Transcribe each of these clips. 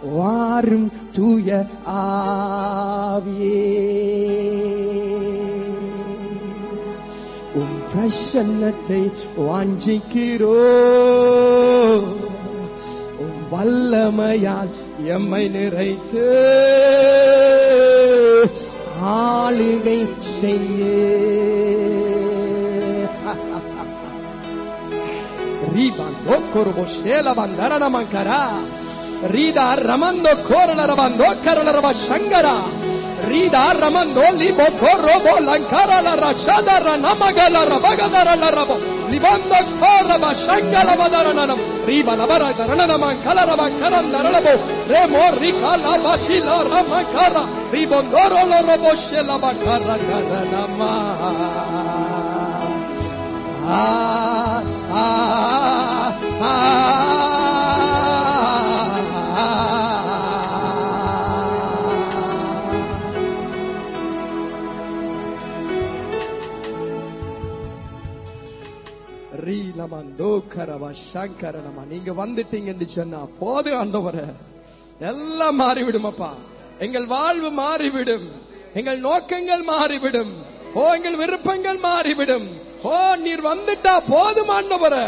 வாரும் தூய ஆவியே உம் பிரசன்னத்தை வாஞ்சிக்கிறோ உம் வல்லமையால் எம்மை நிறைத்து ஆளுகை செய்ய Ribando corboshela bandara namankara. Rida ramando korla rabando karla rabashangara. Rida ramando libo korobo lankara la rashada ranamagala rabagadara la rabo. Libando korra bashangala badara nanam. Riba la bara garana namankala rabakaranda rabo. Remo rika la bashila ramakara. Ribondoro la roboshela bakara karanama. Ah, ah, ah. ரீலமந்தோ கரவ சங்கரனமா நீங்க வந்துட்டீங்கன்னு சொன்னா போது ஆண்டவரே எல்லாம் மாறிவிடுமப்பா எங்கள் வாழ்வு மாறிவிடும் எங்கள் நோக்கங்கள் மாறிவிடும் ஓ எங்கள் விருப்பங்கள் மாறிவிடும் ஓ நீர் வந்துட்டா போதும் ஆண்டவரே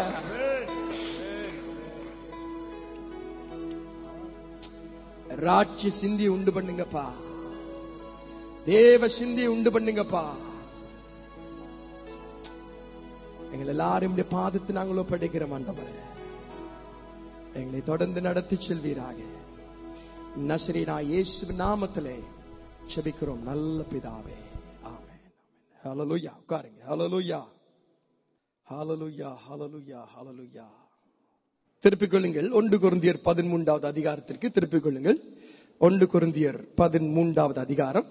ராட்சி சிந்தி உண்டு பண்ணுங்கப்பா தேவ சிந்தி உண்டு பண்ணுங்கப்பா எங்கள் எல்லாரும் உடைய பாதத்தை நாங்கள் ஒப்படைக்கிறோம் ஆண்டவரே எங்களை தொடர்ந்து நடத்தி செல்வீராக நசரீனா இயேசு நாமத்திலே செபிக்கிறோம் நல்ல பிதாவே ஆமென் ஹalleluya உட்காருங்க ஹalleluya ஹalleluya ஹalleluya ஹalleluya திருப்பிக் கொள்ளுங்கள் ஒன்று குருந்தியர் பதிமூன்றாவது அதிகாரத்திற்கு திருப்பிக் கொள்ளுங்கள் ஒன்று குருந்தியர் பதிமூன்றாவது அதிகாரம்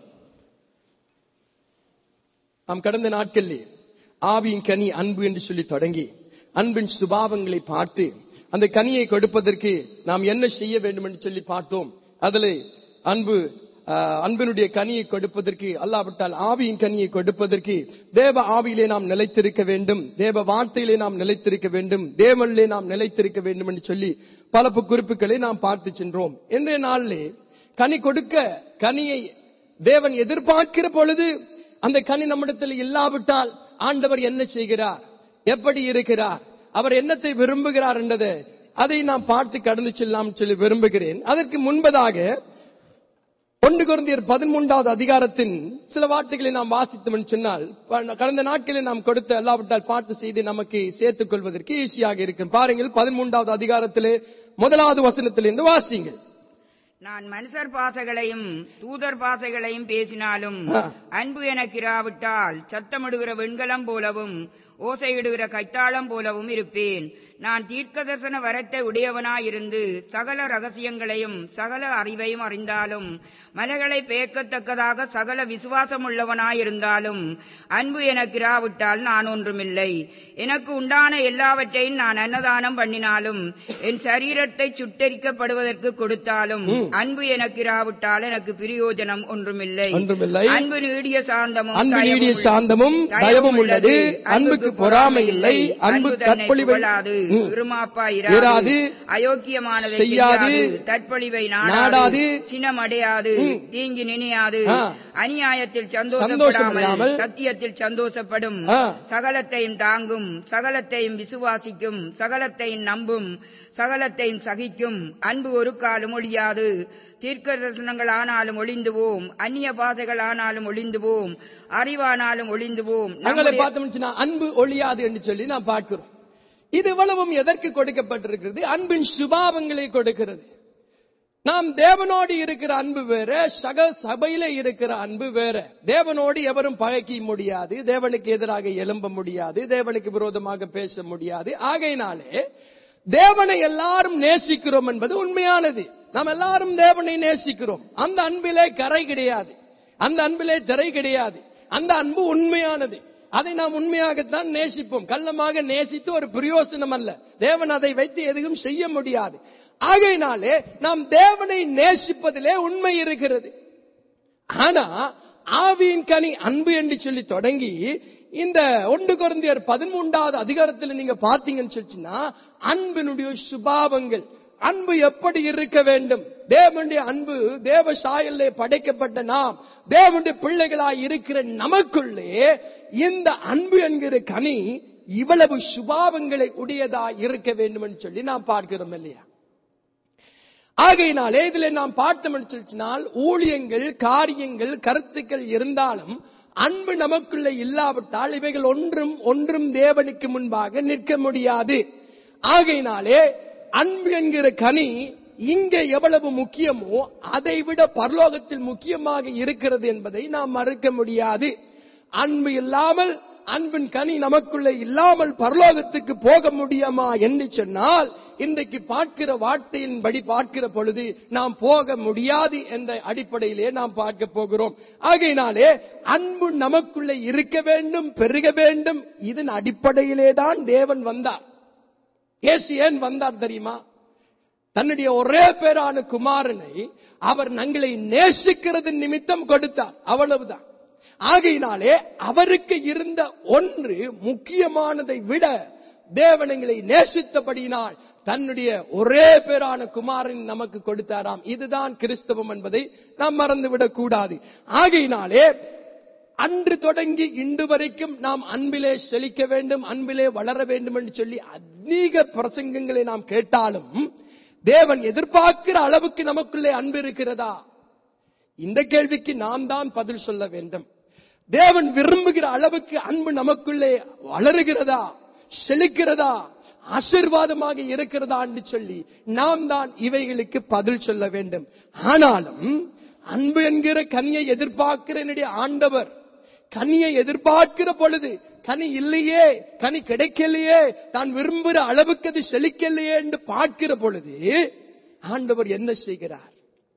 நாம் கடந்த நாட்களிலே ஆவியின் கனி அன்பு என்று சொல்லி தொடங்கி அன்பின் சுபாவங்களை பார்த்து அந்த கனியை கொடுப்பதற்கு நாம் என்ன செய்ய வேண்டும் என்று சொல்லி பார்த்தோம் அதில் அன்பு ஆஹ், அன்பினுடைய கனியை கொடுப்பதற்கு அல்லாவிட்டால் ஆவியின் கனியை கொடுப்பதற்கு தேவ ஆவியிலே நாம் நிலைத்திருக்க வேண்டும் தேவ வார்த்தையிலே நாம் நிலைத்திருக்க வேண்டும் தேவனிலே நாம் நிலைத்திருக்க வேண்டும் என்று சொல்லி பல பு- குறிப்புகளை நாம் பார்த்து சென்றோம் இன்றைய நாளிலே கனி கொடுக்க கனியை தேவன் எதிர்பார்க்கிற பொழுது அந்த கனி நம்மிடத்தில் இல்லாவிட்டால் ஆண்டவர் என்ன செய்கிறார் எப்படி இருக்கிறார் அவர் என்னத்தை விரும்புகிறார் என்றது அதை நாம் பார்த்து கடந்து செல்லாம் சொல்லி விரும்புகிறேன் அதற்கு முன்பதாக ஒன்று குருந்தியர் பதிமூன்றாவது அதிகாரத்தின் சில வார்த்தைகளை நாம் வாசித்தோம் என்று சொன்னால் ப- கடந்த நாட்களில் நாம் கொடுத்த அல்லாவிட்டால் பார்த்து செய்து நமக்கு சேர்த்துக் கொள்வதற்கு ஈஸியாக இருக்கும் பாருங்கள் பதிமூன்றாவது அதிகாரத்திலே முதலாவது வசனத்திலிருந்து வாசிங்கள் நான் மனுஷர் பாசைகளையும் தூதர் பாசைகளையும் பேசினாலும் ஆ. அன்பு எனக்கிராவிட்டால் சத்தமிடுகிற வெண்கலம் போலவும் ஓசையிடுகிற கைத்தாளம் போலவும் இருப்பேன் நான் தீர்க்கதர்சன வரத்தை உடையவனாயிருந்து சகல ரகசியங்களையும் சகல அறிவையும் அறிந்தாலும் மலைகளை பெயர்க்கத்தக்கதாக சகல விசுவாசமுள்ளவனாயிருந்தாலும் அன்பு எனக்கிராவிட்டால் நான் ஒன்றுமில்லை எனக்கு உண்டான எல்லாவற்றையும் நான் அன்னதானம் பண்ணினாலும் என் சரீரத்தை சுட்டரிக்கப்படுவதற்கு கொடுத்தாலும் அன்பு எனக்கிராவிட்டால் எனக்கு பிரயோஜனம் ஒன்றுமில்லை ஒன்றுமில்லை. அன்பு நீடிய சாந்தமும் அன்பு தயவும் நீடிய உள்ளது. சாந்தமும் தயவும் உள்ளது அன்புக்கு பொறாமை இல்லை அன்பு தன்னை தற்பொழிவை புகழாது ம். இருமாப்பா இராது, இராது அயோக்கியமானதை செய்யாது, செய்யாது தற்பொழிவை நாடாது, நாடாது சினமடையாது ம். தீங்கி நினையாது ஆ. அநியாயத்தில் சந்தோஷப்படாமல், சந்தோஷப்படாமல் சத்தியத்தில் சந்தோஷப்படும் ஆ. சகலத்தையும் தாங்கும் சகலத்தையும் விசுவாசிக்கும் சகலத்தையும் நம்பும் சகலத்தையும் சகிக்கும் அன்பு ஒரு காலம் ஒழியாது தீர்க்க தரிசனங்கள் ஆனாலும் ஒளிந்து போம் அந்நிய பாதைகள் ஆனாலும் ஒளிந்து போம் அறிவானாலும் ஒளிந்து போம் நாங்களை நம்முடைய- பார்த்தோம்னா அன்பு ஒழியாது என்று சொல்லி நாம் பார்க்கிறோம் இது இவ்வளவும் எதற்கு கொடுக்கப்பட்டிருக்கிறது அன்பின் சுபாவங்களை கொடுக்கிறது நாம் தேவனோடு இருக்கிற அன்பு வேற சக சபையில இருக்கிற அன்பு வேற தேவனோடு எவரும் பழக்க முடியாது தேவனுக்கு எதிராக எழும்ப முடியாது தேவனுக்கு விரோதமாக பேச முடியாது ஆகையினாலே தேவனை எல்லாரும் நேசிக்கிறோம் என்பது உண்மையானது நாம் எல்லாரும் தேவனை நேசிக்கிறோம் அந்த அன்பிலே கரை கிடையாது அந்த அன்பிலே திரை கிடையாது அந்த அன்பு உண்மையானது அதை நாம் உண்மையாகத்தான் நேசிப்போம் கள்ளமாக நேசித்து ஒரு பிரயோசனம் அல்ல தேவன் அதை வைத்து எதுவும் செய்ய முடியாது ஆகையினாலே நாம் தேவனை நேசிப்பதிலே உண்மை இருக்கிறது ஆனா ஆவியின் கனி அன்பு என்று சொல்லி தொடங்கி இந்த ஒன்று குருந்தியர் பதிமூன்றாவது அதிகாரத்தில் நீங்க பாத்தீங்கன்னு சொல்லிச்சுன்னா அன்பினுடைய சுபாவங்கள் அன்பு எப்படி இருக்க வேண்டும் தேவனுடைய அன்பு தேவ சாயல்லே படைக்கப்பட்ட நாம் தேவனுடைய பிள்ளைகளாய் இருக்கிற நமக்குள்ளே இந்த அன்பு என்கிற கனி இவ்வளவு சுபாவங்களை உடையதா இருக்க வேண்டும் என்று சொல்லி நாம் பார்க்கிறோம் இல்லையா ஆகையினாலே இதுல நாம் பார்த்தோம் என்று சொல்லினால் ஊழியங்கள் காரியங்கள் கருத்துக்கள் இருந்தாலும் அன்பு நமக்குள்ள இல்லாவிட்டால் இவைகள் ஒன்றும் ஒன்றும் தேவனுக்கு முன்பாக நிற்க முடியாது ஆகையினாலே அன்பு என்கிற கனி இங்க எவ்வளவு முக்கியமோ அதை விட பரலோகத்தில் முக்கியமாக இருக்கிறது என்பதை நாம் மறுக்க முடியாது அன்பு இல்லாமல் அன்பின் கனி நமக்குள்ள இல்லாமல் பரலோகத்துக்கு போக முடியுமா என்று சொன்னால் இன்றைக்கு பார்க்கிற வார்த்தையின்படி பார்க்கிற பொழுது நாம் போக முடியாது என்ற அடிப்படையிலே நாம் பார்க்க போகிறோம் ஆகையினாலே அன்பு நமக்குள்ள இருக்க வேண்டும் பெருக வேண்டும் இதன் அடிப்படையிலே தான் தேவன் வந்தார் இயேசு ஏன் வந்தார் தெரியுமா தன்னுடைய ஒரே பேரான குமாரனை அவர் நங்களை நேசிக்கிறது நிமித்தம் கொடுத்தார் அவ்வளவுதான் ஆகையினாலே அவருக்கு இருந்த ஒன்று முக்கியமானதை விட தேவன் எங்களை நேசித்தபடியினால் தன்னுடைய ஒரே பேரான குமாரன் நமக்கு கொடுத்தாராம் இதுதான் கிறிஸ்தவம் என்பதை நாம் மறந்துவிடக் கூடாது ஆகையினாலே அன்று தொடங்கி இன்று வரைக்கும் நாம் அன்பிலே செழிக்க வேண்டும் அன்பிலே வளர வேண்டும் என்று சொல்லி அநேக பிரசங்கங்களை நாம் கேட்டாலும் தேவன் எதிர்பார்க்கிற அளவுக்கு நமக்குள்ளே அன்பு இருக்கிறதா இந்த கேள்விக்கு நாம் தான் பதில் சொல்ல வேண்டும் தேவன் விரும்புகிற அளவுக்கு அன்பு நமக்குள்ளே வளருகிறதா செழிக்கிறதா ஆசிர்வாதமாக இருக்கிறதா என்று சொல்லி நாம் தான் இவைகளுக்கு பதில் சொல்ல வேண்டும் ஆனாலும் அன்பு என்கிற கனியை எதிர்பார்க்கிற என்னுடைய ஆண்டவர் கனியை எதிர்பார்க்கிற பொழுது கனி இல்லையே கனி கிடைக்கலையே தான் விரும்புகிற அளவுக்கு அது செழிக்கலையே என்று பார்க்கிற பொழுது ஆண்டவர் என்ன செய்கிறார்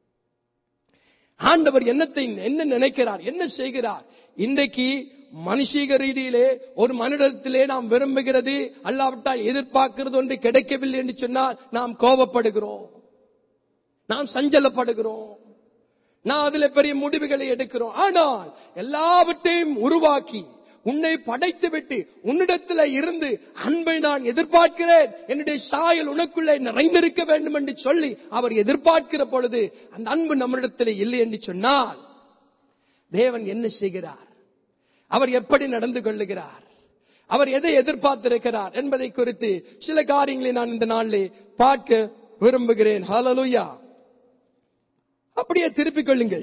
ஆண்டவர் என்னத்தை என்ன நினைக்கிறார் என்ன செய்கிறார் இன்றைக்கு மனுஷீக ரீதியிலே ஒரு மனிதத்திலே நாம் விரும்புகிறது அல்லாவிட்டால் எதிர்பார்க்கிறது ஒன்று கிடைக்கவில்லை என்று சொன்னால் நாம் கோபப்படுகிறோம் நாம் சஞ்சலப்படுகிறோம் நான் அதுல பெரிய முடிவுகளை எடுக்கிறோம் ஆனால் எல்லாவற்றையும் உருவாக்கி உன்னை படைத்து விட்டு உன்னிடத்துல இருந்து அன்பை நான் எதிர்பார்க்கிறேன் என்னுடைய சாயல் உனக்குள்ளே நிறைந்திருக்க வேண்டும் என்று சொல்லி அவர் எதிர்பார்க்கிற பொழுது அந்த அன்பு நம்மிடத்தில் இல்லை என்று சொன்னால் தேவன் என்ன செய்கிறார் அவர் எப்படி நடந்து கொள்ளுகிறார் அவர் எதை எதிர்பார்த்திருக்கிறார் என்பதை குறித்து சில காரியங்களை நான் இந்த நாளிலே பார்க்க விரும்புகிறேன் ஹalleluya அப்படியே திருப்பிக் கொள்ளுங்கள்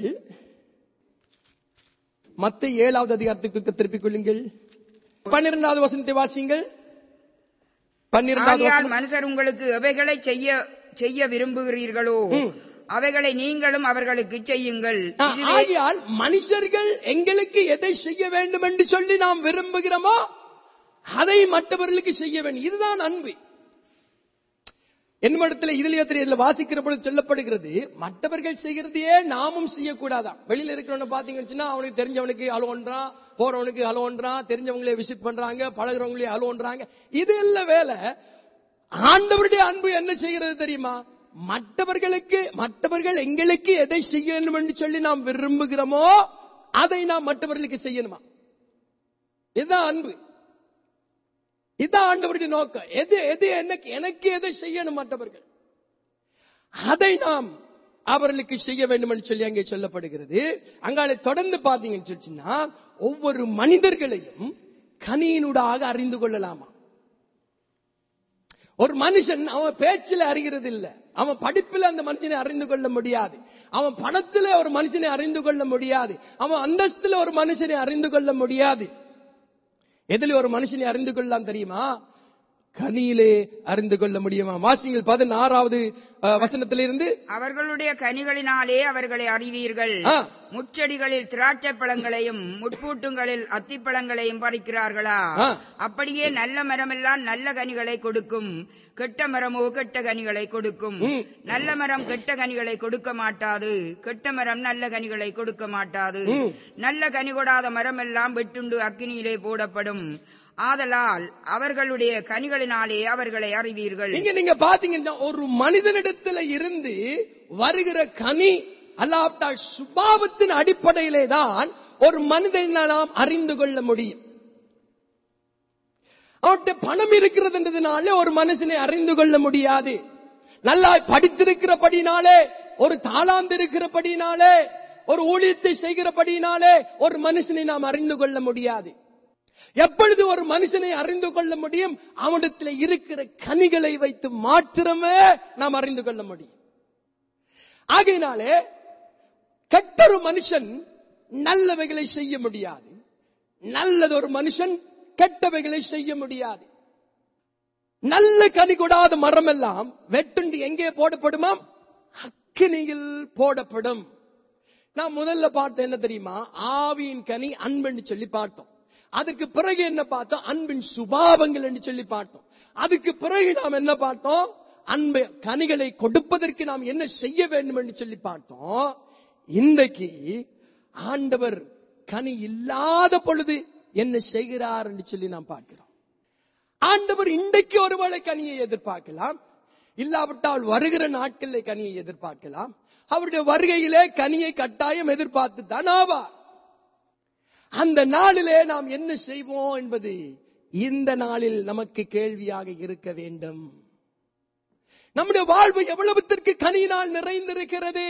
மத்த ஏழாவது அதிகாரத்துக்கு திருப்பிக் கொள்ளுங்கள் பன்னிரெண்டாவது வசனத்தை வாசிங்கள் பன்னிரெண்டாவது ஆகையால் வசனம். மனுஷர் உங்களுக்கு எவைகளை செய்ய செய்ய விரும்புகிறீர்களோ ம். அவைகளை நீங்களும் அவர்களுக்கு செய்யுங்கள் ஆ, இதுவே ஆகையால் மனுஷர்கள் எங்களுக்கு எதை செய்ய வேண்டும் என்று சொல்லி நாம் விரும்புகிறோமோ அதை மற்றவர்களுக்கு செய்ய வேண்டும் இதுதான் அன்பு என்னிடத்துல இதுல எத்தனை இதுல வாசிக்கிற பொழுது சொல்லப்படுகிறது மற்றவர்கள் செய்கிறதையே நாமும் செய்யக்கூடாதாம் வெளியில இருக்கிறவன பாத்தீங்கன்னு சொன்னா அவனுக்கு தெரிஞ்சவனுக்கு அலோன்றான் போறவனுக்கு அலோன்றான் தெரிஞ்சவங்களே விசிட் பண்றாங்க பழகுறவங்களே அலோன்றாங்க இது இல்ல வேலை ஆண்டவருடைய அன்பு என்ன செய்கிறது தெரியுமா மற்றவர்களுக்கு மற்றவர்கள் எங்களுக்கு எதை செய்ய வேண்டும் என்று சொல்லி நாம் விரும்புகிறோமோ அதை நாம் மற்றவர்களுக்கு செய்யணுமா இதுதான் அன்பு இதான் ஆண்டவருடைய நோக்கம் எது எது எனக்கு எனக்கு எதை செய்யணும் மற்றவர்கள் அதை நாம் அவர்களுக்கு செய்ய வேண்டும் என்று சொல்லி அங்கே சொல்லப்படுகிறது அங்காலே தொடர்ந்து பார்த்தீங்கன்னு சொல்லிச்சுன்னா ஒவ்வொரு மனிதர்களையும் கனியினூடாக அறிந்து கொள்ளலாமா ஒரு மனுஷன் அவன் பேச்சில் அறிகிறது இல்ல அவன் படிப்பில் அந்த மனுஷனை அறிந்து கொள்ள முடியாது அவன் பணத்துல ஒரு மனுஷனை அறிந்து கொள்ள முடியாது அவன் அந்தஸ்துல ஒரு மனுஷனை அறிந்து கொள்ள முடியாது எதில் ஒரு மனுஷனை அறிந்து கொள்ளலாம் தெரியுமா கனியிலே அறிந்து கொள்ள முடியுமா வாசிங்கள் பதினாறாவது அஹ், வசனத்திலிருந்து அவர்களுடைய கனிகளினாலே அவர்களை அறிவீர்கள் ஆ. முச்செடிகளில் திராட்சை பழங்களையும் முட்பூட்டுங்களில் அத்திப்பழங்களையும் பறிக்கிறார்களா ஆ. அப்படியே நல்ல மரமெல்லாம் நல்ல கனிகளை கொடுக்கும் கெட்ட மரமோ கெட்ட கனிகளை கொடுக்கும் ம். நல்ல மரம் கெட்ட கனிகளை கொடுக்க மாட்டாது கெட்ட மரம் நல்ல கனிகளை கொடுக்க மாட்டாது ம். நல்ல கனி கொடாத மரம் எல்லாம் வெட்டுண்டு அக்கினியிலே போடப்படும் ஆதலால் அவர்களுடைய கனிகளினாலே அவர்களை அறிவீர்கள் இங்க நீங்க பாத்தீங்கன்னா ஒரு மனிதனிடத்துல இருந்து வருகிற கனி அல்லாவிட்டால் சுபாவத்தின் அடிப்படையிலே தான் ஒரு மனிதனை நாம் அறிந்து கொள்ள முடியும் அவன்கிட்ட பணம் இருக்கிறதுன்றதுனால ஒரு மனுஷனை அறிந்து கொள்ள முடியாது நல்லா படித்திருக்கிறபடினாலே ஒரு தாளாந்து இருக்கிறபடினாலே ஒரு ஊழியத்தை செய்கிறபடினாலே ஒரு மனுஷனை நாம் அறிந்து கொள்ள முடியாது எப்பொழுது ஒரு மனுஷனை அறிந்து கொள்ள முடியும் அவனிடத்தில் இருக்கிற கனிகளை வைத்து மாத்திரமே நாம் அறிந்து கொள்ள முடியும் ஆகையினாலே கெட்டொரு மனுஷன் நல்லவைகளை செய்ய முடியாது நல்லதொரு மனுஷன் கெட்டவைகளை செய்ய முடியாது நல்ல கனி கொடாத மரம் எல்லாம் வெட்டுண்டு எங்கே போடப்படுமாம் அக்கினியில் போடப்படும் நான் முதல்ல பார்த்த என்ன தெரியுமா ஆவியின் கனி அன்புன்னு சொல்லி பார்த்தோம் அதுக்கு பிறகு என்ன பார்த்தோம் அன்பின் சுபாவங்கள் என்று சொல்லி பார்த்தோம் அதுக்கு பிறகு நாம் என்ன பார்த்தோம் அன்பு கனிகளை கொடுப்பதற்கு நாம் என்ன செய்ய வேண்டும் என்று சொல்லி பார்த்தோம் இன்றைக்கு ஆண்டவர் கனி இல்லாத பொழுது என்ன செய்கிறார் என்று சொல்லி நாம் பார்க்கிறோம் ஆண்டவர் இன்றைக்கு ஒருவேளை கனியை எதிர்பார்க்கலாம் இல்லாவிட்டால் வருகிற நாட்களில் கனியை எதிர்பார்க்கலாம் அவருடைய வருகையிலே கனியை கட்டாயம் எதிர்பார்த்து தான் ஆவார் அந்த நாளிலே நாம் என்ன செய்வோம் என்பது இந்த நாளில் நமக்கு கேள்வியாக இருக்க வேண்டும் நம்முடைய வாழ்வு எவ்வளவுத்திற்கு கனியினால் நிறைந்திருக்கிறது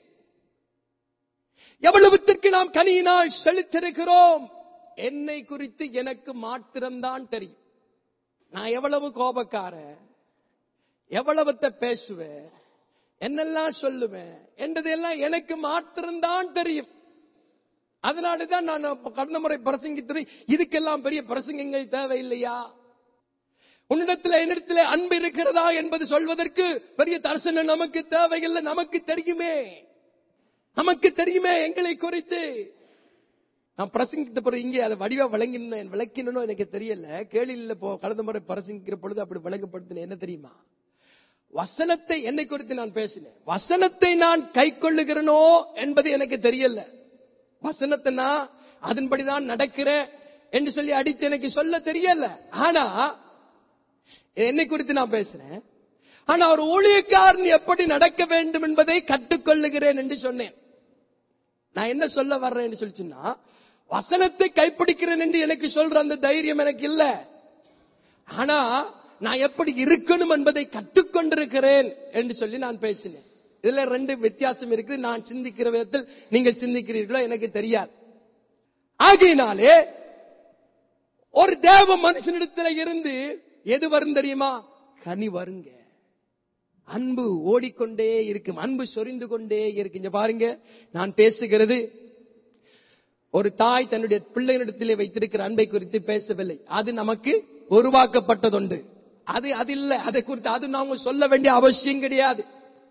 எவ்வளவுத்திற்கு நாம் கனியினால் செலுத்திருக்கிறோம் என்னை குறித்து எனக்கு மாத்திரம்தான் தெரியும் நான் எவ்வளவு கோபக்கார எவ்வளவுத்த பேசுவேன் என்னெல்லாம் சொல்லுவேன் என்றதெல்லாம் எனக்கு மாத்திரம்தான் தெரியும் அதனாலதான் நான் கடந்த முறை பிரசங்கித்தது இதுக்கெல்லாம் பெரிய பிரசங்கங்கள் தேவையில்லையா உன்னிடத்தில் என்னிடத்தில் அன்பு இருக்கிறதா என்பது சொல்வதற்கு பெரிய தரிசனம் நமக்கு தேவையில்லை நமக்கு தெரியுமே நமக்கு தெரியுமே எங்களை குறித்து நான் பிரசங்கித்த பிறகு இங்கே அதை வடிவா விளங்கினேன் விளக்கினோ எனக்கு தெரியல கேளில போ கடந்த முறை பிரசங்கிக்கிற பொழுது அப்படி விளங்கப்படுத்தின என்ன தெரியுமா வசனத்தை என்னை குறித்து நான் பேசினேன் வசனத்தை நான் கை கொள்ளுகிறனோ என்பது எனக்கு தெரியல வசனத்தை நான் அதன்படிதான் நடக்கிறேன் என்று சொல்லி அடித்து எனக்கு சொல்ல தெரியல ஆனா என்னை குறித்து நான் பேசுறேன் ஆனா ஒரு ஊழியக்காரன் எப்படி நடக்க வேண்டும் என்பதை கற்றுக்கொள்ளுகிறேன் என்று சொன்னேன் நான் என்ன சொல்ல வர்றேன் சொல்லிச்சுன்னா வசனத்தை கைப்பிடிக்கிறேன் என்று எனக்கு சொல்ற அந்த தைரியம் எனக்கு இல்ல ஆனா நான் எப்படி இருக்கணும் என்பதை கற்றுக்கொண்டிருக்கிறேன் என்று சொல்லி நான் பேசினேன் இதுல ரெண்டு வித்தியாசம் இருக்கு நான் சிந்திக்கிற விதத்தில் நீங்கள் சிந்திக்கிறீர்களோ எனக்கு தெரியாது ஆகையினாலே ஒரு தேவ மனுஷனிடத்துல இருந்து எது வரும் தெரியுமா கனி வருங்க அன்பு ஓடிக்கொண்டே இருக்கும் அன்பு சொரிந்து கொண்டே இருக்கு இங்க பாருங்க நான் பேசுகிறது ஒரு தாய் தன்னுடைய பிள்ளைகளிடத்திலே வைத்திருக்கிற அன்பை குறித்து பேசவில்லை அது நமக்கு உருவாக்கப்பட்டதுண்டு அது அது இல்ல அதை குறித்து அது நாம சொல்ல வேண்டிய அவசியம் கிடையாது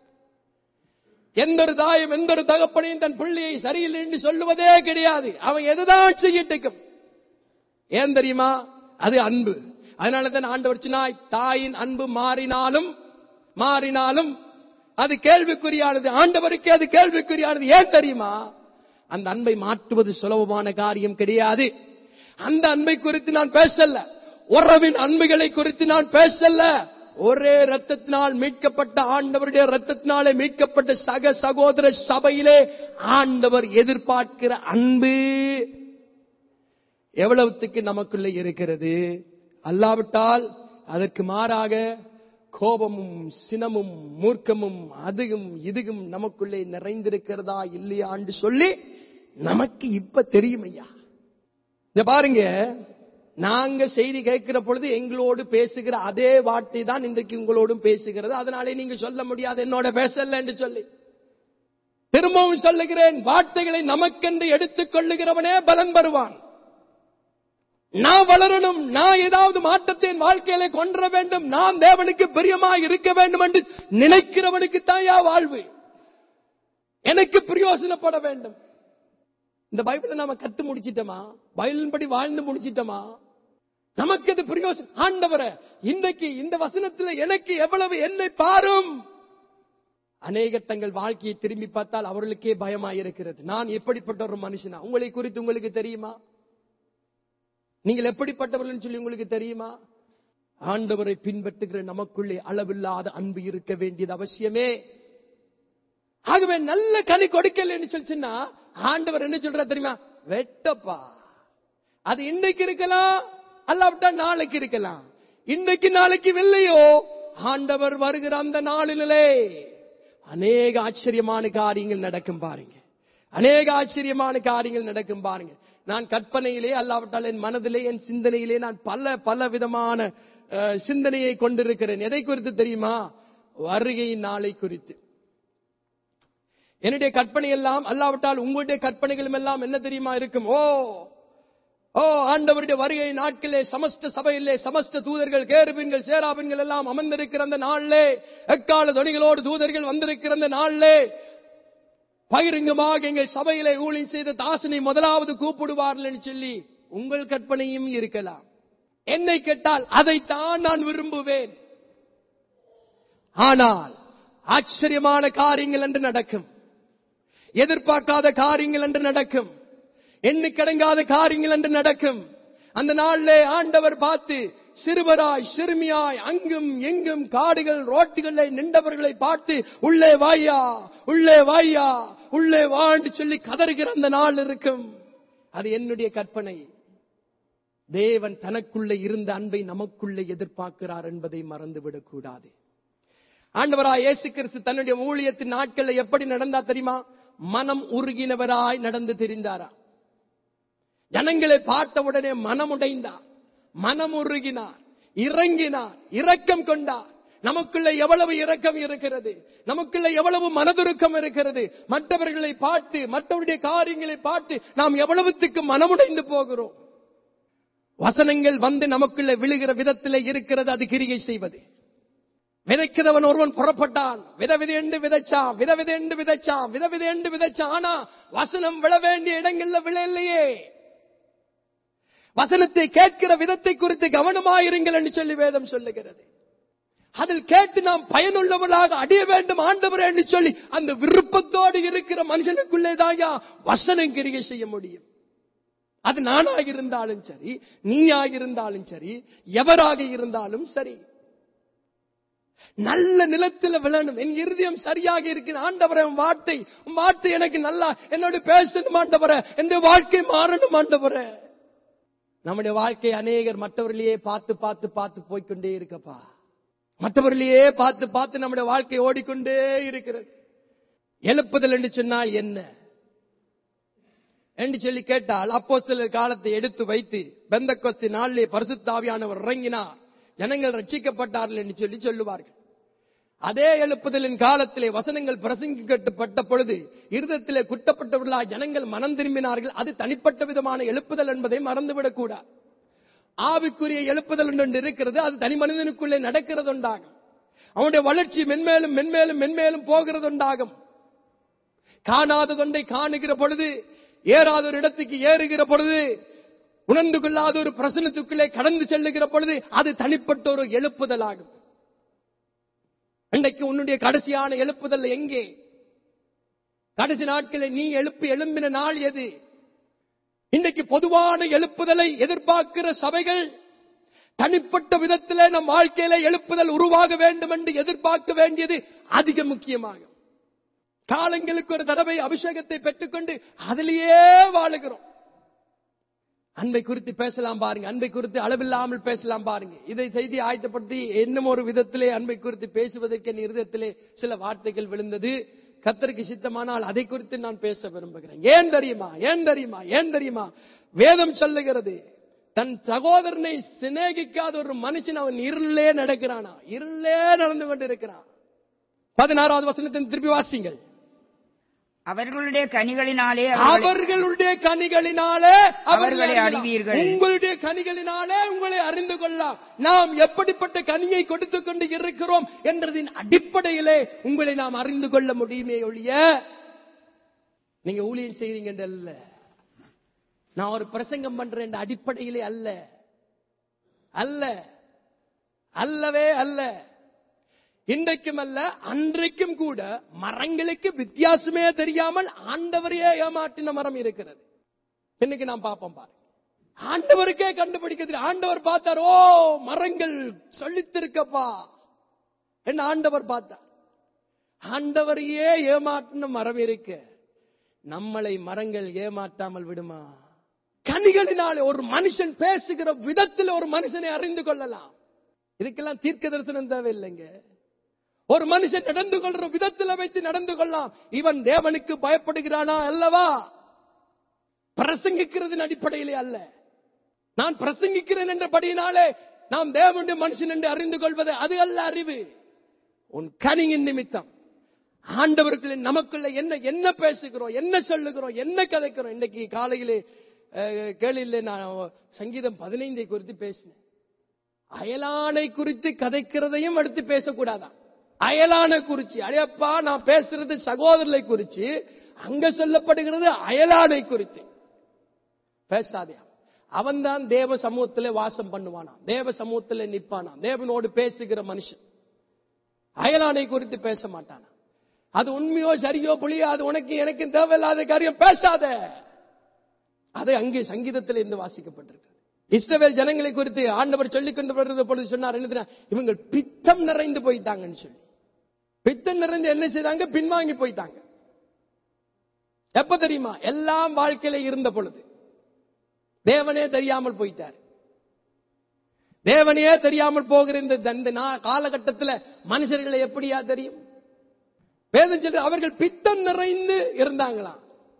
எந்த ஒரு தாயும் எந்த ஒரு தகப்பனையும் தன் பிள்ளையை சரியில்லை என்று சொல்லுவதே கிடையாது அவன் எதுதான் செய்யட்டுக்கும் ஏன் தெரியுமா அது அன்பு அதனால தான் ஆண்டவர் சொன்னாய் தாயின் அன்பு மாறினாலும் மாறினாலும் அது கேள்விக்குறியானது ஆண்டவருக்கு அது கேள்விக்குறியானது ஏன் தெரியுமா அந்த அன்பை மாற்றுவது சுலபமான காரியம் கிடையாது அந்த அன்பை குறித்து நான் பேசல உறவின் அன்புகளை குறித்து நான் பேசல ஒரே ரத்தத்தினால் மீட்கப்பட்ட ஆண்டவருடைய ரத்தத்தினாலே மீட்கப்பட்ட சக சகோதர சபையிலே ஆண்டவர் எதிர்பார்க்கிற அன்பு எவ்வளவுத்துக்கு நமக்குள்ள இருக்கிறது அல்லாவிட்டால் அதற்கு மாறாக கோபமும் சினமும் மூர்க்கமும் அதுகும் இதுகும் நமக்குள்ளே நிறைந்திருக்கிறதா இல்லையான்னு சொல்லி நமக்கு இப்ப தெரியும் ஐயா இந்த பாருங்க நாங்க செய்தி கேட்கிற பொழுது எங்களோடு பேசுகிற அதே வார்த்தை தான் இன்றைக்கு உங்களோடும் பேசுகிறது அதனாலே நீங்க சொல்ல முடியாது என்னோட பேசல என்று சொல்லி திரும்பவும் சொல்லுகிறேன் வார்த்தைகளை நமக்கென்று எடுத்துக் கொள்ளுகிறவனே பலன் பெறுவான் நான் வளரணும் நான் ஏதாவது மாற்றத்தை என் வாழ்க்கையில கொன்ற வேண்டும் நான் தேவனுக்கு பிரியமாக இருக்க வேண்டும் என்று நினைக்கிறவனுக்கு தான் யா வாழ்வு எனக்கு பிரயோசனப்பட வேண்டும் இந்த பைபிளை நாம கட்டு முடிச்சிட்டோமா பைபிளின்படி வாழ்ந்து முடிச்சிட்டோமா நமக்கு அது பிரயோசனம் ஆண்டவர இன்றைக்கு இந்த வசனத்துல எனக்கு எவ்வளவு என்னை பாரும் அநேக தங்கள் வாழ்க்கையை திரும்பி பார்த்தால் அவர்களுக்கே பயமாயிருக்கிறது நான் எப்படிப்பட்ட ஒரு மனுஷனா உங்களை குறித்து உங்களுக்கு தெரியுமா நீங்கள் எப்படிப்பட்டவர்கள் சொல்லி உங்களுக்கு தெரியுமா ஆண்டவரை பின்பற்றுகிற நமக்குள்ளே அளவில்லாத அன்பு இருக்க வேண்டியது அவசியமே ஆகவே நல்ல கனி கொடுக்கலன்னு சொல்லிச்சுன்னா ஆண்டவர் என்ன சொல்ற தெரியுமா வெட்டப்பா அது இன்னைக்கு இருக்கலாம் அல்லாவிட்டா நாளைக்கு இருக்கலாம் இன்னைக்கு நாளைக்கு வெள்ளையோ ஆண்டவர் வருகிற அந்த நாளிலே அநேக ஆச்சரியமான காரியங்கள் நடக்கும் பாருங்க அநேக ஆச்சரியமான காரியங்கள் நடக்கும் பாருங்க நான் கற்பனையிலே அல்லாவிட்டால் என் மனதிலே என் சிந்தனையிலே நான் பல பல விதமான அஹ், சிந்தனையை கொண்டிருக்கிறேன் எதை குறித்து தெரியுமா வருகை நாளை குறித்து என்னுடைய கற்பனை எல்லாம் அல்லாவிட்டால் உங்களுடைய கற்பனைகளும் எல்லாம் என்ன தெரியுமா இருக்கும் ஓ ஓ ஆண்டவருடைய வருகை நாட்களே சமஸ்த சபையிலே சமஸ்த தூதர்கள் கேருபின்கள் சேராபின்கள் எல்லாம் அமர்ந்திருக்கிற அந்த நாளிலே எக்கால தொனிகளோடு தூதர்கள் வந்திருக்கிற அந்த நாளிலே பகிரங்கமாக எங்கள் சபையிலே ஊழியம் செய்த தாசனை முதலாவது கூப்பிடுவார்கள் என்று சொல்லி உங்கள் கற்பனையும் இருக்கலாம் என்னை கேட்டால் அதைத்தான் நான் விரும்புவேன் ஆனால் ஆச்சரியமான காரியங்கள் என்று நடக்கும் எதிர்பார்க்காத காரியங்கள் என்று நடக்கும் எண்ணி கடங்காத காரியங்கள் என்று நடக்கும் அந்த நாளிலே ஆண்டவர் பார்த்து சிறுவராய் சிறுமியாய் அங்கும் எங்கும் காடுகள் ரோட்டுகளை நின்றவர்களை பார்த்து உள்ளே வாயா உள்ளே வாயா உள்ளே வான்னு சொல்லி கதறுகிற அந்த நாள் இருக்கும் அது என்னுடைய கற்பனை தேவன் தனக்குள்ளே இருந்த அன்பை நமக்குள்ளே எதிர்பார்க்கிறார் என்பதை மறந்துவிடக் கூடாது ஆண்டவராய் இயேசு கிறிஸ்து தன்னுடைய ஊழியத்தின் நாட்கள்ல எப்படி நடந்தா தெரியுமா மனம் உருகினவராய் நடந்து தெரிந்தாரா ஜனங்களை பார்த்த உடனே மனமுடைந்தார் மனம் உருகினார் இறங்கினார் இரக்கம் கொண்டார் நமக்குள்ள எவ்வளவு இரக்கம் இருக்கிறது நமக்குள்ள எவ்வளவு மனதுருக்கம் இருக்கிறது மற்றவர்களை பார்த்து மற்றவருடைய காரியங்களை பார்த்து நாம் எவ்வளவுத்துக்கு மனமுடைந்து போகிறோம் வசனங்கள் வந்து நமக்குள்ள விழுகிற விதத்திலே இருக்கிறது அது கிரிகை செய்வது விதைக்கிறவன் ஒருவன் புறப்பட்டான் வித விதையண்டு விதைச்சான் வித விதையண்டு விதைச்சான் வித விதையண்டு விதைச்சான் ஆனா வசனம் விழ வேண்டிய இடங்கள்ல விழலையே வசனத்தை கேட்கிற விதத்தை குறித்து கவனமாயிருங்கள் என்று சொல்லி வேதம் சொல்லுகிறது அதில் கேட்டு நாம் பயனுள்ளவர்களாக அடைய வேண்டும் ஆண்டவர் என்று சொல்லி அந்த விருப்பத்தோடு இருக்கிற மனுஷனுக்குள்ளே தாயா வசனம் கிரிகை செய்ய முடியும் அது நானாக இருந்தாலும் சரி நீயாக இருந்தாலும் சரி எவராக இருந்தாலும் சரி நல்ல நிலத்துல விழணும் என் இருதயம் சரியாக இருக்கிற ஆண்டவரே உன் வார்த்தை உன் வார்த்தை எனக்கு நல்லா என்னோட பேசணும் ஆண்டவரே எந்த வாழ்க்கை மாறணும் ஆண்டவரே நம்முடைய வாழ்க்கை அநேகர் மற்றவர்களையே பார்த்து பார்த்து பார்த்து போய்க்கொண்டே இருக்கப்பா மற்றவர்களையே பார்த்து பார்த்து நம்முடைய வாழ்க்கை ஓடிக்கொண்டே இருக்கிறது எழுப்புதல் என்று சொன்னால் என்ன என்று சொல்லி கேட்டால் அப்போ சிலர் காலத்தை எடுத்து வைத்து பெந்த நாளிலே பரிசுத்தாவியானவர் இறங்கினார் ஜனங்கள் ரட்சிக்கப்பட்டார்கள் என்று சொல்லி சொல்லுவார்கள் அதே எழுப்புதலின் காலத்திலே வசனங்கள் பிரசங்கிக்கப்பட்ட பொழுது இருதத்திலே குட்டப்பட்டவர்களா ஜனங்கள் மனம் திரும்பினார்கள் அது தனிப்பட்ட விதமான எழுப்புதல் என்பதை மறந்துவிடக் கூடாது ஆவிக்குரிய எழுப்புதல் ஒன்று இருக்கிறது அது தனி மனிதனுக்குள்ளே நடக்கிறது உண்டாகும் அவனுடைய வளர்ச்சி மென்மேலும் மென்மேலும் மென்மேலும் போகிறது உண்டாகும் காணாததொன்றை காணுகிற பொழுது ஏறாத ஒரு இடத்துக்கு ஏறுகிற பொழுது உணர்ந்து கொள்ளாத ஒரு பிரசனத்துக்குள்ளே கடந்து செல்லுகிற பொழுது அது தனிப்பட்ட ஒரு எழுப்புதல் ஆகும் இன்றைக்கு உன்னுடைய கடைசியான எழுப்புதல் எங்கே கடைசி நாட்களில் நீ எழுப்பி எழும்பின நாள் எது இன்றைக்கு பொதுவான எழுப்புதலை எதிர்பார்க்கிற சபைகள் தனிப்பட்ட விதத்திலே நம் வாழ்க்கையில எழுப்புதல் உருவாக வேண்டும் என்று எதிர்பார்க்க வேண்டியது அதிக முக்கியமாகும் காலங்களுக்கு ஒரு தடவை அபிஷேகத்தை பெற்றுக்கொண்டு அதிலேயே வாழுகிறோம் அன்பை குறித்து பேசலாம் பாருங்க அன்பை குறித்து அளவில்லாமல் பேசலாம் பாருங்க இதை செய்தி ஆயத்தப்படுத்தி இன்னும் ஒரு விதத்திலே அன்பை குறித்து பேசுவதற்கு என் இருதயத்திலே சில வார்த்தைகள் விழுந்தது கத்தருக்கு சித்தமானால் அதை குறித்து நான் பேச விரும்புகிறேன் ஏன் தெரியுமா ஏன் தெரியுமா ஏன் தெரியுமா வேதம் சொல்லுகிறது தன் சகோதரனை சிநேகிக்காத ஒரு மனுஷன் அவன் இருளே நடக்கிறானா இருளே நடந்து கொண்டிருக்கிறான் பதினாறாவது வசனத்தின் திருப்பி வாசிங்கள் அவர்களுடைய கனிகளினாலே அவர்களை- அவர்களுடைய கனிகளினாலே அவர்களை அறிவீர்கள். உங்களுடைய கனிகளினாலே உங்களை அறிந்து கொள்ளலாம் நாம் எப்படிப்பட்ட கனியை கொடுத்துக் கொண்டு இருக்கிறோம் என்றதின் அடிப்படையிலே உங்களை நாம் அறிந்து கொள்ள முடியுமே ஒழிய நீங்க ஊழியம் செய்றீங்க அல்ல நான் ஒரு பிரசங்கம் பண்றேன் என்ற அடிப்படையிலே அல்ல அல்ல அல்லவே அல்ல இன்றைக்கும் அல்ல அன்றைக்கும் கூட மரங்களுக்கு வித்தியாசமே தெரியாமல் ஆண்டவரையே ஏமாற்றின மரம் இருக்கிறது இன்னைக்கு நாம் பார்ப்போம் பாரு ஆண்டவருக்கே கண்டுபிடிக்க தெரியும் ஆண்டவர் பார்த்தார் ஓ மரங்கள் சொல்லித்திருக்கப்பா என்ன ஆண்டவர் பார்த்தார் ஆண்டவரையே ஏமாற்றின மரம் இருக்கு நம்மளை மரங்கள் ஏமாற்றாமல் விடுமா கனிகளினாலே ஒரு மனுஷன் பேசுகிற விதத்தில் ஒரு மனுஷனை அறிந்து கொள்ளலாம் இதுக்கெல்லாம் தீர்க்க தரிசனம் தேவையில்லைங்க ஒரு மனுஷன் நடந்து கொள்ற விதத்தில் வைத்து நடந்து கொள்ளலாம் இவன் தேவனுக்கு பயப்படுகிறானா அல்லவா பிரசங்கிக்கிறதின் அடிப்படையிலே அல்ல நான் பிரசங்கிக்கிறேன் என்றபடியினாலே நாம் தேவனுடைய மனுஷன் என்று அறிந்து கொள்வது அது அல்ல அறிவு உன் கனியின் நிமித்தம் ஆண்டவர்களை நமக்குள்ள என்ன என்ன பேசுகிறோம் என்ன சொல்லுகிறோம் என்ன கதைக்கிறோம் இன்னைக்கு காலையிலே அஹ், கேளிலே நான் சங்கீதம் பதினைந்தை குறித்து பேசினேன் அயலானை குறித்து கதைக்கிறதையும் எடுத்து பேசக்கூடாதான் அயலானை குறிச்சு அடையப்பா நான் பேசுறது சகோதரரை குறிச்சு அங்க சொல்லப்படுகிறது அயலானை குறித்து பேசாதே அவன்தான் தேவ சமூகத்திலே வாசம் பண்ணுவானாம் தேவ சமூகத்திலே நிற்பானாம் தேவனோடு பேசுகிற மனுஷன் அயலானை குறித்து பேச மாட்டானா அது உண்மையோ சரியோ புளியோ அது உனக்கு எனக்கு தேவையில்லாத காரியம் பேசாத அதை அங்கே சங்கீதத்தில் இருந்து வாசிக்கப்பட்டிருக்கு இஸ்ரவேல் ஜனங்களை குறித்து ஆண்டவர் சொல்லிக் கொண்டு வருவது பொழுது சொன்னார் என்ன தெரியுமா? இவங்க பித்தம் நிறைந்து போயிட்டாங்கன்னு சொல்லி பித்தம் நிறைந்து என்ன செய்தாங்க பின்வாங்கி போயிட்டாங்க எப்ப தெரியுமா எல்லாம் வாழ்க்கையில இருந்த பொழுது தேவனே தெரியாமல் போயிட்டார் தேவனையே தெரியாமல் போகிற இந்த இந்த நா- காலகட்டத்துல மனுஷர்களை எப்படியா தெரியும் வேதம் சொல்ற அவர்கள் பித்தம் நிறைந்து இருந்தாங்களாம்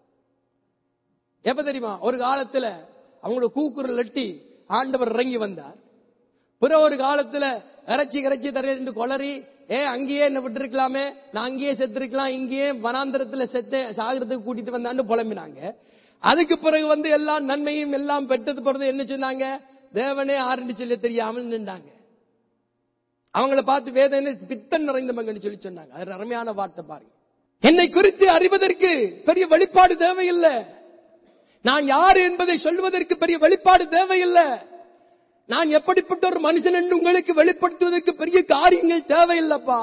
எப்ப தெரியுமா ஒரு காலத்துல அவங்களோட கூக்குரல் எட்டி ஆண்டவர் இறங்கி வந்தார் பிற ஒரு காலத்துல இறைச்சி இறைச்சி தரையிட்டு கொளறி ஏ அங்கேயே என்ன விட்டுருக்கலாமே நான் அங்கேயே செத்துருக்கலாம் இங்கேயே வனாந்திரத்துல செத்து சாகிறதுக்கு கூட்டிட்டு வந்தான்னு புலம்பினாங்க அதுக்கு பிறகு வந்து எல்லாம் நன்மையும் எல்லாம் பெற்றது பிறகு என்ன சொன்னாங்க தேவனே ஆரண்டு சொல்லி தெரியாமல் நின்றாங்க அவங்கள பார்த்து வேதம் என்ன பித்தம் நிறைந்தவங்கன்னு சொல்லி சொன்னாங்க அது அருமையான வார்த்தை பாருங்க என்னை குறித்து அறிவதற்கு பெரிய வெளிப்பாடு தேவையில்லை நான் யார் என்பதை சொல்வதற்கு பெரிய வெளிப்பாடு தேவையில்லை நான் எப்படிப்பட்ட ஒரு மனுஷன் என்று உங்களுக்கு வெளிப்படுத்துவதற்கு பெரிய காரியங்கள் தேவையில்லைப்பா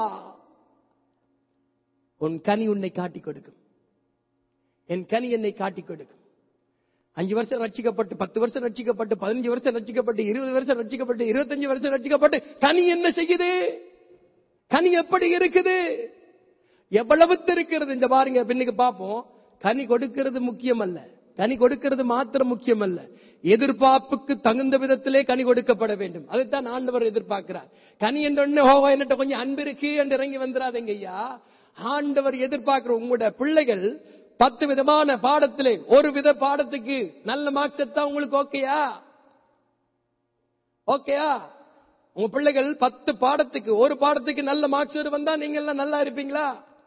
உன் கனி உன்னை காட்டிக் கொடுக்கும் என் கனி என்னை காட்டிக் கொடுக்கும் அஞ்சு வருஷம் ரட்சிக்கப்பட்டு பத்து வருஷம் ரட்சிக்கப்பட்டு பதினஞ்சு வருஷம் ரட்சிக்கப்பட்டு இருபது வருஷம் ரட்சிக்கப்பட்டு இருபத்தஞ்சு வருஷம் ரட்சிக்கப்பட்டு கனி என்ன செய்யுது கனி எப்படி இருக்குது எவ்வளவு இருக்கிறது இந்த பாருங்க பின்னுக்கு பார்ப்போம் கனி கொடுக்கிறது முக்கியம் அல்ல கனி கொடுக்கிறது மாத்திரம் முக்கியம் அல்ல எதிர்பார்ப்புக்கு தகுந்த விதத்திலே கனி கொடுக்கப்பட வேண்டும் அதைத்தான் ஆண்டவர் எதிர்பார்க்கிறார் கனி என்ற உடனே ஹோவா என்னட்ட கொஞ்சம் அன்பு இருக்கு என்று இறங்கி வந்துடாதீங்க ஐயா ஆண்டவர் எதிர்பார்க்கிற உங்களோட பிள்ளைகள் பத்து விதமான பாடத்திலே ஒரு வித பாடத்துக்கு நல்ல மார்க்ஸ் எடுத்தா உங்களுக்கு ஓகேயா ஓகேயா உங்க பிள்ளைகள் பத்து பாடத்துக்கு ஒரு பாடத்துக்கு நல்ல மார்க்ஸ் வந்தா நீங்க எல்லாம் நல்லா இருப்பீங்களா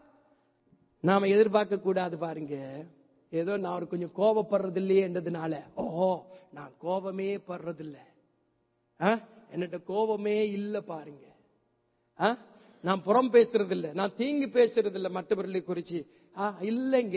நாம எதிர்பார்க்க கூடாது பாருங்க ஏதோ நான் ஒரு கொஞ்சம் கோபப்படுறது இல்லையே என்றதுனால ஓ நான் கோபமே படுறதில்ல என்னட்ட கோபமே இல்ல பாருங்க ஆ? நான் புறம் பேசுறது இல்ல நான் தீங்கு பேசுறது இல்ல மற்றவர்களை குறிச்சு ஆ, இல்லைங்க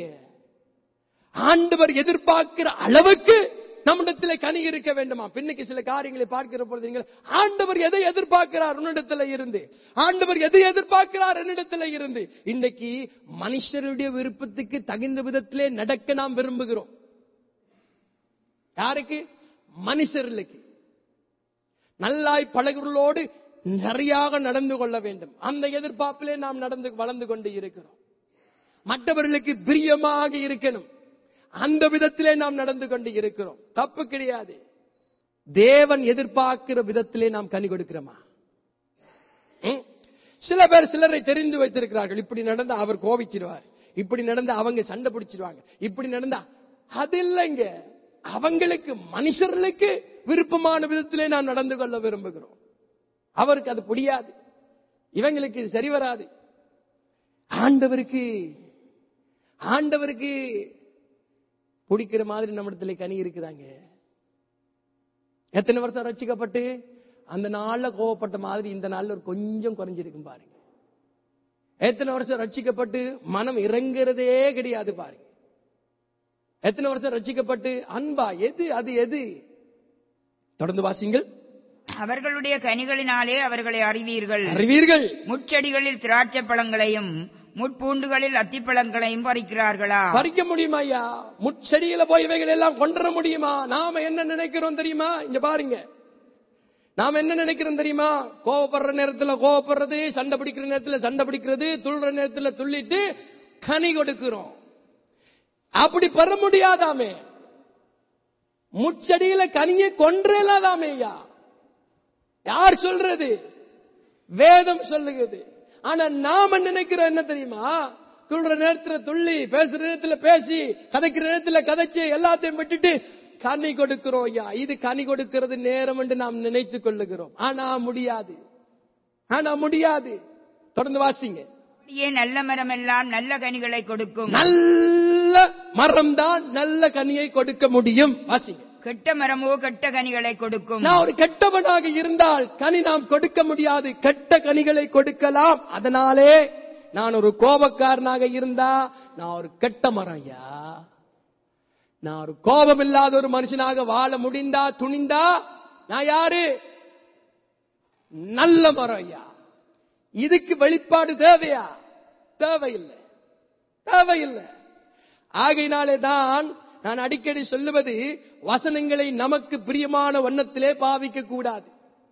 ஆண்டவர் எதிர்பார்க்கிற அளவுக்கு நம்மிடத்துல கனி இருக்க வேண்டுமா பின்னுக்கு சில காரியங்களை பார்க்கிற பொழுது நீங்கள் ஆண்டவர் எதை எதிர்பார்க்கிறார் உன்னிடத்துல இருந்து ஆண்டவர் எதை எதிர்பார்க்கிறார் என்னிடத்துல இருந்து இன்னைக்கு மனுஷருடைய விருப்பத்துக்கு தகுந்த விதத்திலே நடக்க நாம் விரும்புகிறோம் யாருக்கு மனுஷர்களுக்கு நல்லாய் பழகுகளோடு சரியாக நடந்து கொள்ள வேண்டும் அந்த எதிர்பார்ப்பிலே நாம் நடந்து வளர்ந்து கொண்டு இருக்கிறோம் மற்றவர்களுக்கு பிரியமாக இருக்கணும் அந்த விதத்திலே நாம் நடந்து கொண்டு இருக்கிறோம் தப்பு கிடையாது தேவன் எதிர்பார்க்கிற விதத்திலே நாம் கனி கொடுக்கிறோமா ம்? சில பேர் சிலரை தெரிந்து வைத்திருக்கிறார்கள் இப்படி நடந்தா அவர் கோவிச்சிருவார் இப்படி நடந்தா அவங்க சண்டை பிடிச்சிருவாங்க இப்படி நடந்தா அது இல்லைங்க அவங்களுக்கு மனுஷர்களுக்கு விருப்பமான விதத்திலே நாம் நடந்து கொள்ள விரும்புகிறோம் அவருக்கு அது புரியாது இவங்களுக்கு இது சரி வராது ஆண்டவருக்கு ஆண்டவருக்கு பிடிக்கிற மாதிரி நம்மிடத்துல கனி இருக்குதாங்க எத்தனை வருஷம் ரட்சிக்கப்பட்டு அந்த நாள்ல கோவப்பட்ட மாதிரி இந்த நாள்ல ஒரு கொஞ்சம் குறைஞ்சிருக்கும் பாருங்க எத்தனை வருஷம் ரட்சிக்கப்பட்டு மனம் இறங்குறதே கிடையாது பாருங்க எத்தனை வருஷம் ரட்சிக்கப்பட்டு அன்பா எது அது எது தொடர்ந்து வாசிங்கள் அவர்களுடைய கனிகளினாலே அவர்களை அறிவீர்கள் அறிவீர்கள் முட்செடிகளில் திராட்சை பழங்களையும் முட்பூண்டுகளில் அத்திப்பழங்களையும் பறிக்கிறார்களா பறிக்க முடியுமா ஐயா முட்செடியில போய் இவைகள் எல்லாம் கொண்டுற முடியுமா நாம என்ன நினைக்கிறோம் தெரியுமா இங்க பாருங்க நாம என்ன நினைக்கிறோம் தெரியுமா கோவப்படுற நேரத்துல கோவப்படுறது சண்டை பிடிக்கிற நேரத்துல சண்டை பிடிக்கிறது துள்ளுற நேரத்துல துள்ளிட்டு கனி கொடுக்கிறோம் அப்படி பெற முடியாதாமே முட்செடியில கனியை கொன்றேலாதாமே ஐயா யார் சொல்றது வேதம் சொல்லுகிறது ஆனா நாம நினைக்கிறோம் என்ன தெரியுமா துள்ளுற நேரத்துல துள்ளி பேசுற நேரத்துல பேசி கதைக்கிற நேரத்துல கதைச்சு எல்லாத்தையும் விட்டுட்டு கனி கொடுக்கிறோம் ஐயா இது கனி கொடுக்கிறது நேரம் என்று நாம் நினைத்துக் கொள்ளுகிறோம் ஆனா முடியாது ஆனா முடியாது தொடர்ந்து வாசிங்க அப்படியே நல்ல மரம் எல்லாம் நல்ல கனிகளை கொடுக்கும் நல்ல மரம் தான் நல்ல கனியை கொடுக்க முடியும் வாசிங்க கெட்ட மரமோ கெட்ட கனிகளை கொடுக்கும் நான் ஒரு கெட்டவனாக இருந்தால் கனி நாம் கொடுக்க முடியாது கெட்ட கனிகளை கொடுக்கலாம் அதனாலே நான் ஒரு கோபக்காரனாக இருந்தா நான் ஒரு கெட்ட மரம் ஐயா நான் ஒரு கோபம் இல்லாத ஒரு மனுஷனாக வாழ முடிந்தா துணிந்தா நான் யாரு நல்ல மரம் ஐயா இதுக்கு வெளிப்பாடு தேவையா தேவையில்லை தேவையில்லை ஆகையினாலே தான் நான் அடிக்கடி சொல்லுவது வசனங்களை நமக்கு பிரியமான வண்ணத்திலே பாவிக்க கூடாது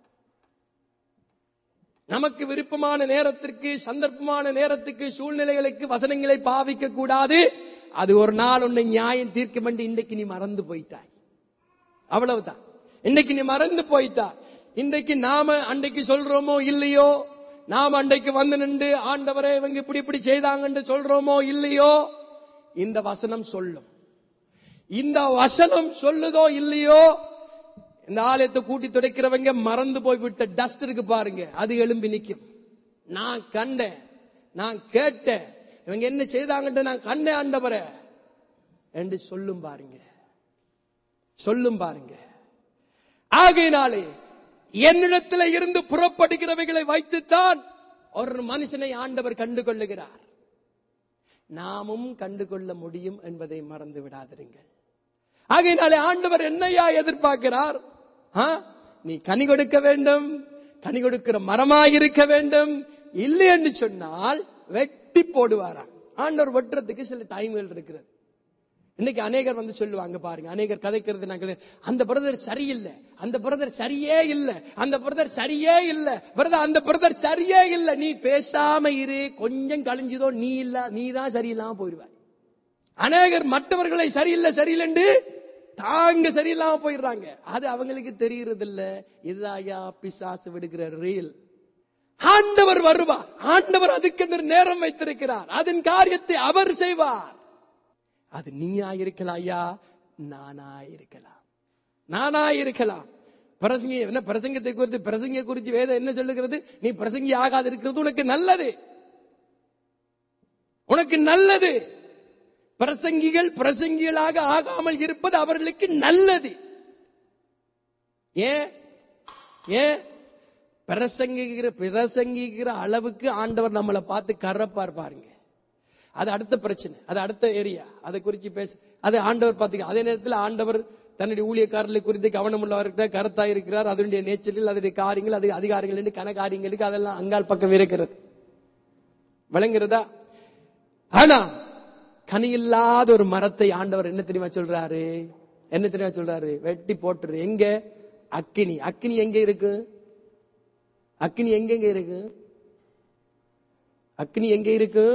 நமக்கு விருப்பமான நேரத்திற்கு சந்தர்ப்பமான நேரத்துக்கு சூழ்நிலைகளுக்கு வசனங்களை பாவிக்க கூடாது அது ஒரு நாள் உன்னை நியாயம் தீர்க்க வேண்டி இன்றைக்கு நீ மறந்து போயிட்டாய் அவ்வளவுதான் இன்னைக்கு நீ மறந்து போயிட்டா இன்றைக்கு நாம அன்றைக்கு சொல்றோமோ இல்லையோ நாம அன்றைக்கு வந்து நின்று ஆண்டவரே இவங்க இப்படி இப்படி செய்தாங்கன்னு சொல்றோமோ இல்லையோ இந்த வசனம் சொல்லும் இந்த வசனம் சொல்லுதோ இல்லையோ இந்த ஆலயத்தை கூட்டி துடைக்கிறவங்க மறந்து போய்விட்ட டஸ்ட் இருக்கு பாருங்க அது எழும்பி நிக்கும் நான் கண்டேன் நான் கேட்டேன் இவங்க என்ன செய்தாங்கன்னு நான் கண்டேன் ஆண்டவரே என்று சொல்லும் பாருங்க சொல்லும் பாருங்க ஆகையினாலே என்னிடத்தில் இருந்து புறப்படுகிறவைகளை வைத்துத்தான் ஒரு மனுஷனை ஆண்டவர் கண்டு கொள்ளுகிறார் நாமும் கண்டு கொள்ள முடியும் என்பதை மறந்து விடாதிருங்கள் ஆகையினாலே ஆண்டவர் என்னையா எதிர்பார்க்கிறார் ஆ? நீ கனி கொடுக்க வேண்டும் கனி கொடுக்கிற மரமாய் இருக்க வேண்டும் இல்லை என்று சொன்னால் வெட்டி போடுவாராம் ஆண்டவர் வெட்டுறதுக்கு சில டைம்கள் இருக்கிறது இன்னைக்கு அநேகர் வந்து சொல்லுவாங்க பாருங்க அநேகர் கதைக்கிறது நாங்கள் அந்த பிரதர் சரியில்லை அந்த பிரதர் சரியே இல்ல அந்த பிரதர் சரியே இல்ல பிரதர் அந்த பிரதர் சரியே இல்ல நீ பேசாம இரு கொஞ்சம் கழிஞ்சதோ நீ இல்ல நீ தான் சரியில்லாம போயிடுவாய் அநேகர் மற்றவர்களை சரியில்லை சரியில்லைண்டு தாங்க சரியில்லாம போயிடுறாங்க அது அவங்களுக்கு தெரியறது இல்ல இதுதாயா பிசாசு விடுகிற ரீல் ஆண்டவர் வருவார் ஆண்டவர் அதுக்கு நேரம் வைத்திருக்கிறார் அதன் காரியத்தை அவர் செய்வார் அது நீயா இருக்கலாம் ஐயா நானா இருக்கலாம் நானா இருக்கலாம் பிரசங்கி என்ன பிரசங்கத்தை குறித்து பிரசங்கிய குறித்து வேதம் என்ன சொல்லுகிறது நீ பிரசங்கி ஆகாது இருக்கிறது உனக்கு நல்லது உனக்கு நல்லது பிரசங்கிகள் பிரசங்கிகளாக ஆகாமல் இருப்பது அவர்களுக்கு நல்லது ஏன் ஏன் பிரசங்கிக்கிற பிரசங்கிக்கிற அளவுக்கு ஆண்டவர் நம்மளை பார்த்து கரப்பார் பாருங்க அது அடுத்த பிரச்சனை அது அடுத்த ஏரியா அதை குறித்து பேச அது ஆண்டவர் பார்த்துக்க அதே நேரத்தில் ஆண்டவர் தன்னுடைய ஊழியக்காரர்களை குறித்து கவனம் உள்ளவர்கிட்ட கருத்தா இருக்கிறார் அதனுடைய நேச்சரில் அதனுடைய காரியங்கள் அது அதிகாரங்கள் என்று கன காரியங்களுக்கு அதெல்லாம் அங்கால் பக்கம் இருக்கிறது விளங்குறதா ஆனா கனி இல்லாத ஒரு மரத்தை ஆண்டவர் என்ன தெரியுமா சொல்றாரு என்ன தெரியுமா சொல்றாரு வெட்டி போட்டுரு எங்க அக்கினி அக்கினி எங்க இருக்கு அக்கினி எங்கெங்க இருக்கு அக்கினி எங்க இருக்கு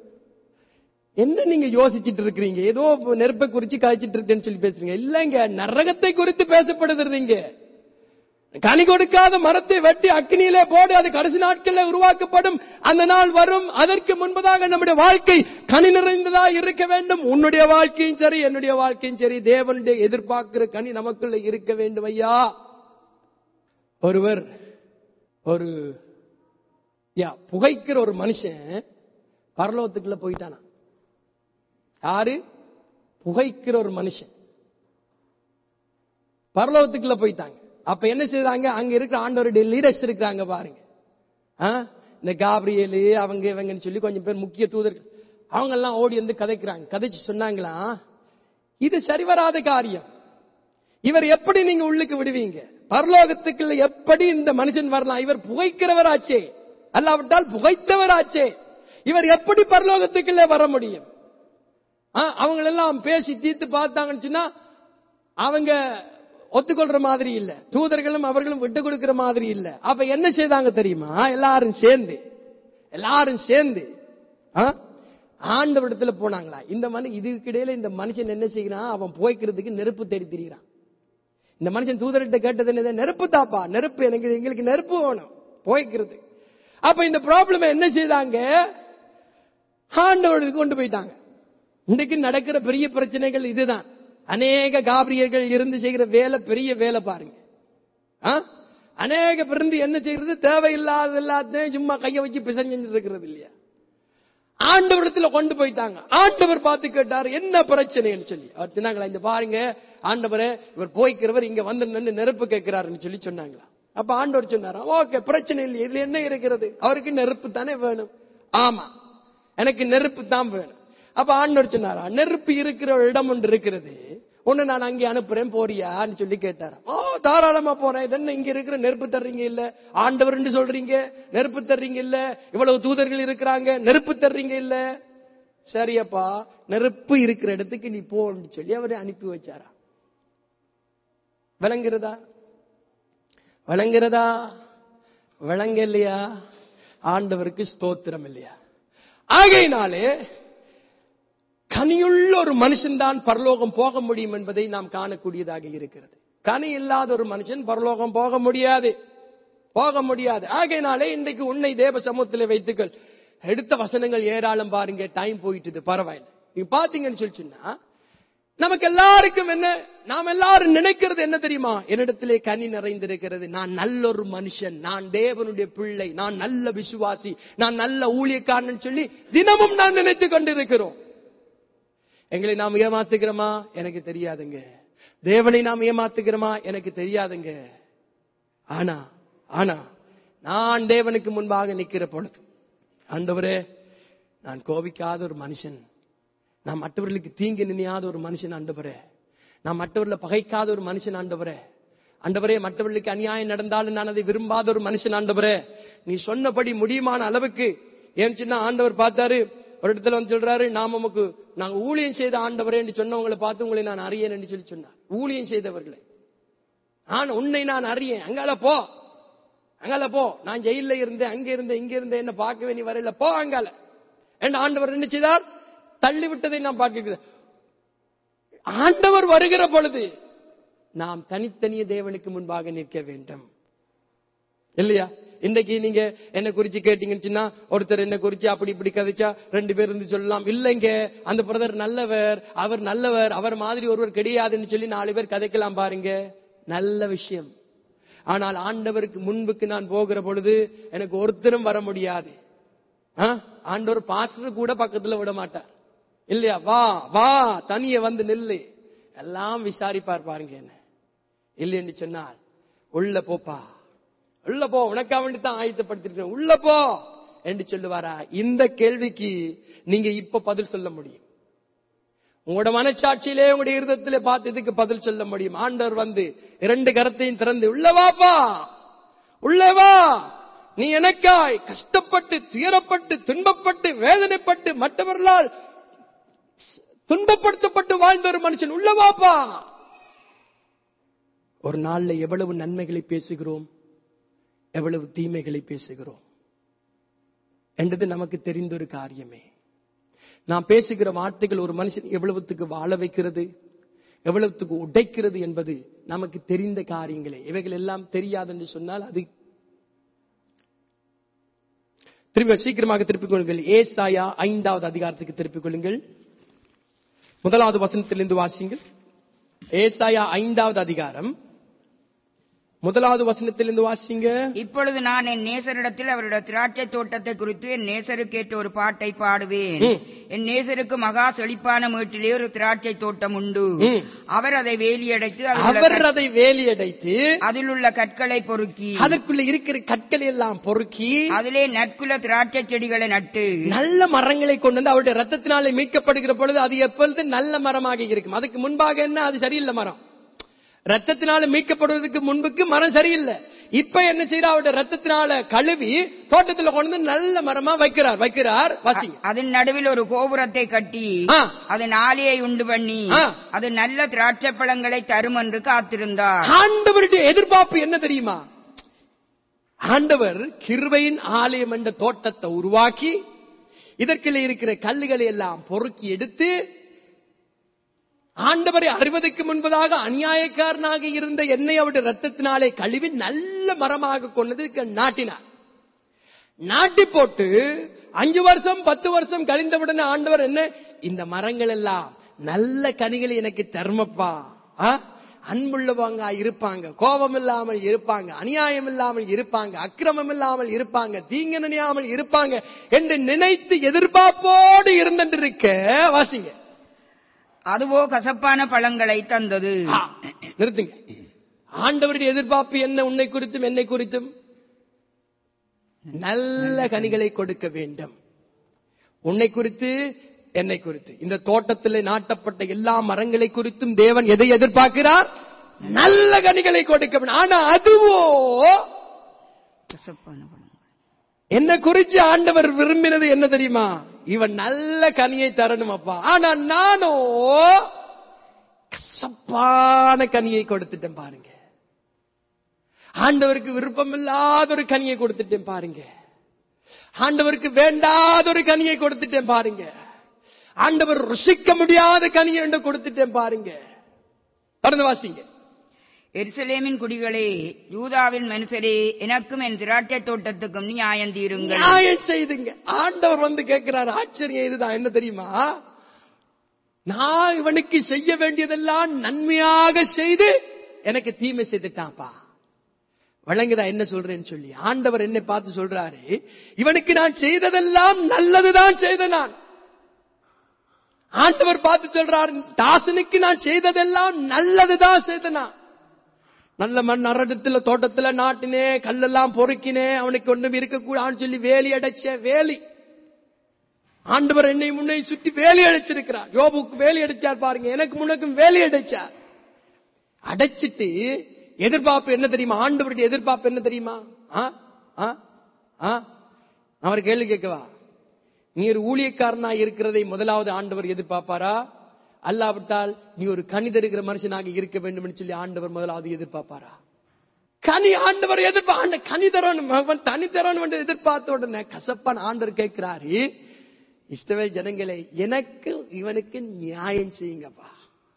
என்ன நீங்க யோசிச்சுட்டு இருக்கிறீங்க ஏதோ நெருப்பை குறிச்சு காய்ச்சிட்டு இருக்கேன்னு சொல்லி பேசுறீங்க இல்லங்க நரகத்தை குறித்து பேசப்படுகிறது இங்க கனி கொடுக்காத மரத்தை வெட்டி அக்னியிலே போடு அது கடைசி நாட்களில் உருவாக்கப்படும் அந்த நாள் வரும் அதற்கு முன்பதாக நம்முடைய வாழ்க்கை கனி நிறைந்ததா இருக்க வேண்டும் உன்னுடைய வாழ்க்கையும் சரி என்னுடைய வாழ்க்கையும் சரி தேவனுடைய எதிர்பார்க்கிற கனி நமக்குள்ள இருக்க வேண்டும் ஐயா ஒருவர் ஒரு யா புகைக்கிற ஒரு மனுஷன் பரலோகத்துக்குள்ள போயிட்டானா யாரு புகைக்கிற ஒரு மனுஷன் பரலோகத்துக்குள்ள போயிட்டாங்க அப்ப என்ன செய்றாங்க அங்க இருக்கிற ஆண்டவருடைய லீடர்ஸ் இருக்கிறாங்க பாருங்க ஆ? இந்த காப்ரியலு அவங்க இவங்கன்னு சொல்லி கொஞ்சம் பேர் முக்கிய தூதர்கள் அவங்க எல்லாம் ஓடி வந்து கதைக்கிறாங்க கதைச்சு சொன்னாங்களா இது சரிவராத காரியம் இவர் எப்படி நீங்க உள்ளுக்கு விடுவீங்க பரலோகத்துக்குள்ள எப்படி இந்த மனுஷன் வரலாம் இவர் புகைக்கிறவராச்சே அல்லாவிட்டால் புகைத்தவராச்சே இவர் எப்படி பரலோகத்துக்குள்ள வர முடியும் அவங்க எல்லாம் பேசி தீர்த்து பார்த்தாங்கன்னு சொன்னா அவங்க ஒத்துக்கொள்ற மாதிரி இல்ல தூதர்களும் அவர்களும் விட்டு கொடுக்கிற மாதிரி இல்ல அப்ப என்ன செய்தாங்க தெரியுமா எல்லாரும் சேர்ந்து எல்லாரும் சேர்ந்து ஆ? ஆண்டவரிடத்துல போனாங்களா இந்த மனு இதுக்கு இடையில இந்த மனுஷன் என்ன செய்கிறான் அவன் புகைக்கிறதுக்கு நெருப்பு தேடி திரிகிறான் இந்த மனுஷன் தூதர்கிட்ட கேட்டது என்னது நெருப்பு தாப்பா நெருப்பு எனக்கு எங்களுக்கு நெருப்பு வேணும் புகைக்கிறது அப்ப இந்த ப்ராப்ளம் என்ன செய்தாங்க ஆண்டவருக்கு கொண்டு போயிட்டாங்க இன்னைக்கு நடக்கிற பெரிய பிரச்சனைகள் இதுதான் அநேக காபிரியர்கள் இருந்து செய்கிற வேலை பெரிய வேலை பாருங்க ஆ? அநேக பிறந்து என்ன செய்யறது தேவையில்லாத எல்லாத்தையும் சும்மா கைய வச்சு பிசைஞ்சு இருக்கிறது இல்லையா ஆண்டவரத்துல கொண்டு போயிட்டாங்க ஆண்டவர் பார்த்து கேட்டார் என்ன பிரச்சனைன்னு சொல்லி அவர் சொன்னாங்களா இந்த பாருங்க ஆண்டவரே இவர் போய்க்கிறவர் இங்க வந்து நின்று நெருப்பு கேட்கிறாருன்னு சொல்லி சொன்னாங்களா அப்ப ஆண்டவர் சொன்னாரா ஓகே பிரச்சனை இல்லை இதுல என்ன இருக்கிறது அவருக்கு நெருப்பு தானே வேணும் ஆமா எனக்கு நெருப்பு தான் வேணும் அப்ப ஆண்டவர் சொன்னாரா நெருப்பு இருக்கிற ஒரு இடம் ஒன்று இருக்கிறது ஒண்ணு நான் அங்கே அனுப்புறேன் போறியான்னு சொல்லி கேட்டாராம் ஓ தாராளமா போறேன் இது என்ன இங்க இருக்கிற நெருப்பு தர்றீங்க இல்ல ஆண்டவர்னு சொல்றீங்க நெருப்பு தர்றீங்க இல்ல இவ்வளவு தூதர்கள் இருக்கிறாங்க நெருப்பு தர்றீங்க இல்ல சரியப்பா நெருப்பு இருக்கிற இடத்துக்கு நீ போன்னு சொல்லி அவரை அனுப்பி வச்சாரா விளங்குறதா விளங்குறதா விளங்க இல்லையா ஆண்டவருக்கு ஸ்தோத்திரம் இல்லையா ஆகையினாலே கனியுள்ள ஒரு மனுஷன்தான் பரலோகம் போக முடியும் என்பதை நாம் காணக்கூடியதாக இருக்கிறது கனி இல்லாத ஒரு மனுஷன் பரலோகம் போக முடியாது போக முடியாது ஆகையினாலே இன்றைக்கு உன்னை தேவ சமூகத்தில் வைத்துக்கள் எடுத்த வசனங்கள் ஏராளம் பாருங்க டைம் போயிட்டுது பரவாயில்லை நீங்க பாத்தீங்கன்னு சொல்லிச்சுன்னா நமக்கு எல்லாருக்கும் என்ன நாம் எல்லாரும் நினைக்கிறது என்ன தெரியுமா என்னிடத்திலே கனி நிறைந்திருக்கிறது நான் நல்ல ஒரு மனுஷன் நான் தேவனுடைய பிள்ளை நான் நல்ல விசுவாசி நான் நல்ல ஊழியக்காரன் சொல்லி தினமும் நான் நினைத்துக் கொண்டிருக்கிறோம் எங்களை நாம் ஏமாத்துகிறோமா எனக்கு தெரியாதுங்க தேவனை நாம் ஏமாத்துகிறோமா எனக்கு தெரியாதுங்க ஆனா ஆனா நான் தேவனுக்கு முன்பாக நிக்கிற பொழுது ஆண்டவரே நான் கோபிக்காத ஒரு மனுஷன் நான் மற்றவர்களுக்கு தீங்கு நினையாத ஒரு மனுஷன் ஆண்டவரே நான் மற்றவர்களை பகைக்காத ஒரு மனுஷன் ஆண்டவரே ஆண்டவரே மற்றவர்களுக்கு அநியாயம் நடந்தாலும் நான் அதை விரும்பாத ஒரு மனுஷன் ஆண்டவரே நீ சொன்னபடி முடியுமான அளவுக்கு ஏன் சொன்னா ஆண்டவர் பார்த்தாரு ஒரு இடத்துல வந்து சொல்றாரு நாம் உமக்கு நாங்க ஊழியம் செய்த ஆண்டவரே என்று சொன்னவங்களை பார்த்து உங்களை நான் அறியேன் என்று சொல்லி சொன்னார் ஊழியம் செய்தவர்களை ஆனா உன்னை நான் அறியேன் அங்கால போ அங்கால போ நான் ஜெயில இருந்தேன் அங்க இருந்தேன் இங்க இருந்தேன் என்ன பார்க்கவே நீ வரையில போ அங்கால என்று ஆண்டவர் என்ன செய்தார் தள்ளி விட்டதை நாம் பார்க்கிறேன் ஆண்டவர் வருகிற பொழுது நாம் தனித்தனிய தேவனுக்கு முன்பாக நிற்க வேண்டும் இல்லையா இன்னைக்கு நீங்க என்ன குறிச்சு கேட்டீங்கன்னு சொன்னா ஒருத்தர் என்ன குறிச்சு அப்படி இப்படி கதைச்சா ரெண்டு பேர் இருந்து சொல்லலாம் இல்லைங்க அந்த பிரதர் நல்லவர் அவர் நல்லவர் அவர் மாதிரி ஒருவர் கிடையாதுன்னு சொல்லி நாலு பேர் கதைக்கலாம் பாருங்க நல்ல விஷயம் ஆனால் ஆண்டவருக்கு முன்புக்கு நான் போகிற பொழுது எனக்கு ஒருத்தரும் வர முடியாது ஆ? ஆண்டவர் பாஸ்டர் கூட பக்கத்துல விட மாட்டார் இல்லையா வா வா தனிய வந்து நில்லு எல்லாம் விசாரிப்பார் பாருங்க என்ன இல்லைன்னு சொன்னால் உள்ள போப்பா உள்ள போ உனக்கா வேண்டி தான் ஆயத்தப்படுத்திருக்கேன் உள்ள போ என்று சொல்லுவாரா இந்த கேள்விக்கு நீங்க இப்ப பதில் சொல்ல முடியும் உங்களோட மனச்சாட்சியிலே உங்களுடைய இருதத்திலே பார்த்து இதுக்கு பதில் சொல்ல முடியும் ஆண்டவர் வந்து இரண்டு கரத்தையும் திறந்து உள்ள வாப்பா உள்ளே வா நீ எனக்காய் கஷ்டப்பட்டு துயரப்பட்டு துன்பப்பட்டு வேதனைப்பட்டு மற்றவர்களால் துன்பப்படுத்தப்பட்டு வாழ்ந்த ஒரு மனுஷன் உள்ள வாப்பா ஒரு நாள்ல எவ்வளவு நன்மைகளை பேசுகிறோம் எவ்வளவு தீமைகளை பேசுகிறோம் என்றது நமக்கு தெரிந்த ஒரு காரியமே நாம் பேசுகிற வார்த்தைகள் ஒரு மனுஷன் எவ்வளவுத்துக்கு வாழ வைக்கிறது எவ்வளவுத்துக்கு உடைக்கிறது என்பது நமக்கு தெரிந்த காரியங்களே இவைகள் எல்லாம் தெரியாது என்று சொன்னால் அது திரும்ப சீக்கிரமாக திருப்பிக் கொள்ளுங்கள் ஏசாயா ஐந்தாவது அதிகாரத்துக்கு திருப்பிக் கொள்ளுங்கள் முதலாவது வசனத்திலிருந்து வாசிங்கள் ஏசாயா ஐந்தாவது அதிகாரம் முதலாவது வசனத்திலிருந்து வாசிங்க இப்பொழுது நான் என் நேசரிடத்தில் அவருடைய திராட்சை தோட்டத்தை குறித்து என் நேசருக்கு ஏற்ற ஒரு பாட்டை பாடுவேன் ம். என் நேசருக்கு மகா செழிப்பான மேட்டிலே ஒரு திராட்சை தோட்டம் உண்டு ம். அவர் அதை வேலியடைத்து அதிலுள்ள அவர் கற்- அதை வேலியடைத்து அதிலுள்ள கற்களை பொறுக்கி அதற்குள்ள இருக்கிற கற்களை எல்லாம் பொறுக்கி அதிலே நற்குல திராட்சை செடிகளை நட்டு நல்ல மரங்களை கொண்டு வந்து அவருடைய ரத்தத்தினாலே மீட்கப்படுகிற பொழுது அது எப்பொழுது நல்ல மரமாக இருக்கும் அதுக்கு முன்பாக என்ன அது சரியில்லை மரம் ரத்தத்தினால மீட்கப்படுவதற்கு முன்புக்கு மரம் சரியில்லை இப்ப என்ன செய்யறா அவருடைய ரத்தத்தினால கழுவி தோட்டத்துல கொண்டு வந்து நல்ல மரமா வைக்கிறார் வைக்கிறார் வாசிங்க அதன் நடுவில் ஒரு கோபுரத்தை கட்டி ஆ. அதன் ஆலையை உண்டு பண்ணி ஆ. அது நல்ல திராட்சை பழங்களை தரும் என்று காத்திருந்தார் ஆண்டவருடைய எதிர்பார்ப்பு என்ன தெரியுமா ஆண்டவர் கிருபையின் ஆலயம் என்ற தோட்டத்தை உருவாக்கி இதற்குள்ள இருக்கிற கல்லுகளை எல்லாம் பொறுக்கி எடுத்து ஆண்டவரை அறிவதற்கு முன்பதாக அநியாயக்காரனாக இருந்த என்னை அவருடைய ரத்தத்தினாலே கழுவி நல்ல மரமாக கொண்டது நாட்டினார் நாட்டி போட்டு அஞ்சு வருஷம் பத்து வருஷம் கழிந்தவுடனே ஆண்டவர் என்ன இந்த மரங்கள் எல்லாம் நல்ல கனிகளை எனக்கு தர்மப்பா ஆ? அன்புள்ளவங்க இருப்பாங்க கோபம் இல்லாமல் இருப்பாங்க அநியாயம் இல்லாமல் இருப்பாங்க அக்கிரமம் இல்லாமல் இருப்பாங்க தீங்கு நினையாமல் இருப்பாங்க என்று நினைத்து எதிர்பார்ப்போடு இருந்திருக்க வாசிங்க அதுவோ கசப்பான பழங்களை தந்தது ஆ, நிறுத்துங்க ஆண்டவருடைய எதிர்பார்ப்பு என்ன உன்னை குறித்தும் என்னை குறித்தும் நல்ல கனிகளை கொடுக்க வேண்டும் உன்னை குறித்து என்னை குறித்து இந்த தோட்டத்தில் நாட்டப்பட்ட எல்லா மரங்களை குறித்தும் தேவன் எதை எதிர்பார்க்கிறார் நல்ல கனிகளை கொடுக்க வேண்டும் ஆனா அதுவோ கசப்பான பழங்கள் என்ன குறிச்சு ஆண்டவர் விரும்பினது என்ன தெரியுமா இவன் நல்ல கனியை தரணும் அப்பா ஆனா நானோ கசப்பான கனியை கொடுத்துட்டேன் பாருங்க ஆண்டவருக்கு விருப்பம் இல்லாத ஒரு கனியை கொடுத்துட்டேன் பாருங்க ஆண்டவருக்கு வேண்டாத ஒரு கனியை கொடுத்துட்டேன் பாருங்க ஆண்டவர் ருசிக்க முடியாத கனியை என்று கொடுத்துட்டேன் பாருங்க தொடர்ந்து வாசிங்க எருசலேமின் குடிகளே யூதாவின் மனுஷரே எனக்கும் என் திராட்சை தோட்டத்துக்கும் நியாயம் தீருங்கள் நியாயம் செய்துங்க ஆண்டவர் வந்து கேட்கிறார் ஆச்சரியம் இதுதான் என்ன தெரியுமா நான் இவனுக்கு செய்ய வேண்டியதெல்லாம் நன்மையாக செய்து எனக்கு தீமை செய்துட்டான்ப்பா வழங்குதா என்ன சொல்றேன்னு சொல்லி ஆண்டவர் என்னை பார்த்து சொல்றாரு இவனுக்கு நான் செய்ததெல்லாம் நல்லதுதான் செய்த நான் ஆண்டவர் பார்த்து சொல்றார் தாசனுக்கு நான் செய்ததெல்லாம் நல்லதுதான் செய்த நான் நல்ல மண் அரடத்துல தோட்டத்துல நாட்டினே கல்லெல்லாம் பொறுக்கினே அவனுக்கு ஒண்ணும் இருக்கக்கூடாதுன்னு சொல்லி வேலி அடைச்ச வேலி ஆண்டவர் என்னை முன்னை சுத்தி வேலி அடைச்சிருக்கிறார் யோபுக்கு வேலி அடைச்சார் பாருங்க எனக்கு முன்னக்கும் வேலி அடைச்சார் அடைச்சிட்டு எதிர்பார்ப்பு என்ன தெரியுமா ஆண்டவருடைய எதிர்பார்ப்பு என்ன தெரியுமா ஆ? ஆ? ஆ? அவர் கேள்வி கேட்கவா நீ ஒரு ஊழியக்காரனா இருக்கிறதை முதலாவது ஆண்டவர் எதிர்பார்ப்பாரா அல்லாவிட்டால் நீ ஒரு கனி தருகிற மனுஷனாக இருக்க வேண்டும் என்று சொல்லி ஆண்டவர் முதலாவது எதிர்பார்ப்பாரா கனி ஆண்டவர் எதிர்ப்பா கனி தரணும் அவன் தனி தரணும் என்று எதிர்பார்த்த உடனே கசப்பான் ஆண்டவர் கேட்கிறாரு இஷ்டவே ஜனங்களே எனக்கு இவனுக்கு நியாயம் செய்யுங்கப்பா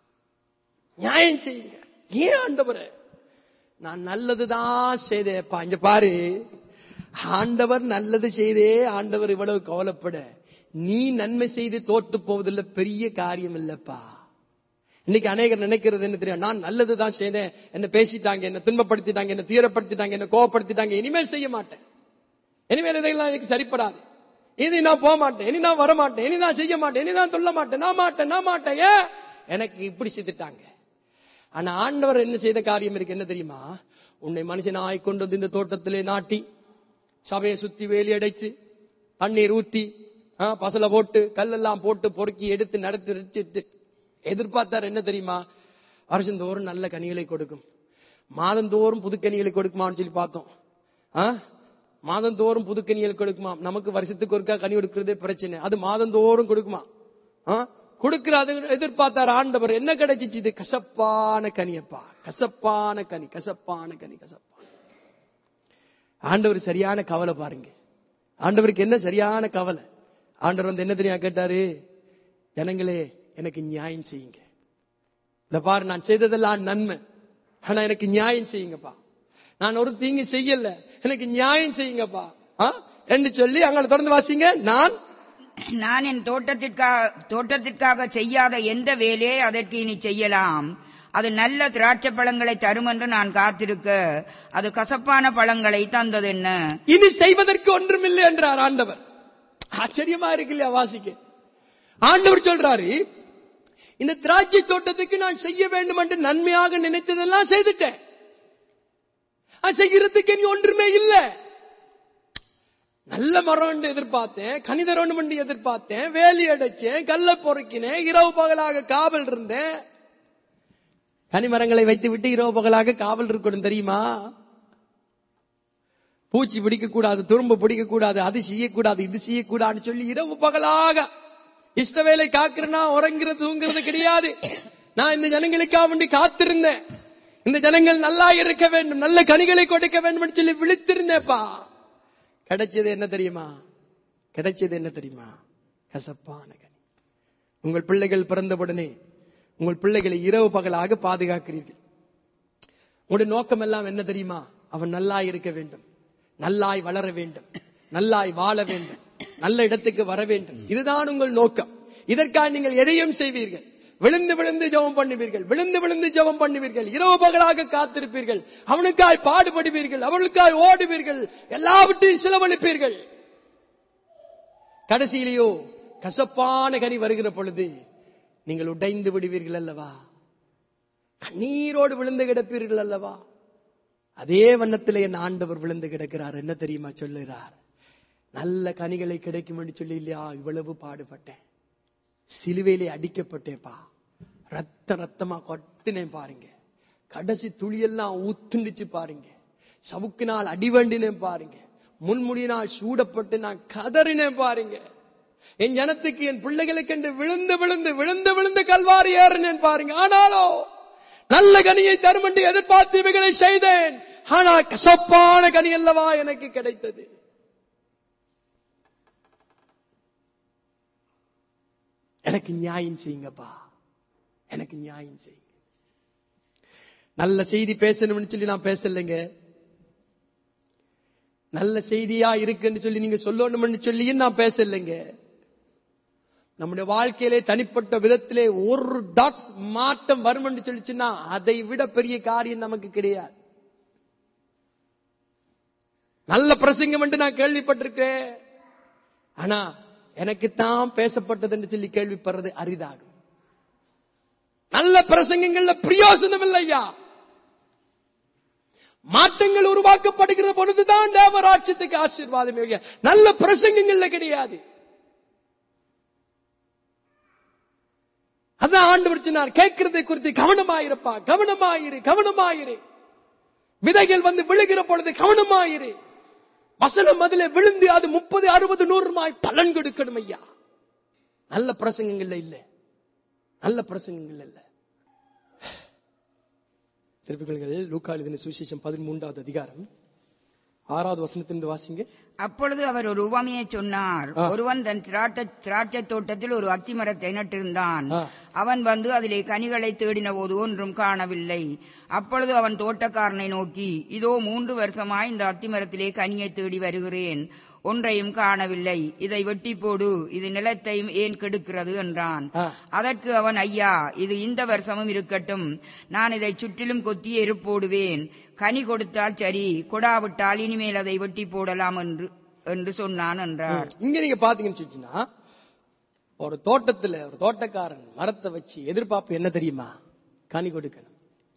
நியாயம் செய்யுங்க ஏன் ஆண்டவரே நான் நல்லதுதான் செய்தேப்பா இங்க பாரு ஆண்டவர் நல்லது செய்தே ஆண்டவர் இவ்வளவு கவலைப்பட நீ நன்மை செய்து தோற்று போவதில்ல பெரிய காரியம் இல்லப்பா இன்னைக்கு அநேகர் நினைக்கிறது என்ன தெரியும் நான் நல்லதுதான் செய்தேன் என்ன பேசிட்டாங்க என்ன துன்பப்படுத்திட்டாங்க என்ன தீரப்படுத்திட்டாங்க என்ன கோவப்படுத்திட்டாங்க இனிமேல் செய்ய மாட்டேன் இனிமேல் இதெல்லாம் எனக்கு சரிப்படாது இனி நான் போக மாட்டேன் இனி நான் வர மாட்டேன் இனி நான் செய்ய மாட்டேன் இனி நான் சொல்ல மாட்டேன் நான் மாட்டேன் நான் மாட்டேன் ஏன் எனக்கு இப்படி செய்துட்டாங்க ஆனா ஆண்டவர் என்ன செய்த காரியம் இருக்கு என்ன தெரியுமா உன்னை மனுஷனாய் கொண்டு வந்து இந்த தோட்டத்திலே நாட்டி சபையை சுத்தி வேலி அடைச்சு தண்ணீர் ஊத்தி ஆ, பசலை போட்டு கல்லெல்லாம் போட்டு பொறுக்கி எடுத்து நடத்தி வச்சுட்டு எதிர்பார்த்தார் என்ன தெரியுமா வருஷந்தோறும் நல்ல கனிகளை கொடுக்கும் மாதந்தோறும் புது கனிகளை கொடுக்குமான்னு சொல்லி பார்த்தோம் ஆ? மாதந்தோறும் புது கனிகள் கொடுக்குமா நமக்கு வருஷத்துக்கு ஒருக்கா கனி கொடுக்கறதே பிரச்சனை அது மாதந்தோறும் கொடுக்குமா ஆ? கொடுக்கிறாது எதிர்பார்த்தார் ஆண்டவர் என்ன கிடைச்சிச்சு இது கசப்பான கனியப்பா கசப்பான கனி கசப்பான கனி கசப்பான ஆண்டவர் சரியான கவலை பாருங்க ஆண்டவருக்கு என்ன சரியான கவலை ஆண்டவர் வந்து என்ன தெரியுமா கேட்டாரு ஜனங்களே எனக்கு நியாயம் செய்யுங்க இந்த பாரு நான் செய்ததெல்லாம் நன்மை ஆனா எனக்கு நியாயம் செய்யுங்கப்பா நான் ஒரு தீங்கு செய்யல எனக்கு நியாயம் செய்யுங்கப்பா ஆ? என்று சொல்லி அங்க தொடர்ந்து வாசிங்க நான் நான் என் தோட்டத்திற்காக தோட்டத்திற்காக செய்யாத எந்த வேலையை அதற்கு இனி செய்யலாம் அது நல்ல திராட்சை பழங்களை தரும் என்று நான் காத்திருக்க அது கசப்பான பழங்களை தந்தது என்ன இனி செய்வதற்கு ஒன்றுமில்லை என்றார் ஆண்டவர் ஆச்சரியமா இருக்கு இல்லையா வாசிக்க ஆண்டவர் சொல்றாரு இந்த திராட்சை தோட்டத்துக்கு நான் செய்ய வேண்டும் என்று நன்மையாக நினைத்ததெல்லாம் செய்துட்டேன் அது செய்யறதுக்கு இனி ஒன்றுமே இல்ல நல்ல மரம் என்று எதிர்பார்த்தேன் கனிதரம் என்று எதிர்பார்த்தேன் வேலி அடைச்சேன் கல்ல பொறுக்கினேன் இரவு பகலாக காவல் இருந்தேன் கனிமரங்களை வைத்து விட்டு இரவு பகலாக காவல் இருக்கணும் தெரியுமா பூச்சி பிடிக்க கூடாது துரும்பு பிடிக்க கூடாது அது செய்யக்கூடாது இது செய்யக்கூடாதுன்னு சொல்லி இரவு பகலாக இஷ்ட வேலை காக்குறேன்னா உறங்கிறது தூங்குறது கிடையாது நான் இந்த ஜனங்களுக்காக வேண்டி காத்திருந்தேன் இந்த ஜனங்கள் நல்லா இருக்க வேண்டும் நல்ல கனிகளை கொடுக்க வேண்டும் சொல்லி விழித்திருந்தேப்பா கிடைச்சது என்ன தெரியுமா கிடைச்சது என்ன தெரியுமா கசப்பான கனி உங்கள் பிள்ளைகள் பிறந்தவுடனே உங்கள் பிள்ளைகளை இரவு பகலாக பாதுகாக்கிறீர்கள் உங்களுடைய நோக்கம் எல்லாம் என்ன தெரியுமா அவன் நல்லாய் இருக்க வேண்டும் நல்லாய் வளர வேண்டும் நல்லாய் வாழ வேண்டும் நல்ல இடத்துக்கு வர வேண்டும் இதுதான் உங்கள் நோக்கம் இதற்காக நீங்கள் எதையும் செய்வீர்கள் விழுந்து விழுந்து ஜெபம் பண்ணுவீர்கள் விழுந்து விழுந்து ஜெபம் பண்ணுவீர்கள் இரவு பகலாக காத்திருப்பீர்கள் அவனுக்காய் பாடுபடுவீர்கள் அவளுக்காய் ஓடுவீர்கள் எல்லாவற்றையும் செலவழிப்பீர்கள் கடைசியிலேயோ கசப்பான கனி வருகிற பொழுது நீங்கள் உடைந்து விடுவீர்கள் அல்லவா கண்ணீரோடு விழுந்து கிடப்பீர்கள் அல்லவா அதே வண்ணத்தில் என் ஆண்டவர் விழுந்து கிடக்கிறார் என்ன தெரியுமா சொல்லுகிறார் நல்ல கனிகளை கிடைக்கும் என்று சொல்லி இல்லையா இவ்வளவு பாடுபட்டேன் சிலுவையிலே அடிக்கப்பட்டேப்பா ரத்த ரத்தமா கொட்டினேன் பாருங்க கடைசி துளியெல்லாம் ஊத்துண்டுச்சு பாருங்க சவுக்கினால் அடிவண்டினேன் பாருங்க முன்முடியினால் சூடப்பட்டு நான் கதறினேன் பாருங்க என் ஜனத்துக்கு என் பிள்ளைகளுக்கு என்று விழுந்து விழுந்து விழுந்து விழுந்து கல்வாரி ஏறினேன் பாருங்க ஆனாலோ நல்ல கனியை தரும் என்று எதிர்பார்த்து இவைகளை செய்தேன் ஆனால் கசப்பான கனி அல்லவா எனக்கு கிடைத்தது எனக்கு நியாயம் செய்யுங்கப்பா எனக்கு நியாயம் செய்யுங்க நல்ல செய்தி பேசணும்னு சொல்லி நான் பேசலைங்க நல்ல செய்தியா இருக்குன்னு சொல்லி நீங்க சொல்லணும்னு சொல்லியும் நான் பேசலைங்க நம்முடைய வாழ்க்கையிலே தனிப்பட்ட விதத்திலே ஒரு டாட்ஸ் மாற்றம் வரும் என்று சொல்லிச்சுன்னா அதை விட பெரிய காரியம் நமக்கு கிடையாது நல்ல பிரசங்கம் என்று நான் கேள்விப்பட்டிருக்கேன் ஆனா எனக்கு தான் பேசப்பட்டது என்று சொல்லி கேள்விப்படுறது அரிதாகும் நல்ல பிரசங்கங்கள்ல பிரயோசனம் இல்லையா மாற்றங்கள் உருவாக்கப்படுகிற பொழுதுதான் தேவராட்சியத்துக்கு ஆசீர்வாதம் இல்லையா நல்ல பிரசங்கங்கள்ல கிடையாது அதான் ஆண்டு சொன்னார் கேட்கிறதை குறித்து கவனமாயிருப்பா கவனமாயிரு கவனமாயிரு விதைகள் வந்து விழுகிற பொழுது கவனமாயிரு வசனம் அதிலே விழுந்து அது முப்பது அறுபது நூறுமாய் பலன் கொடுக்கணும் ஐயா நல்ல பிரசங்கங்கள்ல இல்ல நல்ல பிரசங்கங்கள் இல்ல திருப்பிகள் லூக்கா எழுதின சுவிசேஷம் பதிமூன்றாவது அதிகாரம் ஆறாவது வசனத்திலிருந்து வாசிங்க அப்பொழுது அவர் ஒரு உவமையை சொன்னார் ஆ. ஒருவன் தன் திராட்சை திராட்சை தோட்டத்தில் ஒரு அத்தி மரத்தை நட்டிருந்தான் ஆ. அவன் வந்து அதிலே கனிகளை தேடின போது ஒன்றும் காணவில்லை அப்பொழுது அவன் தோட்டக்காரனை நோக்கி இதோ மூன்று வருஷமாய் இந்த அத்தி மரத்திலே கனியை தேடி வருகிறேன் ஒன்றையும் காணவில்லை இதை வெட்டி போடு இது நிலத்தையும் ஏன் கெடுக்கிறது என்றான் ஆ. அதற்கு அவன் ஐயா இது இந்த வருஷமும் இருக்கட்டும் நான் இதை சுற்றிலும் கொத்தி எருப்போடுவேன் கனி கொடுத்தால் சரி கொடாவிட்டால் இனிமேல் அதை வெட்டி போடலாம் என்று என்று சொன்னான் என்றார் இங்க நீங்க பாத்தீங்கன்னு சொல்லிச்சுன்னா ஒரு தோட்டத்துல ஒரு தோட்டக்காரன் மரத்தை வச்சு எதிர்பார்ப்பு என்ன தெரியுமா கனி கொடுக்கணும்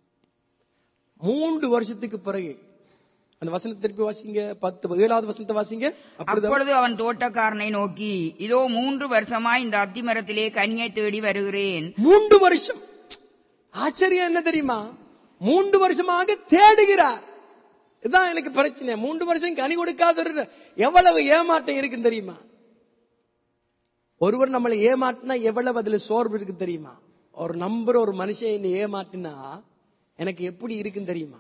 மூன்று வருஷத்துக்கு பிறகு அந்த வசனத்தை திருப்பி வாசிங்க பத்து ஏழாவது வசனத்தை வாசிங்க அப்பொழுது அப்பொழுது அவன் தோட்டக்காரனை நோக்கி இதோ மூன்று வருஷமாய் இந்த அத்தி மரத்திலே கனியை தேடி வருகிறேன் மூன்று வருஷம் ஆச்சரியம் என்ன தெரியுமா மூன்று வருஷமாக தேடுகிறார் இதுதான் எனக்கு பிரச்சனை மூன்று வருஷம் கனி கொடுக்காத எவ்வளவு ஏமாட்டம் இருக்குன்னு தெரியுமா ஒருவர் நம்மளை ஏமாட்டினா எவ்வளவு அதுல சோர்வு இருக்கு தெரியுமா ஒரு நம்புற ஒரு மனுஷன் என்னை ஏமாட்டினா எனக்கு எப்படி இருக்குன்னு தெரியுமா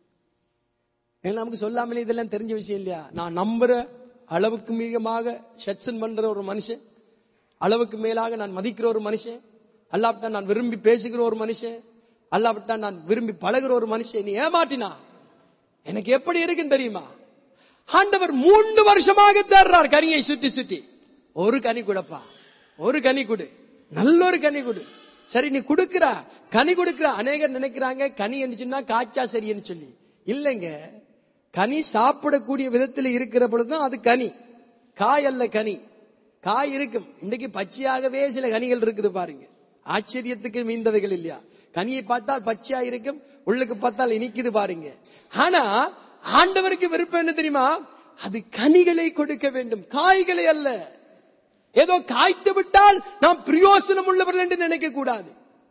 ஏன்னா நமக்கு சொல்லாமலே இதெல்லாம் தெரிஞ்ச விஷயம் இல்லையா நான் நம்புற அளவுக்கு மிகமாக ஷட்சன் பண்ற ஒரு மனுஷன் அளவுக்கு மேலாக நான் மதிக்கிற ஒரு மனுஷன் அல்லாவிட்டா நான் விரும்பி பேசுகிற ஒரு மனுஷன் அல்லாவிட்டா நான் விரும்பி பழகுற ஒரு மனுஷன் நீ ஏமாட்டினா எனக்கு எப்படி இருக்குன்னு தெரியுமா ஆண்டவர் மூன்று வருஷமாக தேடுறார் கனியை சுற்றி சுற்றி ஒரு கனி கொடுப்பா ஒரு கனி கொடு நல்ல ஒரு கனி கொடு சரி நீ கொடுக்கிற கனி கொடுக்கிற அநேகர் நினைக்கிறாங்க கனி என்னச்சுன்னா காய்ச்சா சரின்னு சொல்லி இல்லைங்க கனி சாப்பிடக்கூடிய விதத்தில் இருக்கிற பொழுதுதான் அது கனி காய் அல்ல கனி காய் இருக்கும் இன்னைக்கு பச்சையாகவே சில கனிகள் இருக்குது பாருங்க ஆச்சரியத்துக்கு மீந்தவைகள் இல்லையா கனியை பார்த்தால் பச்சையா இருக்கும் உள்ளுக்கு பார்த்தால் இனிக்குது பாருங்க ஆனா ஆண்டவருக்கு விருப்பம் என்ன தெரியுமா அது கனிகளை கொடுக்க வேண்டும் காய்களை அல்ல ஏதோ காய்த்து விட்டால் நாம் பிரயோசனம் உள்ளவர்கள் என்று நினைக்க கூடாது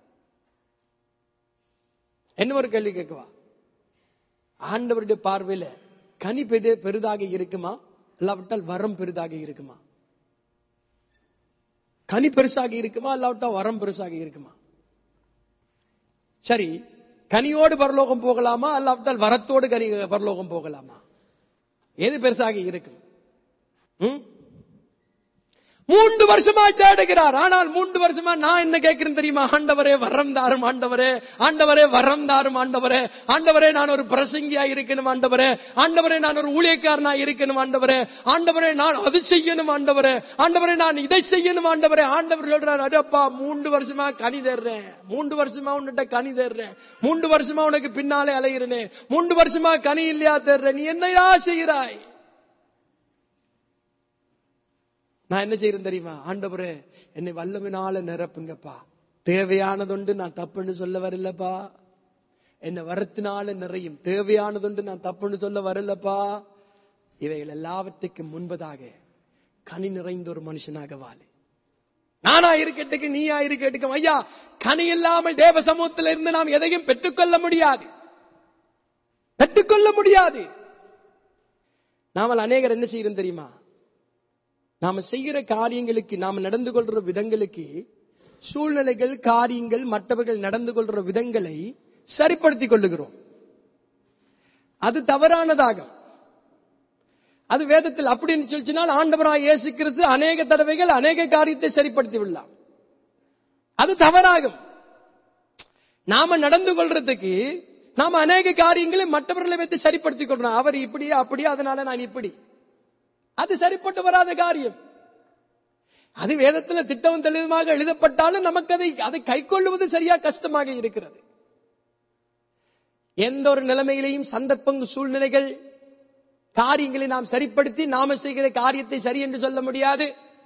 என்ன ஒரு கேள்வி கேட்கவா ஆண்டவருடைய பார்வையில கனி பெரு பெரிதாக இருக்குமா இல்லாவிட்டால் வரம் பெரிதாக இருக்குமா கனி பெருசாக இருக்குமா இல்லாவிட்டால் வரம் பெருசாக இருக்குமா சரி கனியோடு பரலோகம் போகலாமா அல்லாவிட்டால் வரத்தோடு கனி பரலோகம் போகலாமா எது பெருசாக இருக்கும் ம்? மூன்று வருஷமா தேடுகிறார் ஆனால் மூன்று வருஷமா நான் என்ன கேட்கிறேன் தெரியுமா ஆண்டவரே வரம் தாரும் ஆண்டவரே ஆண்டவரே வரம் தாரும் ஆண்டவரே ஆண்டவரே நான் ஒரு பிரசங்கியா இருக்கணும் ஆண்டவரே ஆண்டவரே நான் ஒரு ஊழியக்காரனா இருக்கணும் ஆண்டவரே ஆண்டவரே நான் அது செய்யணும் ஆண்டவரே ஆண்டவரே நான் இதை செய்யணும் ஆண்டவரே ஆண்டவர் சொல்றாரு அடப்பா மூன்று வருஷமா கனி தேடுறேன் மூன்று வருஷமா உன்கிட்ட கனி தேடுறேன் மூன்று வருஷமா உனக்கு பின்னாலே அலைகிறேனே மூன்று வருஷமா கனி இல்லையா தேடுறேன் நீ என்னையா செய்கிறாய் நான் என்ன செய்யறேன் தெரியுமா ஆண்டவரே என்னை வல்லமினால நிரப்புங்கப்பா தேவையானதுண்டு நான் தப்புன்னு சொல்ல வரலப்பா என்ன வரத்தினால நிறையும் தேவையானதுண்டு நான் தப்புன்னு சொல்ல வரலப்பா இவைகள் எல்லாவற்றுக்கும் முன்பதாக கனி நிறைந்த ஒரு மனுஷனாக வாழு நானா இருக்கட்டுக்கு நீயா இருக்கட்டுக்கும் ஐயா கனி இல்லாமல் தேவ சமூகத்தில் இருந்து நாம் எதையும் பெற்றுக்கொள்ள முடியாது பெற்றுக்கொள்ள முடியாது நாமல் அநேகர் என்ன செய்யறோம் தெரியுமா நாம செய்கிற காரியங்களுக்கு நாம நடந்து கொள்ற விதங்களுக்கு சூழ்நிலைகள் காரியங்கள் மற்றவர்கள் நடந்து கொள்ற விதங்களை சரிப்படுத்திக் கொள்ளுகிறோம் அது தவறானதாகும் அது வேதத்தில் அப்படின்னு சொல்லிச்சினால் ஆண்டவராய் இயேசு கிறிஸ்து அநேக தடவைகள் அநேக காரியத்தை சரிப்படுத்தி விடலாம் அது தவறாகும் நாம நடந்து கொள்றதுக்கு நாம அநேக காரியங்களை மற்றவர்களை வைத்து சரிப்படுத்திக் கொள்றோம் அவர் இப்படி அப்படி அதனால நான் இப்படி அது சரிப்பட்டு வராத காரியம் அது வேதத்துல திட்டமும் தெளிவுமாக எழுதப்பட்டாலும் நமக்கு அதை அதை கைக்கொள்ளுவது சரியா கஷ்டமாக இருக்கிறது எந்த ஒரு நிலைமையிலையும் சந்தர்ப்பங்கள் சூழ்நிலைகள் காரியங்களை நாம் சரிப்படுத்தி நாம செய்கிற காரியத்தை சரி என்று சொல்ல முடியாது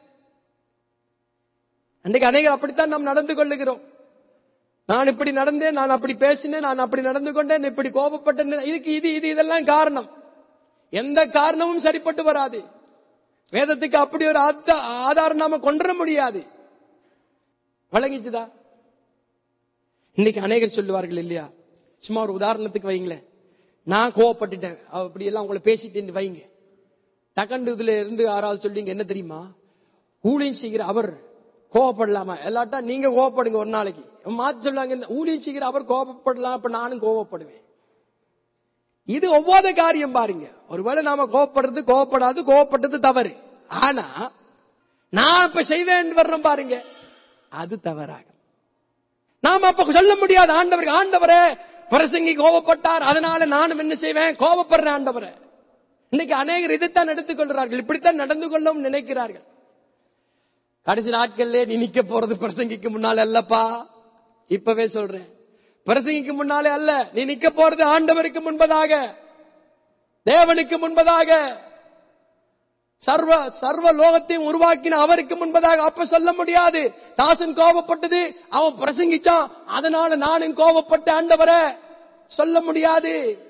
அன்றைக்கு அநேகர் அப்படித்தான் நாம் நடந்து கொள்ளுகிறோம் நான் இப்படி நடந்தேன் நான் அப்படி பேசினேன் நான் அப்படி நடந்து கொண்டேன் இப்படி கோபப்பட்டேன் இதுக்கு இது இது இதெல்லாம் காரணம் எந்த காரணமும் சரிப்பட்டு வராது வேதத்துக்கு அப்படி ஒரு ஆத்த- ஆதாரம் நாம கொண்டுற முடியாது வழங்கிச்சுதா இன்னைக்கு அநேகர் சொல்லுவார்கள் இல்லையா சும்மா ஒரு உதாரணத்துக்கு வைங்களேன் நான் கோவப்பட்டுட்டேன் அப்படி எல்லாம் உங்களை பேசிட்டு வைங்க டக்கண்டு இதுல இருந்து யாராவது சொல்லிங்க என்ன தெரியுமா ஊழியம் செய்கிற அவர் கோவப்படலாமா எல்லாட்டா நீங்க கோவப்படுங்க ஒரு நாளைக்கு மாத்தி சொல்லுவாங்க இந்த ஊழியம் செய்கிற அவர் கோவப்படலாம் அப்ப நானும் கோவப்படுவேன் இது ஒவ்வாத காரியம் பாருங்க ஒருவேளை நாம கோவப்படுறது கோவப்படாது கோவப்பட்டது தவறு ஆனா நான் இப்ப செய்வேன் வர்றோம் பாருங்க அது தவறாகும் நாம அப்ப சொல்ல முடியாது ஆண்டவர் ஆண்டவரே பிரசங்கி கோவப்பட்டார் அதனால நானும் என்ன செய்வேன் கோவப்படுறேன் ஆண்டவரே இன்னைக்கு அநேகர் இதைத்தான் எடுத்துக்கொள்கிறார்கள் இப்படித்தான் நடந்து கொள்ளவும் நினைக்கிறார்கள் கடைசி நாட்கள்ல நீ நிக்க போறது பிரசங்கிக்கு முன்னால அல்லப்பா இப்பவே சொல்றேன் பிரசங்கிக்கு முன்னாலே அல்ல நீ நிக்க போறது ஆண்டவருக்கு முன்பதாக தேவனுக்கு முன்பதாக சர்வ சர்வ லோகத்தையும் உருவாக்கின அவருக்கு முன்பதாக அப்ப சொல்ல முடியாது தாசன் கோபப்பட்டது அவன் பிரசங்கிச்சான் அதனால நானும் கோபப்பட்ட ஆண்டவரே சொல்ல முடியாது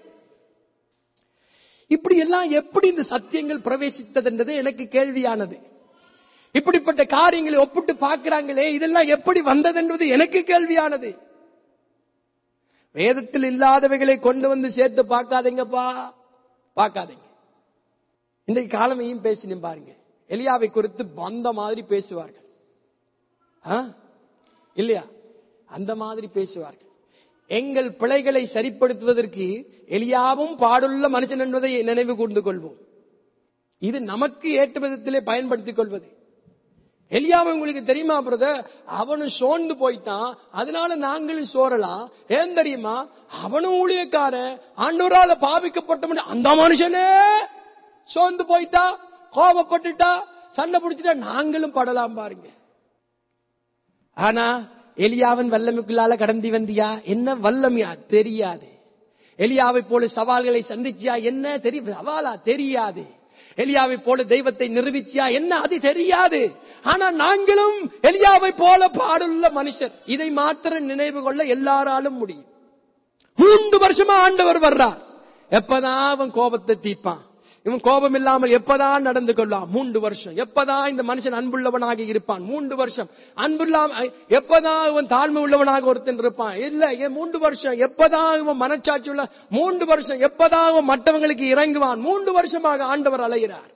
இப்படி எல்லாம் எப்படி இந்த சத்தியங்கள் பிரவேசித்தது என்றது எனக்கு கேள்வியானது இப்படிப்பட்ட காரியங்களை ஒப்பிட்டு பார்க்கிறாங்களே இதெல்லாம் எப்படி வந்தது என்பது எனக்கு கேள்வியானது வேதத்தில் இல்லாதவைகளை கொண்டு வந்து சேர்த்து பார்க்காதீங்கப்பா பார்க்காதீங்க இன்றைக்கு காலமையும் பேசினேன் பாருங்க எலியாவை குறித்து வந்த மாதிரி பேசுவார்கள் ஆ? இல்லையா அந்த மாதிரி பேசுவார்கள் எங்கள் பிழைகளை சரிப்படுத்துவதற்கு எலியாவும் பாடுள்ள மனுஷன் என்பதை நினைவு கூர்ந்து கொள்வோம் இது நமக்கு ஏற்ற விதத்திலே பயன்படுத்திக் கொள்வது எலியாவை உங்களுக்கு தெரியுமா பிரதர் அவனும் சோர்ந்து போயிட்டான் அதனால நாங்களும் சோறலாம் ஏன் தெரியுமா அவனும் ஊழியக்காரன் ஆண்டவரால பாவிக்கப்பட்ட அந்த மனுஷனே சோர்ந்து போயிட்டா கோபப்பட்டுட்டா சண்டை பிடிச்சிட்டா நாங்களும் படலாம் பாருங்க ஆனா எலியாவின் வல்லமைக்குள்ளால கடந்து வந்தியா என்ன வல்லமையா தெரியாது எலியாவை போல சவால்களை சந்திச்சியா என்ன தெரியும் சவாலா தெரியாது எலியாவை போல தெய்வத்தை நிரூபிச்சியா என்ன அது தெரியாது ஆனா நாங்களும் எலியாவை போல பாடுள்ள மனுஷர் இதை மாத்திரம் நினைவு கொள்ள எல்லாராலும் முடியும் மூன்று வருஷமா ஆண்டவர் வர்றார் எப்பதான் அவன் கோபத்தை தீர்ப்பான் இவன் கோபம் இல்லாமல் எப்பதான் நடந்து கொள்ளலாம் மூன்று வருஷம் எப்பதான் இந்த மனுஷன் அன்புள்ளவனாக இருப்பான் மூன்று வருஷம் அன்புள்ளாம எப்பதான் இவன் தாழ்மை உள்ளவனாக ஒருத்தன் இருப்பான் இல்ல ஏன் மூன்று வருஷம் எப்பதான் இவன் மனச்சாட்சி உள்ள மூன்று வருஷம் எப்பதான் இவன் மற்றவங்களுக்கு இறங்குவான் மூன்று வருஷமாக ஆண்டவர் அலைகிறார்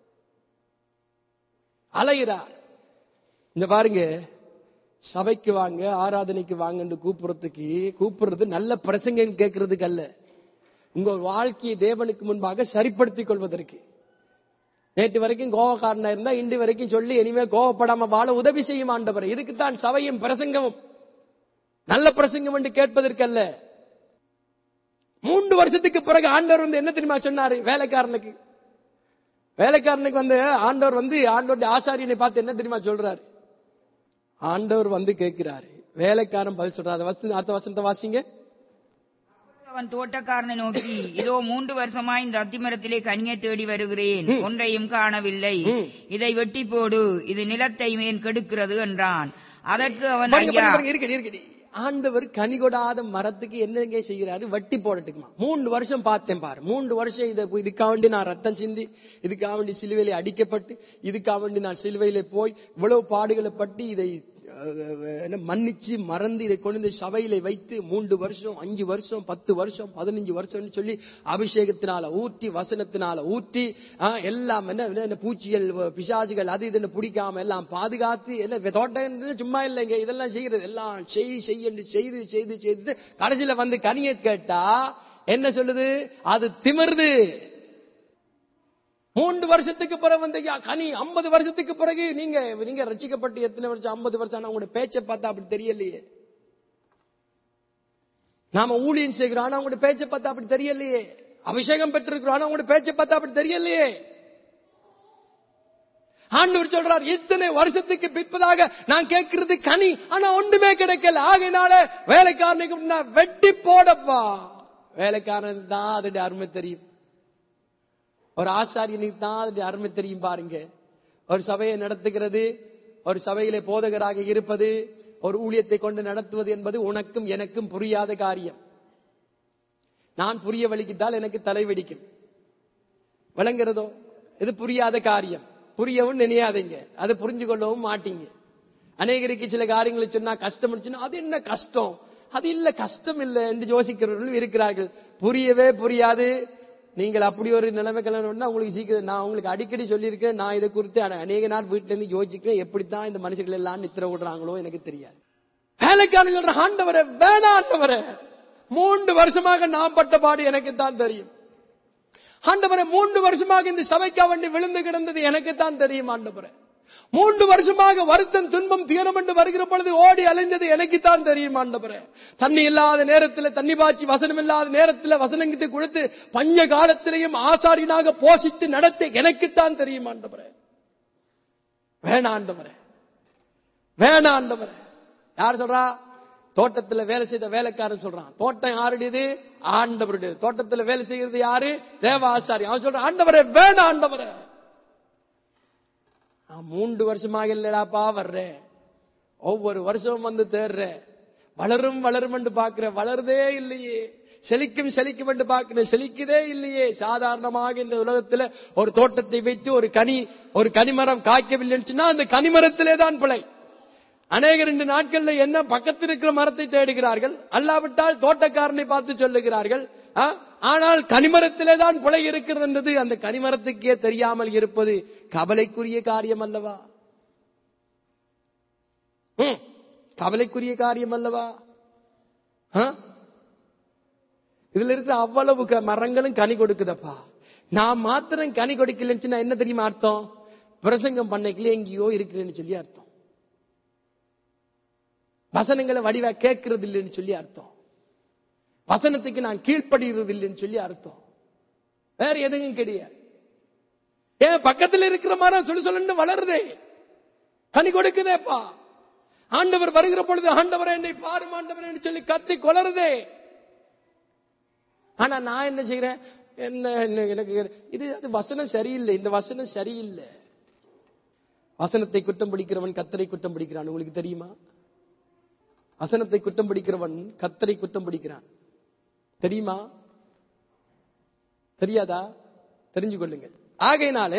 அலைகிறார் இந்த பாருங்க சபைக்கு வாங்க ஆராதனைக்கு வாங்கன்னு கூப்பிடுறதுக்கு கூப்பிடுறது நல்ல பிரசங்கம் கேட்கறதுக்கு அல்ல உங்க வாழ்க்கையை தேவனுக்கு முன்பாக சரிப்படுத்திக் கொள்வதற்கு நேற்று வரைக்கும் கோவக்காரனா இருந்தா இன்று வரைக்கும் சொல்லி இனிமே கோவப்படாம வாழ உதவி செய்யும் ஆண்டவர் இதுக்குத்தான் சபையும் பிரசங்கமும் நல்ல பிரசங்கம் என்று கேட்பதற்கல்ல மூன்று வருஷத்துக்கு பிறகு ஆண்டவர் வந்து என்ன தெரியுமா சொன்னாரு வேலைக்காரனுக்கு வேலைக்காரனுக்கு வந்து ஆண்டவர் வந்து ஆண்டவருடைய ஆசாரியனை பார்த்து என்ன தெரியுமா சொல்றாரு ஆண்டவர் வந்து கேட்கிறாரு வேலைக்காரன் பதில் சொல்றாரு அதை வசன- அடுத்த வசனத்தை வாசிங்க அவன் தோட்டக்காரனை நோக்கி இதோ மூன்று வருஷமாய் இந்த அத்திமரத்திலே கனியை தேடி வருகிறேன் ஒன்றையும் காணவில்லை ம். இதை வெட்டி போடு இது நிலத்தை மேன் கெடுக்கிறது என்றான் அதற்கு அவன் பாருங்க, ஐயா பாருங்க, பாருங்க, இருக்கடி, இருக்கடி. ஆண்டவர் கனி கொடாத மரத்துக்கு என்னங்க செய்கிறாரு வட்டி போடட்டுக்குமா மூன்று வருஷம் பார்த்தேன் பாரு மூன்று வருஷம் இதை இதுக்காக வேண்டி நான் ரத்தம் சிந்தி இதுக்காக வேண்டி சிலுவையில அடிக்கப்பட்டு இதுக்காக வேண்டி நான் சிலுவையில போய் இவ்வளவு பாடுகளை பட்டு இதை அஹ், என்ன மன்னிச்சு மறந்து இதை கொண்டு வந்து சபையில வைத்து மூன்று வருஷம் அஞ்சு வருஷம் பத்து வருஷம் பதினஞ்சு வருஷம்னு சொல்லி அபிஷேகத்தினால ஊற்றி வசனத்தினால ஊற்றி ஆ, எல்லாம் என்ன என்ன, என்ன பூச்சிகள் பிசாசுகள் அது இதுன்னு பிடிக்காம எல்லாம் பாதுகாத்து எல்லாம் தோட்டம் சும்மா இல்லைங்க இதெல்லாம் செய்யறது எல்லாம் செய் செய்யு செய்து செய்து செய்து கடைசியில வந்து கனியை கேட்டா என்ன சொல்லுது அது திமிருது மூன்று வருஷத்துக்கு பிறகு வந்து ஐயா, கனி ஐம்பது வருஷத்துக்கு பிறகு நீங்க நீங்க ரசிக்கப்பட்டு எத்தனை வருஷம் ஐம்பது வருஷம் ஆனா உங்களோட பேச்சை பார்த்தா அப்படி தெரியலையே நாம ஊழியம் செய்கிறோம் ஆனா உங்களோட பேச்சை பார்த்தா அப்படி தெரியலையே அபிஷேகம் பெற்றிருக்கிறோம் ஆனா உங்களோட பேச்சை பார்த்தா அப்படி தெரியலையே ஆண்டவர் சொல்றார் இத்தனை வருஷத்துக்கு பிற்பதாக நான் கேட்கிறது கனி ஆனா ஒன்றுமே கிடைக்கல ஆகையினால வேலைக்காரனுக்கு முன்னா வெட்டி போடப்பா வேலைக்காரனுக்கு தான் அதோட அருமை தெரியும் ஒரு ஆசாரியனுக்கு தான் அதோட அருமை தெரியும் பாருங்க ஒரு சபையை நடத்துகிறது ஒரு சபையிலே போதகராக இருப்பது ஒரு ஊழியத்தை கொண்டு நடத்துவது என்பது உனக்கும் எனக்கும் புரியாத காரியம் நான் புரிய வலிக்கிட்டால் எனக்கு தலை வெடிக்கும் விளங்குறதோ இது புரியாத காரியம் புரியவும் நினையாதீங்க அதை புரிஞ்சு கொள்ளவும் மாட்டீங்க அநேகருக்கு சில காரியங்களை சொன்னா கஷ்டம் சொன்னா அது என்ன கஷ்டம் அது இல்ல கஷ்டம் இல்ல என்று யோசிக்கிறவர்களும் இருக்கிறார்கள் புரியவே புரியாது நீங்கள் அப்படி ஒரு நிலைமை கிளம்பணும்னா உங்களுக்கு சீக்கிரம் நான் உங்களுக்கு அடிக்கடி சொல்லியிருக்கேன் நான் இதை குறித்து அன- அநேக நாள் வீட்டுல இருந்து யோசிக்கிறேன் எப்படித்தான் இந்த மனுஷர்கள் எல்லாம் நித்திர விடுறாங்களோ எனக்கு தெரியாது வேலைக்காரன் சொல்ற ஆண்டவரே வேணாம் ஆண்டவரே மூன்று வருஷமாக நான் பட்ட பாடு எனக்கு தான் தெரியும் ஆண்டவரே மூன்று வருஷமாக இந்த சபைக்கா வண்டி விழுந்து கிடந்தது எனக்கு தான் தெரியும் ஆண்டவரே மூன்று வருஷமாக வருத்தம் துன்பம் துயரம் என்று வருகிற பொழுது ஓடி அலைந்தது எனக்கு தான் தெரியும் ஆண்டவரே தண்ணி இல்லாத நேரத்தில் தண்ணி பாய்ச்சி வசனம் இல்லாத நேரத்தில் வசனங்கிட்டு கொடுத்து பஞ்ச காலத்திலையும் ஆசாரியனாக போஷித்து நடத்த எனக்குத்தான் தெரியும் ஆண்டவரே வேணாம் ஆண்டவரே வேணாம் ஆண்டவரே யார் சொல்றா தோட்டத்துல வேலை செய்த வேலைக்காரன் சொல்றான் தோட்டம் யாருடையது ஆண்டவருடையது தோட்டத்துல வேலை செய்யறது யாரு தேவ ஆசாரி அவன் சொல்றான் ஆண்டவரே வேணாம் ஆண்டவரே நான் மூன்று வருஷமாக இல்லடாப்பா வர்றேன் ஒவ்வொரு வருஷமும் வந்து தேடுறேன் வளரும் வளரும் என்று பாக்குறேன் வளருதே இல்லையே செழிக்கும் செழிக்கும் என்று பார்க்கிறேன் செழிக்குதே இல்லையே சாதாரணமாக இந்த உலகத்துல ஒரு தோட்டத்தை வைத்து ஒரு கனி ஒரு கனிமரம் காய்க்கவில்லைன்னு சொன்னா அந்த கனிமரத்திலே தான் பிழை அநேகர் இந்த நாட்கள்ல என்ன பக்கத்தில் இருக்கிற மரத்தை தேடுகிறார்கள் அல்லாவிட்டால் தோட்டக்காரனை பார்த்து சொல்லுகிறார்கள் ஆ? ஆனால் கனிமரத்திலே தான் பிழை இருக்கிறது என்றது அந்த கனிமரத்துக்கே தெரியாமல் இருப்பது கவலைக்குரிய காரியம் அல்லவா ம், கவலைக்குரிய காரியம் அல்லவா ஆ? இதுல இருக்கிற அவ்வளவு க- மரங்களும் கனி கொடுக்குதப்பா நான் மாத்திரம் கனி கொடுக்கலன்னு சொன்னா என்ன தெரியுமா அர்த்தம் பிரசங்கம் பண்ணைக்குள்ள எங்கேயோ இருக்கிறேன்னு சொல்லி அர்த்தம் வசனங்களை வடிவா கேட்கறது இல்லைன்னு சொல்லி அர்த்தம் வசனத்துக்கு நான் கீழ்ப்படுகிறது இல்லைன்னு சொல்லி அர்த்தம் வேற எதுவும் கிடையாது ஏன் பக்கத்துல இருக்கிற மரம் சொல்லு சொல்லுன்னு வளருதே கனி கொடுக்குதேப்பா ஆண்டவர் வருகிற பொழுது ஆண்டவரை என்னை பாரும் ஆண்டவரை என்று சொல்லி கத்தி கொளருதே ஆனா நான் என்ன செய்யறேன் என்ன என்ன எனக்கு இது அது வசனம் சரியில்லை இந்த வசனம் சரியில்லை வசனத்தை குற்றம் பிடிக்கிறவன் கத்தரை குற்றம் பிடிக்கிறான் உங்களுக்கு தெரியுமா வசனத்தை குற்றம் பிடிக்கிறவன் கத்தரை குற்றம் பிடிக்கிறான் தெரியுமா தெரியாதா தெரிஞ்சு கொள்ளுங்கள் ஆகையினாலே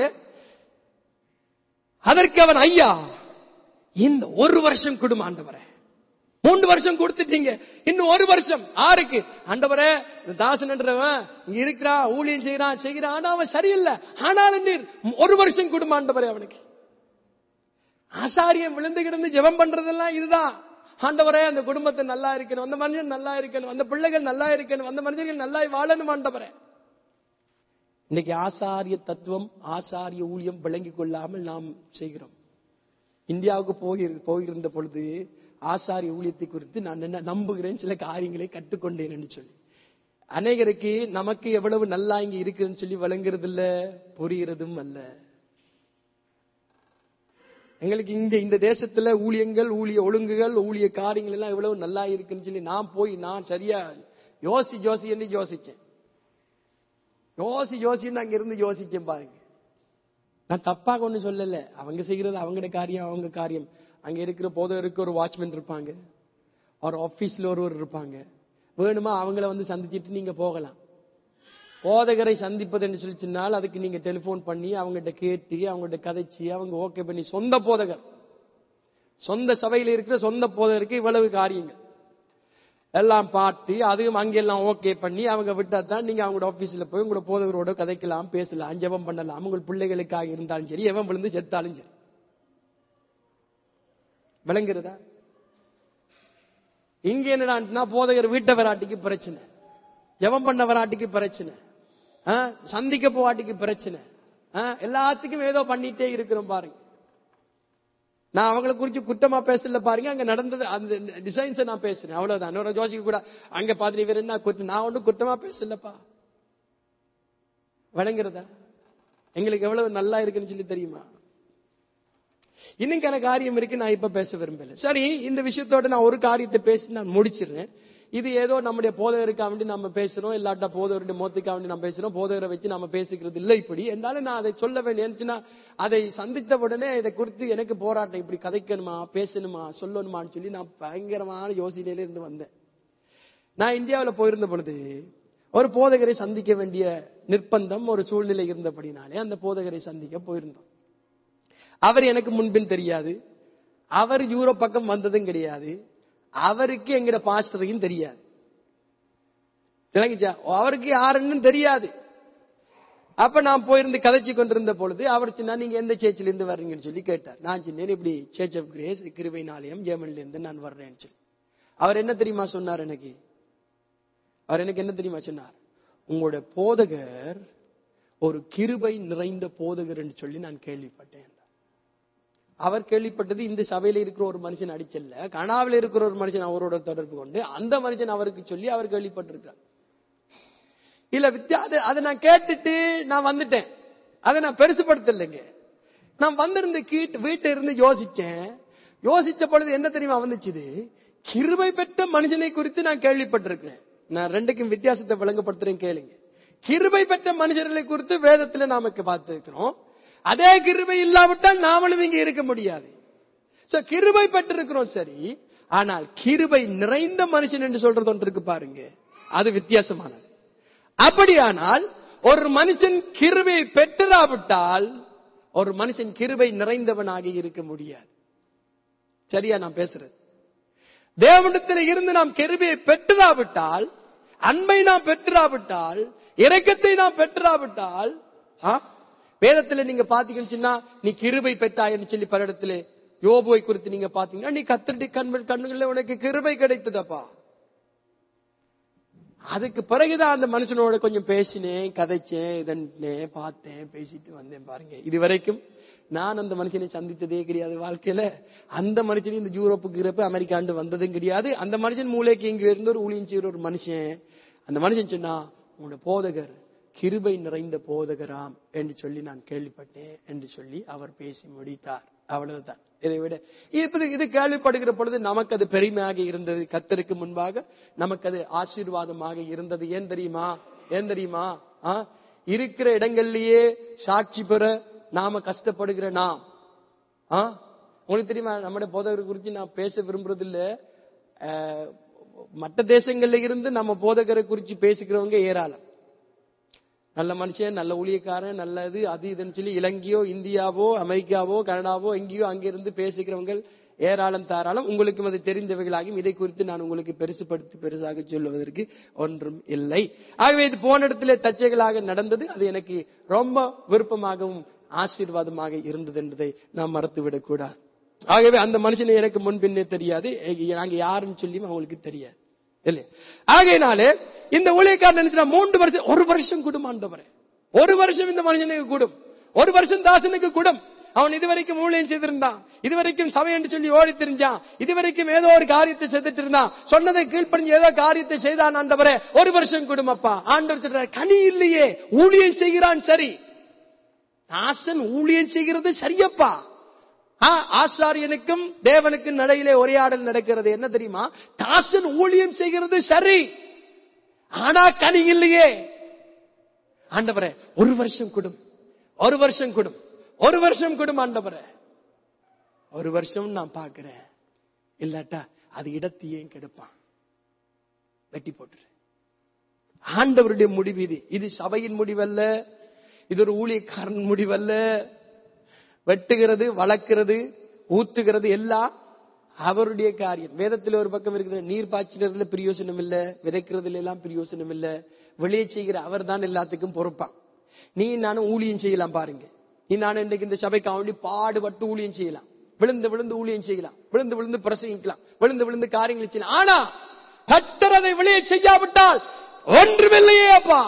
அதற்கு அவன் ஐயா இந்த ஒரு வருஷம் குடும் ஆண்டவரே மூன்று வருஷம் கொடுத்துட்டீங்க இன்னும் ஒரு வருஷம் ஆருக்கு ஆண்டவரே இந்த தாசன் என்றவன் இங்க இருக்கிறான் ஊழியம் செய்யறான் செய்கிறான் ஆனா அவன் சரியில்லை ஆனாலும் நீர் ஒரு வருஷம் குடும் ஆண்டவரே அவனுக்கு ஆசாரியம் விழுந்து கிடந்து ஜெபம் பண்றதெல்லாம் இதுதான் ஆண்டவரே அந்த குடும்பத்தை நல்லா இருக்கணும் அந்த மனுஷன் நல்லா இருக்கணும் அந்த பிள்ளைகள் நல்லா இருக்கணும் அந்த மனிதர்கள் நல்லா வாழணும் ஆண்டவரே இன்னைக்கு ஆசாரிய தத்துவம் ஆசாரிய ஊழியம் விளங்கிக் கொள்ளாமல் நாம் செய்கிறோம் இந்தியாவுக்கு போகி போயிருந்த பொழுது ஆசாரிய ஊழியத்தை குறித்து நான் என்ன நம்புகிறேன் சில காரியங்களை கற்றுக்கொண்டேன் என்று சொல்லி அநேகருக்கு நமக்கு எவ்வளவு நல்லா இங்க இருக்குன்னு சொல்லி வழங்குறது இல்ல புரிகிறதும் அல்ல எங்களுக்கு இங்க இந்த தேசத்துல ஊழியங்கள் ஊழிய ஒழுங்குகள் ஊழிய காரியங்கள் எல்லாம் எவ்வளவு நல்லா இருக்குன்னு சொல்லி நான் போய் நான் சரியா யோசி யோசி என்று யோசிச்சேன் யோசி யோசின்னு அங்க இருந்து யோசிச்சேன் பாருங்க நான் தப்பாக ஒண்ணு சொல்லல அவங்க செய்யறது அவங்களோட காரியம் அவங்க காரியம் அங்க இருக்கிற போதவருக்கு ஒரு வாட்ச்மேன் இருப்பாங்க ஒரு ஆபீஸ்ல ஒருவர் இருப்பாங்க வேணுமா அவங்கள வந்து சந்திச்சிட்டு நீங்க போகலாம் போதகரை சந்திப்பது என்று சொல்லி சொன்னால் அதுக்கு நீங்க டெலிபோன் பண்ணி அவங்ககிட்ட கேட்டு அவங்ககிட்ட கதைச்சு அவங்க ஓகே பண்ணி சொந்த போதகர் சொந்த சபையில இருக்கிற சொந்த போதகருக்கு இவ்வளவு காரியங்கள் எல்லாம் பார்த்து அதுவும் அங்கெல்லாம் ஓகே பண்ணி அவங்க விட்டா தான் நீங்க அவங்களோட ஆபீஸ்ல போய் உங்களோட போதகரோட கதைக்கலாம் பேசலாம் ஜெபம் பண்ணலாம் உங்கள் பிள்ளைகளுக்காக இருந்தாலும் சரி எவன் விழுந்து செத்தாலும் சரி விளங்குறதா இங்க என்னடா போதகர் வீட்டை வராட்டிக்கு பிரச்சனை ஜெபம் பண்ண வராட்டிக்கு பிரச்சனை ஆ, சந்திக்க போவாட்டிக்கு பிரச்சனை ஆ, எல்லாத்துக்கும் ஏதோ பண்ணிட்டே இருக்கிறோம் பாருங்க நான் அவங்கள குறிச்சு குற்றமா பேசல பாருங்க அங்க நடந்தது அந்த டிசைன்ஸை நான் பேசுறேன் அவ்வளவுதான் இன்னொரு ஜோசிக்க கூட அங்க பாதிரி வேற என்ன குற்றம் நான் ஒன்றும் குற்றமா பேசலப்பா விளங்குறதா எங்களுக்கு எவ்வளவு நல்லா இருக்குன்னு சொல்லி தெரியுமா இன்னும் காரியம் இருக்கு நான் இப்ப பேச விரும்பல சரி இந்த விஷயத்தோட நான் ஒரு காரியத்தை பேசி நான் முடிச்சிடுறேன் இது ஏதோ நம்முடைய போதகருக்காக வேண்டி நம்ம பேசுறோம் இல்லாட்டா போதகருடைய மோத்துக்காக வேண்டி நம்ம பேசுறோம் போதகரை வச்சு நம்ம பேசிக்கிறது இல்லை இப்படி என்றாலும் நான் அதை சொல்ல வேண்டிய அதை சந்தித்த உடனே இதை குறித்து எனக்கு போராட்டம் இப்படி கதைக்கணுமா பேசணுமா சொல்லணுமான்னு சொல்லி நான் பயங்கரமான யோசனையில இருந்து வந்தேன் நான் இந்தியாவில் போயிருந்த பொழுது ஒரு போதகரை சந்திக்க வேண்டிய நிர்பந்தம் ஒரு சூழ்நிலை இருந்தபடினாலே அந்த போதகரை சந்திக்க போயிருந்தோம் அவர் எனக்கு முன்பின் தெரியாது அவர் யூரோப் பக்கம் வந்ததும் கிடையாது அவருக்கு எங்கட பாஸ்டரையும் தெரியாது விளங்குச்சா அவருக்கு யாருன்னு தெரியாது அப்ப நான் போயிருந்து கதைச்சு கொண்டிருந்த பொழுது அவர் சொன்னா நீங்க எந்த சேர்ச்சில இருந்து வர்றீங்கன்னு சொல்லி கேட்டார் நான் சொன்னேன் இப்படி சேர்ச் ஆஃப் கிரேஸ் கிருபை நாலயம் ஜெர்மன்ல இருந்து நான் வர்றேன்னு சொல்லி அவர் என்ன தெரியுமா சொன்னார் எனக்கு அவர் எனக்கு என்ன தெரியுமா சொன்னார் உங்களோட போதகர் ஒரு கிருபை நிறைந்த போதகர் என்று சொல்லி நான் கேள்விப்பட்டேன் அவர் கேள்விப்பட்டது இந்த சபையில இருக்கிற ஒரு மனுஷன் அடிச்சல்ல கனாவில் இருக்கிற ஒரு மனுஷன் அவரோட தொடர்பு கொண்டு அந்த மனுஷன் அவருக்கு சொல்லி அவர் கேள்விப்பட்டிருக்கார் இல்ல வித்யா அது அதை நான் கேட்டுட்டு நான் வந்துட்டேன் அதை நான் பெருசுபடுத்தலைங்க நான் வந்திருந்த கீட்டு வீட்டை இருந்து யோசிச்சேன் யோசிச்ச பொழுது என்ன தெரியுமா வந்துச்சுது கிருபை பெற்ற மனுஷனை குறித்து நான் கேள்விப்பட்டிருக்கிறேன் நான் ரெண்டுக்கும் வித்தியாசத்தை விளங்கப்படுத்துறேன் கேளுங்க கிருபை பெற்ற மனுஷர்களை குறித்து வேதத்துல நாமக்கு பார்த்திருக்கிறோம் அதே கிருபை இல்லாவிட்டால் நாமளும் இங்க இருக்க முடியாது சோ கிருபை பெற்றிருக்கிறோம் சரி ஆனால் கிருபை நிறைந்த மனுஷன் என்று சொல்றது ஒன்று இருக்கு பாருங்க அது வித்தியாசமானது அப்படியானால் ஒரு மனுஷன் கிருபை பெற்றிராவிட்டால் ஒரு மனுஷன் கிருபை நிறைந்தவனாக இருக்க முடியாது சரியா நான் பேசுறது தேவனிடத்தில் இருந்து நாம் கிருபையை பெற்றிராவிட்டால் அன்பை நாம் பெற்றிராவிட்டால் இரக்கத்தை நாம் பெற்றிராவிட்டால் ஆ? வேதத்துல நீங்க பாத்தீங்கன்னு சொன்னா, நீ கிருபை பெற்றாயன்னு சொல்லி பல இடத்துல யோபுவை குறித்து நீங்க பாத்தீங்கன்னா நீ கத்தடி கண் கண்ணுகள்ல உனக்கு கிருபை கிடைத்ததப்பா அதுக்கு பிறகுதான் அந்த மனுஷனோட கொஞ்சம் பேசினேன் கதைச்சேன் இதன்னேன் பார்த்தேன் பேசிட்டு வந்தேன் பாருங்க இது வரைக்கும் நான் அந்த மனுஷனை சந்தித்ததே கிடையாது வாழ்க்கையில அந்த மனுஷன் இந்த யூரோப்புக்கு இருப்ப அமெரிக்காண்டு வந்ததும் கிடையாது அந்த மனுஷன் மூளைக்கு இங்க இருந்த ஒரு ஊழியம் செய்யற ஒரு மனுஷன் அந்த மனுஷன் சொன்னா உங்களோட போதகர் கிருபை நிறைந்த போதகராம் என்று சொல்லி நான் கேள்விப்பட்டேன் என்று சொல்லி அவர் பேசி முடித்தார் அவ்வளவுதான் இதை விட இது இது கேள்விப்படுகிற பொழுது நமக்கு அது பெருமையாக இருந்தது கத்தருக்கு முன்பாக நமக்கு அது ஆசீர்வாதமாக இருந்தது ஏன் தெரியுமா ஏன் தெரியுமா ஆ? இருக்கிற இடங்கள்லயே சாட்சி பெற நாம கஷ்டப்படுகிற நாம் ஆ? உங்களுக்கு தெரியுமா நம்முடைய போதகர் குறித்து நான் பேச விரும்புறது இல்ல அஹ், மற்ற தேசங்கள்ல இருந்து நம்ம போதகரை குறித்து பேசுகிறவங்க ஏராளம் நல்ல மனுஷன் நல்ல ஊழியக்காரன் நல்லது அது இதுன்னு சொல்லி இலங்கையோ இந்தியாவோ அமெரிக்காவோ கனடாவோ எங்கேயோ அங்கிருந்து பேசுகிறவங்க ஏராளம் தாராளம் உங்களுக்கும் அது தெரிந்தவைகளாகும் இதை குறித்து நான் உங்களுக்கு பெருசுபடுத்தி பெருசாக சொல்லுவதற்கு ஒன்றும் இல்லை ஆகவே இது போன இடத்துல தச்சைகளாக நடந்தது அது எனக்கு ரொம்ப விருப்பமாகவும் ஆசீர்வாதமாக இருந்தது என்பதை நாம் மறந்துவிடக் கூடாது ஆகவே அந்த மனுஷனை எனக்கு முன்பின்னே தெரியாது எ- நாங்க யாருன்னு சொல்லியும் அவங்களுக்கு தெரியாது இல்லையா ஆகையினாலே இந்த ஊழியக்காரன் நினைச்சா மூன்று வருஷம் ஒரு வருஷம் குடும்பம் ஆண்டவரே ஒரு வருஷம் இந்த மனுஷனுக்கு கூடும் ஒரு வருஷம் தாசனுக்கு கூடும் அவன் இதுவரைக்கும் ஊழியம் செய்திருந்தான் இதுவரைக்கும் சபை என்று சொல்லி ஓடி திரிஞ்சான் இதுவரைக்கும் ஏதோ ஒரு காரியத்தை செய்துட்டு இருந்தான் சொன்னதை கீழ்ப்படிஞ்சு ஏதோ காரியத்தை செய்தான் ஆண்டவரே ஒரு வருஷம் குடும்பப்பா ஆண்டவர் சொல்றார் கனி இல்லையே ஊழியம் செய்கிறான் சரி தாசன் ஊழியம் செய்கிறது சரியப்பா ஆ, ஆசாரியனுக்கும் தேவனுக்கும் நடையிலே உரையாடல் நடக்கிறது என்ன தெரியுமா தாசன் ஊழியம் செய்கிறது சரி ஆனா கனி இல்லையே ஆண்டவரே ஒரு வருஷம் குடும் ஒரு வருஷம் குடும் ஒரு வருஷம் குடும் ஆண்டவரே ஒரு வருஷம் நான் பார்க்கிறேன் இல்லாட்டா அது இடத்தையும் கெடுப்பான் வெட்டி போட்டுரு ஆண்டவருடைய முடிவு இது இது சபையின் முடிவல்ல இது ஒரு ஊழியக்காரன் முடிவல்ல வெட்டுகிறது வளர்க்கிறது ஊத்துகிறது எல்லாம் அவருடைய காரியம் வேதத்தில் ஒரு பக்கம் இருக்குது நீர் பாய்ச்சினதுல பிரயோசனம் இல்ல விதைக்கிறதுல எல்லாம் பிரயோசனம் இல்ல வெளியே செய்கிற அவர் தான் எல்லாத்துக்கும் பொறுப்பான் நீ நானும் ஊழியம் செய்யலாம் பாருங்க நீ நானும் இன்னைக்கு இந்த சபைக்கு அவண்டி பாடுபட்டு ஊழியம் செய்யலாம் விழுந்து விழுந்து ஊழியம் செய்யலாம் விழுந்து விழுந்து பிரசங்கிக்கலாம் விழுந்து விழுந்து காரியங்களை செய்யலாம் ஆனா கட்டர் அதை வெளியே செய்யாவிட்டால் ஒன்றுமில்லையே அப்பா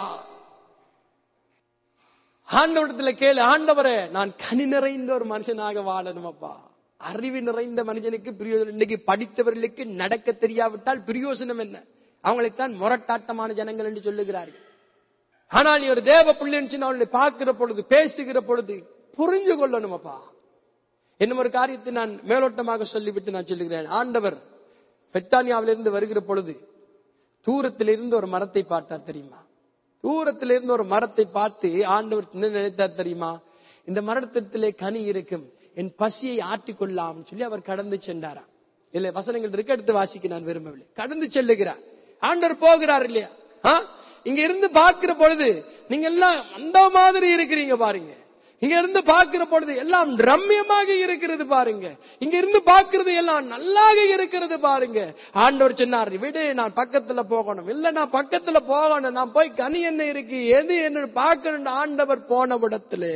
ஆண்டவரத்துல கேளு ஆண்டவரே நான் கனி நிறைந்த ஒரு மனுஷனாக வாழணும் அப்பா அறிவு நிறைந்த மனுஷனுக்கு பிரயோஜனம் இன்னைக்கு படித்தவர்களுக்கு நடக்க தெரியாவிட்டால் பிரயோஜனம் என்ன அவங்களைத்தான் முரட்டாட்டமான ஜனங்கள் என்று சொல்லுகிறார்கள் ஆனால் நீ ஒரு தேவ பிள்ளைன்னு அவளை பார்க்கிற பொழுது பேசுகிற பொழுது புரிஞ்சு கொள்ளணும் அப்பா என்னும் ஒரு காரியத்தை நான் மேலோட்டமாக சொல்லிவிட்டு நான் சொல்லுகிறேன் ஆண்டவர் பெத்தானியாவிலிருந்து வருகிற பொழுது தூரத்திலிருந்து ஒரு மரத்தை பார்த்தார் தெரியுமா தூரத்திலிருந்து ஒரு மரத்தை பார்த்து ஆண்டவர் என்ன நினைத்தார் தெரியுமா இந்த மரத்திலே கனி இருக்கும் என் பசியை ஆட்டிக்கொள்ளலாம் சொல்லி அவர் கடந்து சென்றாராம் இல்ல வசனங்கள் இருக்கு எடுத்து வாசிக்க நான் விரும்பவில்லை கடந்து செல்லுகிறார் ஆண்டவர் போகிறார் இல்லையா ஆ? இங்க இருந்து பார்க்கிற பொழுது நீங்க எல்லாம் அந்த மாதிரி இருக்கிறீங்க பாருங்க இங்க இருந்து பார்க்கிற பொழுது எல்லாம் ரம்யமாக இருக்கிறது பாருங்க இங்க இருந்து பார்க்கிறது எல்லாம் நல்லாக இருக்கிறது பாருங்க ஆண்டவர் சொன்னார் விடு நான் பக்கத்துல போகணும் இல்ல நான் பக்கத்துல போகணும் நான் போய் கனி என்ன இருக்கு எது என்ன பார்க்கணும் ஆண்டவர் போன விடத்திலே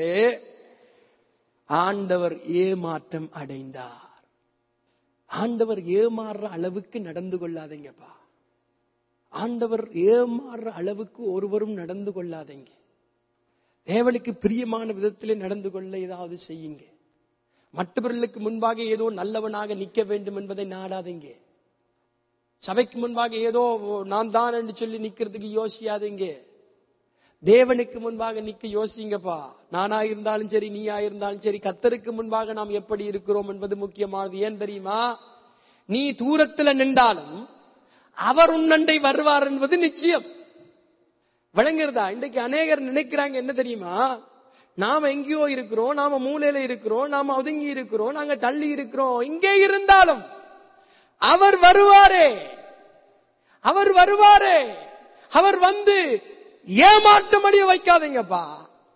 ஆண்டவர் ஏமாற்றம் அடைந்தார் ஆண்டவர் ஏமாறுற அளவுக்கு நடந்து கொள்ளாதீங்கப்பா ஆண்டவர் ஏமாறுற அளவுக்கு ஒருவரும் நடந்து கொள்ளாதீங்க தேவனுக்கு பிரியமான விதத்திலே நடந்து கொள்ள ஏதாவது செய்யுங்க மற்றவர்களுக்கு முன்பாக ஏதோ நல்லவனாக நிக்க வேண்டும் என்பதை நாடாதீங்க சபைக்கு முன்பாக ஏதோ நான் தான் என்று சொல்லி நிக்கிறதுக்கு யோசியாதீங்க தேவனுக்கு முன்பாக நிக்க யோசிங்கப்பா நானா இருந்தாலும் சரி நீயா இருந்தாலும் சரி கத்தருக்கு முன்பாக நாம் எப்படி இருக்கிறோம் என்பது முக்கியமானது ஏன் தெரியுமா நீ தூரத்துல நின்றாலும் அவர் உன்னண்டை வருவார் என்பது நிச்சயம் விளங்குறதா இன்றைக்கு அநேகர் நினைக்கிறாங்க என்ன தெரியுமா நாம எங்கேயோ இருக்கிறோம் நாம மூலையில இருக்கிறோம் நாம ஒதுங்கி இருக்கிறோம் நாங்க தள்ளி இருக்கிறோம் இங்கே இருந்தாலும் அவர் வருவாரே அவர் வருவாரே அவர் வந்து ஏமாற்றம் அடைய வைக்காதீங்கப்பா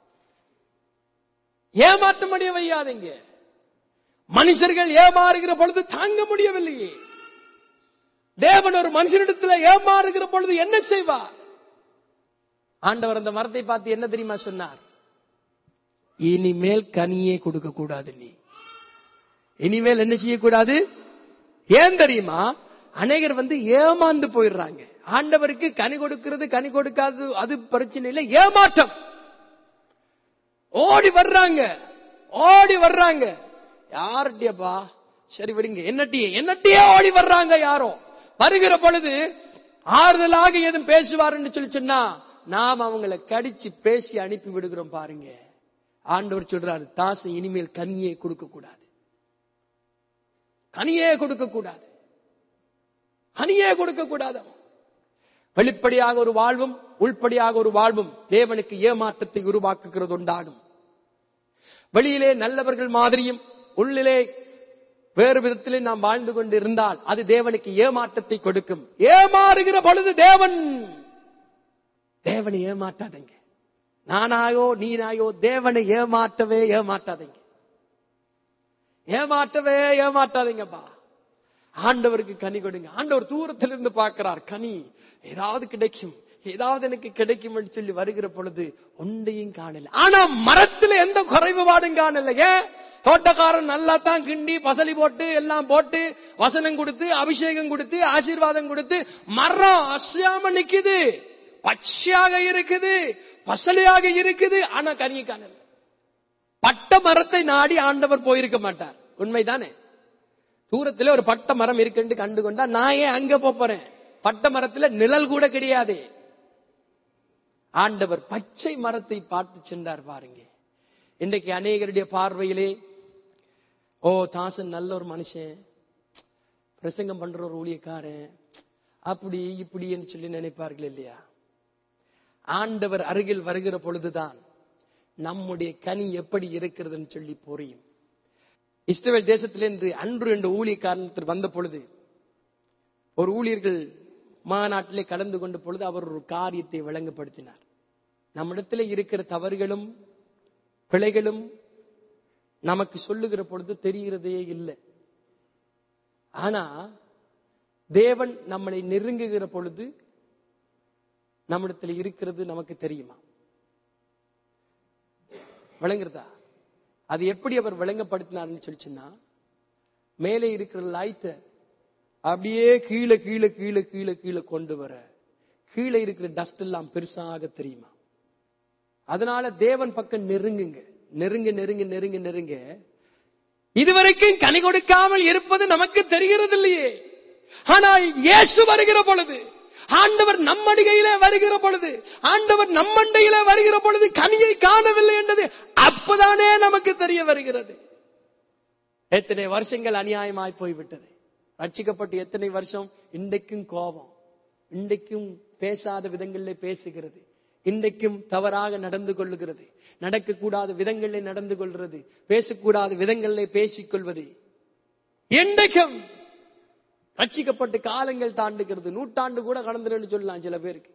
ஏமாற்றம் அடைய வையாதீங்க மனுஷர்கள் ஏமாறுகிற பொழுது தாங்க முடியவில்லையே தேவன் ஒரு மனுஷனிடத்துல ஏமாறுகிற பொழுது என்ன செய்வார் ஆண்டவர் அந்த மரத்தை பார்த்து என்ன தெரியுமா சொன்னார் இனிமேல் கனியே கொடுக்க கூடாது நீ இனிமேல் என்ன செய்யக்கூடாது ஏன் தெரியுமா அநேகர் வந்து ஏமாந்து போயிடுறாங்க ஆண்டவருக்கு கனி கொடுக்கிறது கனி கொடுக்காது அது பிரச்சனை இல்லை ஏமாற்றம் ஓடி வர்றாங்க ஓடி வர்றாங்க யார்கிட்டயப்பா சரி விடுங்க என்னட்டியே என்னட்டியே ஓடி வர்றாங்க யாரோ வருகிற பொழுது ஆறுதலாக எதுவும் பேசுவாருன்னு சொல்லி சொன்னா நாம் அவங்களை கடிச்சு பேசி அனுப்பி விடுகிறோம் பாருங்க ஆண்டவர் சொல்றாரு தாசன் இனிமேல் கனியே கொடுக்க கூடாது கனியே கொடுக்க கூடாது கனியே கொடுக்க கூடாது வெளிப்படையாக ஒரு வாழ்வும் உள்படியாக ஒரு வாழ்வும் தேவனுக்கு ஏமாற்றத்தை உருவாக்குகிறது உண்டாகும் வெளியிலே நல்லவர்கள் மாதிரியும் உள்ளிலே வேறு விதத்திலே நாம் வாழ்ந்து கொண்டு இருந்தால் அது தேவனுக்கு ஏமாற்றத்தை கொடுக்கும் ஏமாறுகிற பொழுது தேவன் தேவனை ஏமாற்றாதீங்க நானாயோ நீனாயோ தேவனை ஏமாற்றவே ஏமாற்றாதீங்க ஏமாற்றவே ஏமாற்றாதீங்கப்பா ஆண்டவருக்கு கனி கொடுங்க ஆண்டவர் தூரத்தில் இருந்து பார்க்கிறார் கனி ஏதாவது கிடைக்கும் ஏதாவது எனக்கு கிடைக்கும் என்று சொல்லி வருகிற பொழுது ஒன்றையும் காணல ஆனா மரத்துல எந்த குறைவுபாடும் காணல ஏன் தோட்டக்காரன் நல்லா தான் கிண்டி பசலி போட்டு எல்லாம் போட்டு வசனம் கொடுத்து அபிஷேகம் கொடுத்து ஆசீர்வாதம் கொடுத்து மரம் அசையாம நிக்குது பச்சையாக இருக்குது பசலையாக இருக்குது ஆனா கனியை காணல பட்ட மரத்தை நாடி ஆண்டவர் போயிருக்க மாட்டார் உண்மைதானே தூரத்துல ஒரு பட்ட மரம் இருக்குன்னு கண்டு கொண்டா நான் ஏன் அங்க போப் போறேன் பட்ட மரத்துல நிழல் கூட கிடையாது ஆண்டவர் பச்சை மரத்தை பார்த்து சென்றார் பாருங்க இன்றைக்கு அநேகருடைய பார்வையிலே ஓ தாசன் நல்ல ஒரு மனுஷன் பிரசங்கம் பண்ற ஒரு ஊழியக்காரன் அப்படி இப்படின்னு சொல்லி நினைப்பார்கள் இல்லையா ஆண்டவர் அருகில் வருகிற பொழுதுதான் நம்முடைய கனி எப்படி இருக்கிறதுன்னு சொல்லி புரியும் இஸ்ரவேல் தேசத்திலிருந்து அன்று என்ற ஊழியக்காரனத்தில் வந்த பொழுது ஒரு ஊழியர்கள் மாநாட்டிலே கலந்து கொண்ட பொழுது அவர் ஒரு காரியத்தை விளங்கப்படுத்தினார் நம்மிடத்தில் இருக்கிற தவறுகளும் பிழைகளும் நமக்கு சொல்லுகிற பொழுது தெரிகிறதே இல்லை ஆனா தேவன் நம்மளை நெருங்குகிற பொழுது நம்மிடத்தில் இருக்கிறது நமக்கு தெரியுமா விளங்குறதா அது எப்படி அவர் விளங்கப்படுத்தினார்னு சொல்லிச்சுன்னா மேலே இருக்கிற லைட்டை அப்படியே கீழே கீழே கீழே கீழே கீழே கொண்டு வர கீழே இருக்கிற டஸ்ட் எல்லாம் பெருசாக தெரியுமா அதனால தேவன் பக்கம் நெருங்குங்க நெருங்க நெருங்க நெருங்க நெருங்க இதுவரைக்கும் கனி கொடுக்காமல் இருப்பது நமக்கு தெரிகிறது இல்லையே ஆனால் இயேசு வருகிற பொழுது ஆண்டவர் நம்மடிகையிலே வருகிற பொழுது ஆண்டவர் நம்மண்டையிலே வருகிற பொழுது கனியை காணவில்லை என்றது அப்பதானே நமக்கு தெரிய வருகிறது எத்தனை வருஷங்கள் அநியாயமாய் போய்விட்டது ரட்சிக்கப்பட்டு எத்தனை வருஷம் இன்றைக்கும் கோபம் இன்றைக்கும் பேசாத விதங்களிலே பேசுகிறது இன்றைக்கும் தவறாக நடந்து கொள்ளுகிறது நடக்கக்கூடாத விதங்களில் நடந்து கொள்கிறது பேசக்கூடாத விதங்களிலே பேசிக் கொள்வது இன்றைக்கும் ரட்சிக்கப்பட்டு காலங்கள் தாண்டுகிறது நூற்றாண்டு கூட கடந்துன்னு சொல்லலாம் சில பேருக்கு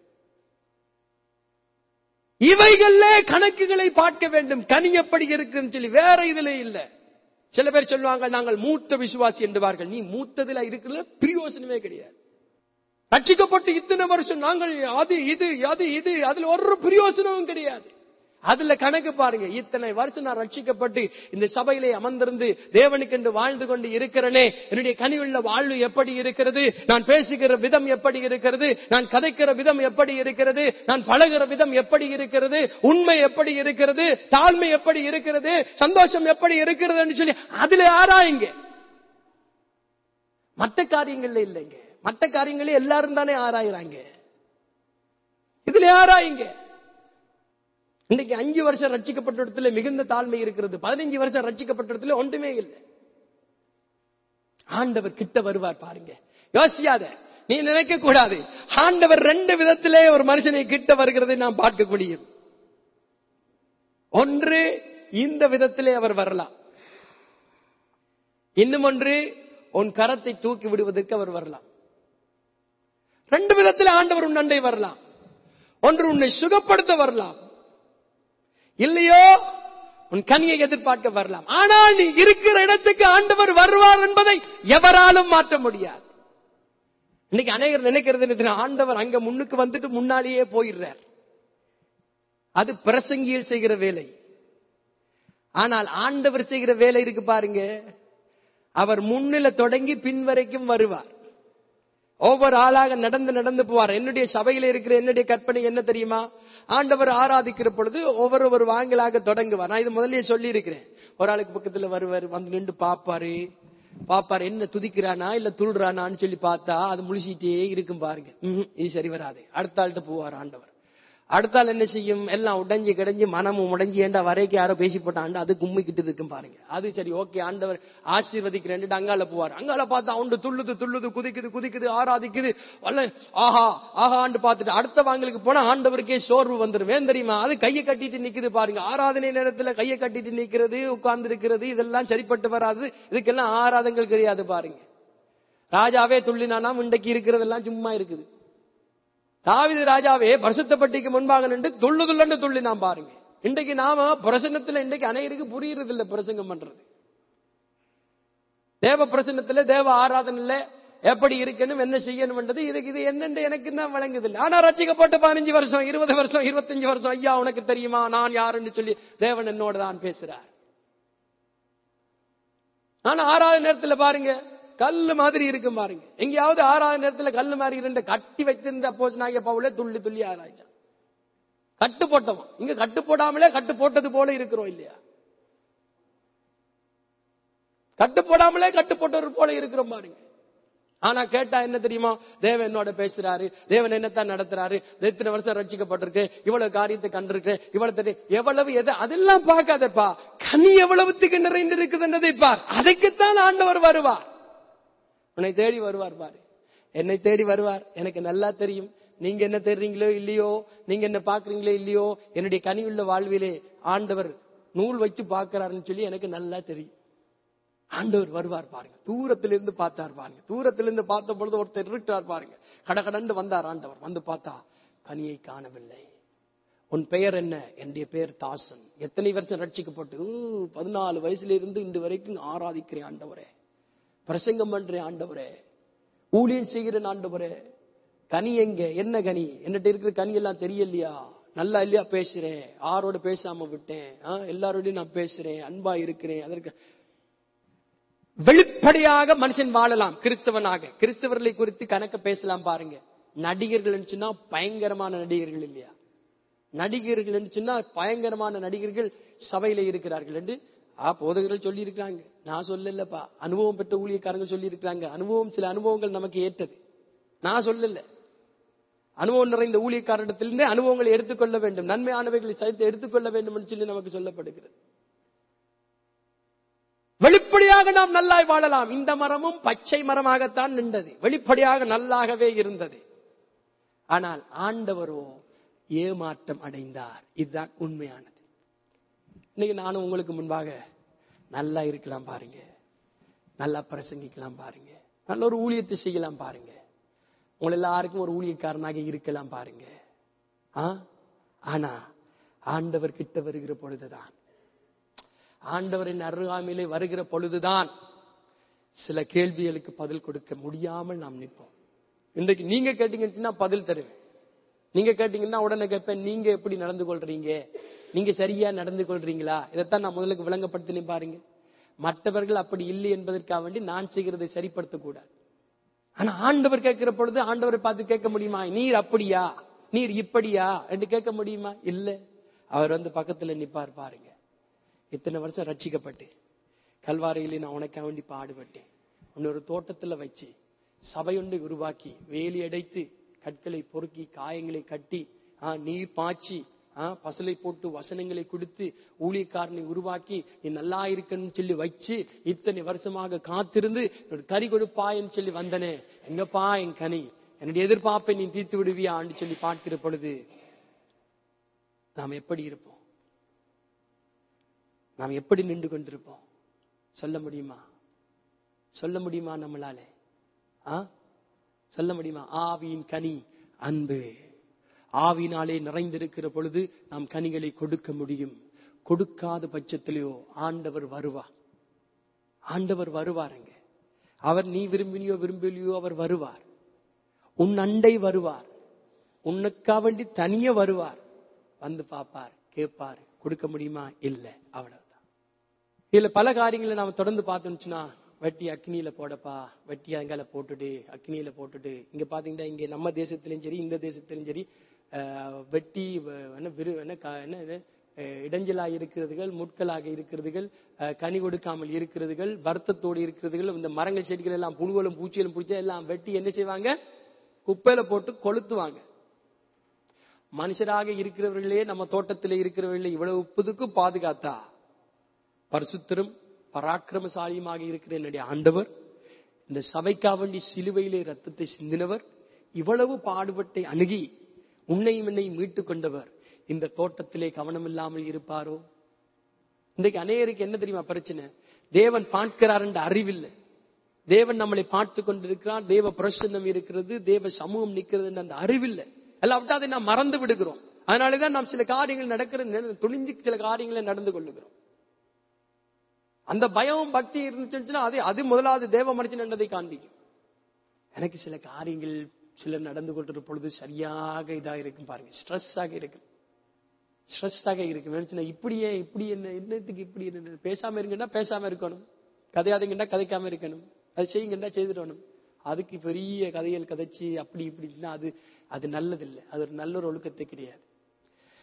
இவைகள்ல கணக்குகளை பார்க்க வேண்டும் கனி எப்படி இருக்குன்னு சொல்லி வேற இதுல இல்ல சில பேர் சொல்லுவாங்க நாங்கள் மூத்த விசுவாசி என்பார்கள் நீ மூத்ததுல இருக்கிற பிரியோசனமே கிடையாது ரட்சிக்கப்பட்டு இத்தனை வருஷம் நாங்கள் அது இது அது இது அதுல ஒரு பிரயோசனமும் கிடையாது அதுல கணக்கு பாருங்க இத்தனை வருஷம் நான் ரட்சிக்கப்பட்டு இந்த சபையிலே அமர்ந்திருந்து தேவனுக்கு என்று வாழ்ந்து கொண்டு இருக்கிறனே என்னுடைய கனிவுள்ள வாழ்வு எப்படி இருக்கிறது நான் பேசுகிற விதம் எப்படி இருக்கிறது நான் கதைக்கிற விதம் எப்படி இருக்கிறது நான் பழகுற விதம் எப்படி இருக்கிறது உண்மை எப்படி இருக்கிறது தாழ்மை எப்படி இருக்கிறது சந்தோஷம் எப்படி இருக்கிறதுன்னு சொல்லி அதுல ஆராயுங்க மற்ற காரியங்கள்ல இல்லைங்க மற்ற காரியங்களே எல்லாரும் தானே ஆராயிறாங்க இதுல ஆராயுங்க இன்னைக்கு அஞ்சு வருஷம் ரட்சிக்கப்பட்ட இடத்துல மிகுந்த தாழ்மை இருக்கிறது பதினஞ்சு வருஷம் ரட்சிக்கப்பட்ட இடத்துல ஒன்றுமே இல்லை ஆண்டவர் கிட்ட வருவார் பாருங்க யோசியாத நீ நினைக்க கூடாது ஆண்டவர் ரெண்டு விதத்திலே ஒரு மனுஷனை கிட்ட வருகிறதை நாம் பார்க்க முடியும் ஒன்று இந்த விதத்திலே அவர் வரலாம் இன்னும் ஒன்று உன் கரத்தை தூக்கி விடுவதற்கு அவர் வரலாம் ரெண்டு விதத்தில் ஆண்டவர் உன் அண்டை வரலாம் ஒன்று உன்னை சுகப்படுத்த வரலாம் இல்லையோ உன் கனியை எதிர்பார்க்க வரலாம் ஆனால் நீ இருக்கிற இடத்துக்கு ஆண்டவர் வருவார் என்பதை எவராலும் மாற்ற முடியாது இன்னைக்கு அநேகர் நினைக்கிறது என்ன ஆண்டவர் அங்க முன்னுக்கு வந்துட்டு முன்னாடியே போயிடுறார் அது பிரசங்கியில் செய்கிற வேலை ஆனால் ஆண்டவர் செய்கிற வேலை இருக்கு பாருங்க அவர் முன்னில தொடங்கி பின் வரைக்கும் வருவார் ஒவ்வொரு ஆளாக நடந்து நடந்து போவார் என்னுடைய சபையில இருக்கிற என்னுடைய கற்பனை என்ன தெரியுமா ஆண்டவர் ஆராதிக்கிற பொழுது ஒவ்வொரு ஒரு வாங்கலாக தொடங்குவார் நான் இது முதல்லயே சொல்லி இருக்கிறேன் ஒரு ஆளுக்கு பக்கத்துல வருவார் வந்து நின்று பாப்பாரு பாப்பாரு என்ன துதிக்கிறானா இல்ல துள்றானான்னு சொல்லி பார்த்தா அது முழிச்சிட்டே இருக்கும் பாருங்க ம்ஹும், இது சரி வராது அடுத்த ஆள்கிட்ட போவார் ஆண்டவர் அடுத்த ஆள் என்ன செய்யும் எல்லாம் உடைஞ்சு கிடஞ்சு மனமும் உடைஞ்சு ஏண்டா வரைக்கும் யாரோ பேசி போட்டாண்டு அது கும்மிக்கிட்டு இருக்கும் பாருங்க அது சரி ஓகே ஆண்டவர் ஆசீர்வதிக்கிறேன் அங்கால போவார் அங்கால பார்த்தா அவண்டு துள்ளுது துள்ளுது குதிக்குது குதிக்குது ஆராதிக்குது வல்ல ஆஹா ஆஹான்னு பார்த்துட்டு அடுத்த வாங்கலுக்கு போனா ஆண்டவருக்கே சோர்வு வந்துரும் ஏன் தெரியுமா அது கையை கட்டிட்டு நிக்குது பாருங்க ஆராதனை நேரத்துல கையை கட்டிட்டு நிக்கிறது உட்கார்ந்து இருக்கிறது இதெல்லாம் சரிப்பட்டு வராது இதுக்கெல்லாம் ஆராதங்கள் கிடையாது பாருங்க ராஜாவே துள்ளினானா இன்றைக்கு இருக்கிறதெல்லாம் சும்மா இருக்குது தாவிது ராஜாவே பரிசுத்தப்பட்டிக்கு முன்பாக நின்று துள்ளு துள்ளண்டு துள்ளி நாம் பாருங்க இன்றைக்கு நாம பிரசன்னத்துல இன்றைக்கு அனைவருக்கு புரியுறது இல்ல பிரசங்கம் பண்றது தேவ பிரசன்னத்துல தேவ ஆராதனையில எப்படி இருக்கணும் என்ன செய்யணும்ன்றது இதுக்கு இது என்னென்று எனக்கு தான் வழங்குது இல்லை ஆனா ரட்சிக்கப்பட்டு பதினஞ்சு வருஷம் இருபது வருஷம் இருபத்தஞ்சு வருஷம் ஐயா உனக்கு தெரியுமா நான் யாருன்னு சொல்லி தேவன் என்னோட தான் பேசுறார் ஆனா ஆறாவது நேரத்துல பாருங்க கல்லு மாதிரி இருக்கும் பாருங்க எங்கேயாவது ஆறாவது நேரத்துல கல்லு மாதிரி இருந்த கட்டி வைத்திருந்த அப்போஸ் நாய பவுல துள்ளி துள்ளி ஆராய்ச்சான் கட்டு போட்டவன் இங்க கட்டு போடாமலே கட்டு போட்டது போல இருக்கிறோம் இல்லையா கட்டு போடாமலே கட்டு போட்டவர் போல இருக்கிறோம் பாருங்க ஆனா கேட்டா என்ன தெரியுமா தேவன் என்னோட பேசுறாரு தேவன் என்னத்தான் நடத்துறாரு எத்தனை வருஷம் ரட்சிக்கப்பட்டிருக்கு இவ்வளவு காரியத்தை கண்டிருக்கு இவ்வளவு தெரி- எவ்வளவு எது அதெல்லாம் பார்க்காதப்பா கனி எவ்வளவுத்துக்கு நிறைந்து இருக்குதுன்றதை பார் அதுக்குத்தான் ஆண்டவர் வருவார் உன்னை தேடி வருவார் பாரு என்னை தேடி வருவார் எனக்கு நல்லா தெரியும் நீங்க என்ன தேடுறீங்களோ இல்லையோ நீங்க என்ன பாக்குறீங்களோ இல்லையோ என்னுடைய கனியுள்ள வாழ்விலே ஆண்டவர் நூல் வச்சு பார்க்கிறாருன்னு சொல்லி எனக்கு நல்லா தெரியும் ஆண்டவர் வருவார் பாருங்க தூரத்திலிருந்து பார்த்தார் பாருங்க தூரத்திலிருந்து பார்த்த பொழுது ஒருத்தர் இருட்டார் பாருங்க கடகடந்து வந்தார் ஆண்டவர் வந்து பார்த்தா கனியை காணவில்லை உன் பெயர் என்ன என்னுடைய பெயர் தாசன் எத்தனை வருஷம் ரட்சிக்கப்பட்டு ஊ, பதினாலு வயசுல இருந்து இன்று வரைக்கும் ஆராதிக்கிறேன் ஆண்டவரே பிரசங்கம் பண்றேன் ஆண்டவரே ஊழியம் செய்கிறேன் ஆண்டவரே கனி எங்க என்ன கனி என்னட்ட இருக்கிற கனி எல்லாம் தெரியலையா நல்லா இல்லையா பேசுறேன் ஆரோட பேசாம விட்டேன் ஆ, எல்லாரோடையும் நான் பேசுறேன் அன்பா இருக்கிறேன் அதற்கு வெளிப்படையாக மனுஷன் வாழலாம் கிறிஸ்தவனாக கிறிஸ்தவர்களை குறித்து கணக்க பேசலாம் பாருங்க நடிகர்கள் சொன்னா பயங்கரமான நடிகர்கள் இல்லையா நடிகர்கள் சொன்னா பயங்கரமான நடிகர்கள் சபையில இருக்கிறார்கள் என்று ஆ போதகர்கள் சொல்லி இருக்கிறாங்க நான் சொல்லலப்பா அனுபவம் பெற்ற ஊழியக்காரங்க சொல்லி இருக்கிறாங்க அனுபவம் சில அனுபவங்கள் நமக்கு ஏற்றது நான் சொல்லல அனுபவம் நிறைந்த ஊழியக்காரத்திலிருந்து அனுபவங்களை எடுத்துக்கொள்ள வேண்டும் நன்மையானவைகளை சேர்த்து எடுத்துக்கொள்ள வேண்டும் என்று சொல்லி நமக்கு சொல்லப்படுகிறது வெளிப்படையாக நாம் நல்லாய் வாழலாம் இந்த மரமும் பச்சை மரமாகத்தான் நின்றது வெளிப்படையாக நல்லாகவே இருந்தது ஆனால் ஆண்டவரோ ஏமாற்றம் அடைந்தார் இதுதான் உண்மையானது இன்னைக்கு நானும் உங்களுக்கு முன்பாக நல்லா இருக்கலாம் பாருங்க நல்லா பிரசங்கிக்கலாம் பாருங்க நல்ல ஒரு ஊழியத்தை செய்யலாம் பாருங்க உங்களை எல்லாருக்கும் ஒரு ஊழியக்காரனாக இருக்கலாம் பாருங்க ஆ? ஆனா ஆண்டவர் கிட்ட வருகிற பொழுதுதான் ஆண்டவரின் அருகாமையிலே வருகிற பொழுதுதான் சில கேள்விகளுக்கு பதில் கொடுக்க முடியாமல் நாம் நிற்போம் இன்றைக்கு நீங்க கேட்டீங்கன்னா பதில் தருவேன் நீங்க கேட்டீங்கன்னா உடனே கேட்பேன் நீங்க எப்படி நடந்து கொள்றீங்க நீங்க சரியா நடந்து கொள்றீங்களா இதைத்தான் நான் முதலுக்கு விளங்கப்படுத்தினேன் பாருங்க மற்றவர்கள் அப்படி இல்லை என்பதற்காக வேண்டி நான் செய்கிறதை சரிப்படுத்தக்கூடாது ஆனா ஆண்டவர் கேட்கிற பொழுது ஆண்டவரை பார்த்து கேட்க முடியுமா நீர் அப்படியா நீர் இப்படியா என்று கேட்க முடியுமா இல்ல அவர் வந்து பக்கத்துல நிப்பார் பாருங்க இத்தனை வருஷம் ரட்சிக்கப்பட்டு கல்வாரியிலே நான் உனக்காக வேண்டி பாடுபட்டேன் உன்னை ஒரு தோட்டத்துல வச்சு சபையொன்றை உருவாக்கி வேலி அடைத்து கற்களை பொறுக்கி காயங்களை கட்டி ஆ, நீர் பாய்ச்சி ஆ, பசலை போட்டு வசனங்களை கொடுத்து ஊழியக்காரனை உருவாக்கி நீ நல்லா இருக்கன்னு சொல்லி வச்சு இத்தனை வருஷமாக காத்திருந்து ஒரு கறி கொடுப்பாயன்னு சொல்லி வந்தனே எங்கப்பா என் கனி என்னுடைய எதிர்பார்ப்பை நீ தீர்த்து விடுவியான்னு சொல்லி பார்க்கிற பொழுது நாம் எப்படி இருப்போம் நாம் எப்படி நின்று கொண்டிருப்போம் சொல்ல முடியுமா சொல்ல முடியுமா நம்மளாலே ஆ சொல்ல முடியுமா ஆவியின் கனி அன்பு ஆவினாலே நிறைந்திருக்கிற பொழுது நாம் கனிகளை கொடுக்க முடியும் கொடுக்காத பட்சத்திலேயோ ஆண்டவர் வருவார் ஆண்டவர் வருவாருங்க அவர் நீ விரும்பினியோ விரும்பலையோ அவர் வருவார் உன் அண்டை வருவார் உன்னுக்கா வேண்டி தனிய வருவார் வந்து பார்ப்பார் கேட்பார் கொடுக்க முடியுமா இல்ல அவ்வளவுதான் இதுல பல காரியங்களை நாம தொடர்ந்து பார்த்தோம்னா வெட்டி அக்னியில போடப்பா வெட்டி அங்கால போட்டுடு அக்னியில போட்டுடு இங்க பாத்தீங்கன்னா இங்க நம்ம தேசத்திலும் சரி இந்த தேசத்திலும் சரி அஹ், வெட்டி வ- என்ன விரு என்ன க- என்ன இது, அஹ், இடைஞ்சலாக இருக்கிறதுகள் முட்களாக இருக்கிறதுகள் அஹ், கனி கொடுக்காமல் இருக்கிறதுகள் வருத்தத்தோடு இருக்கிறதுகள் இந்த மரங்கள் செடிகள் எல்லாம் புழுவலும் பூச்சிகளும் பிடிச்ச எல்லாம் வெட்டி என்ன செய்வாங்க குப்பையில போட்டு கொளுத்துவாங்க மனுஷராக இருக்கிறவர்களே நம்ம தோட்டத்திலே இருக்கிறவர்களே இவ்வளவு உப்புதுக்கு பாதுகாத்தா பரிசுத்தரும் பராக்கிரமசாலியுமாக இருக்கிற என்னுடைய ஆண்டவர் இந்த சபைக்கா வேண்டி சிலுவையிலே ரத்தத்தை சிந்தினவர் இவ்வளவு பாடுபட்டை அணுகி உன்னையும் என்னையும் மீட்டுக் கொண்டவர் இந்த தோட்டத்திலே கவனம் இல்லாமல் இருப்பாரோ இன்றைக்கு அநேகருக்கு என்ன தெரியுமா பிரச்சனை தேவன் பார்க்கிறார் என்ற அறிவில்லை தேவன் நம்மளை பார்த்து கொண்டிருக்கிறார் தேவ பிரசன்னம் இருக்கிறது தேவ சமூகம் நிற்கிறது என்ற அந்த அறிவில்லை எல்லாம் விட்டு அதை நாம் மறந்து விடுகிறோம் அதனாலதான் நாம் சில காரியங்கள் நடக்கிற துணிஞ்சு சில காரியங்களை நடந்து கொள்ளுகிறோம் அந்த பயமும் பக்தி இருந்துச்சுன்னா அது அது முதலாவது தேவ மனுஷன் என்றதை காண்பிக்கும் எனக்கு சில காரியங்கள் சிலர் நடந்து கொண்டிருக்கிற பொழுது சரியாக இதா இருக்கும் பாருங்க ஸ்ட்ரெஸ் ஆக இருக்கும் ஸ்ட்ரெஸ் ஆக இருக்கும் நினைச்சுனா இப்படியே இப்படி என்ன என்னத்துக்கு இப்படி என்ன பேசாம இருங்கன்னா பேசாம இருக்கணும் கதையாதீங்கன்னா கதைக்காம இருக்கணும் அது செய்யுங்கன்னா செய்துடணும் அதுக்கு பெரிய கதைகள் கதைச்சு அப்படி இப்படின்னா அது அது நல்லதில்லை அது ஒரு நல்ல ஒரு ஒழுக்கத்தை கிடையாது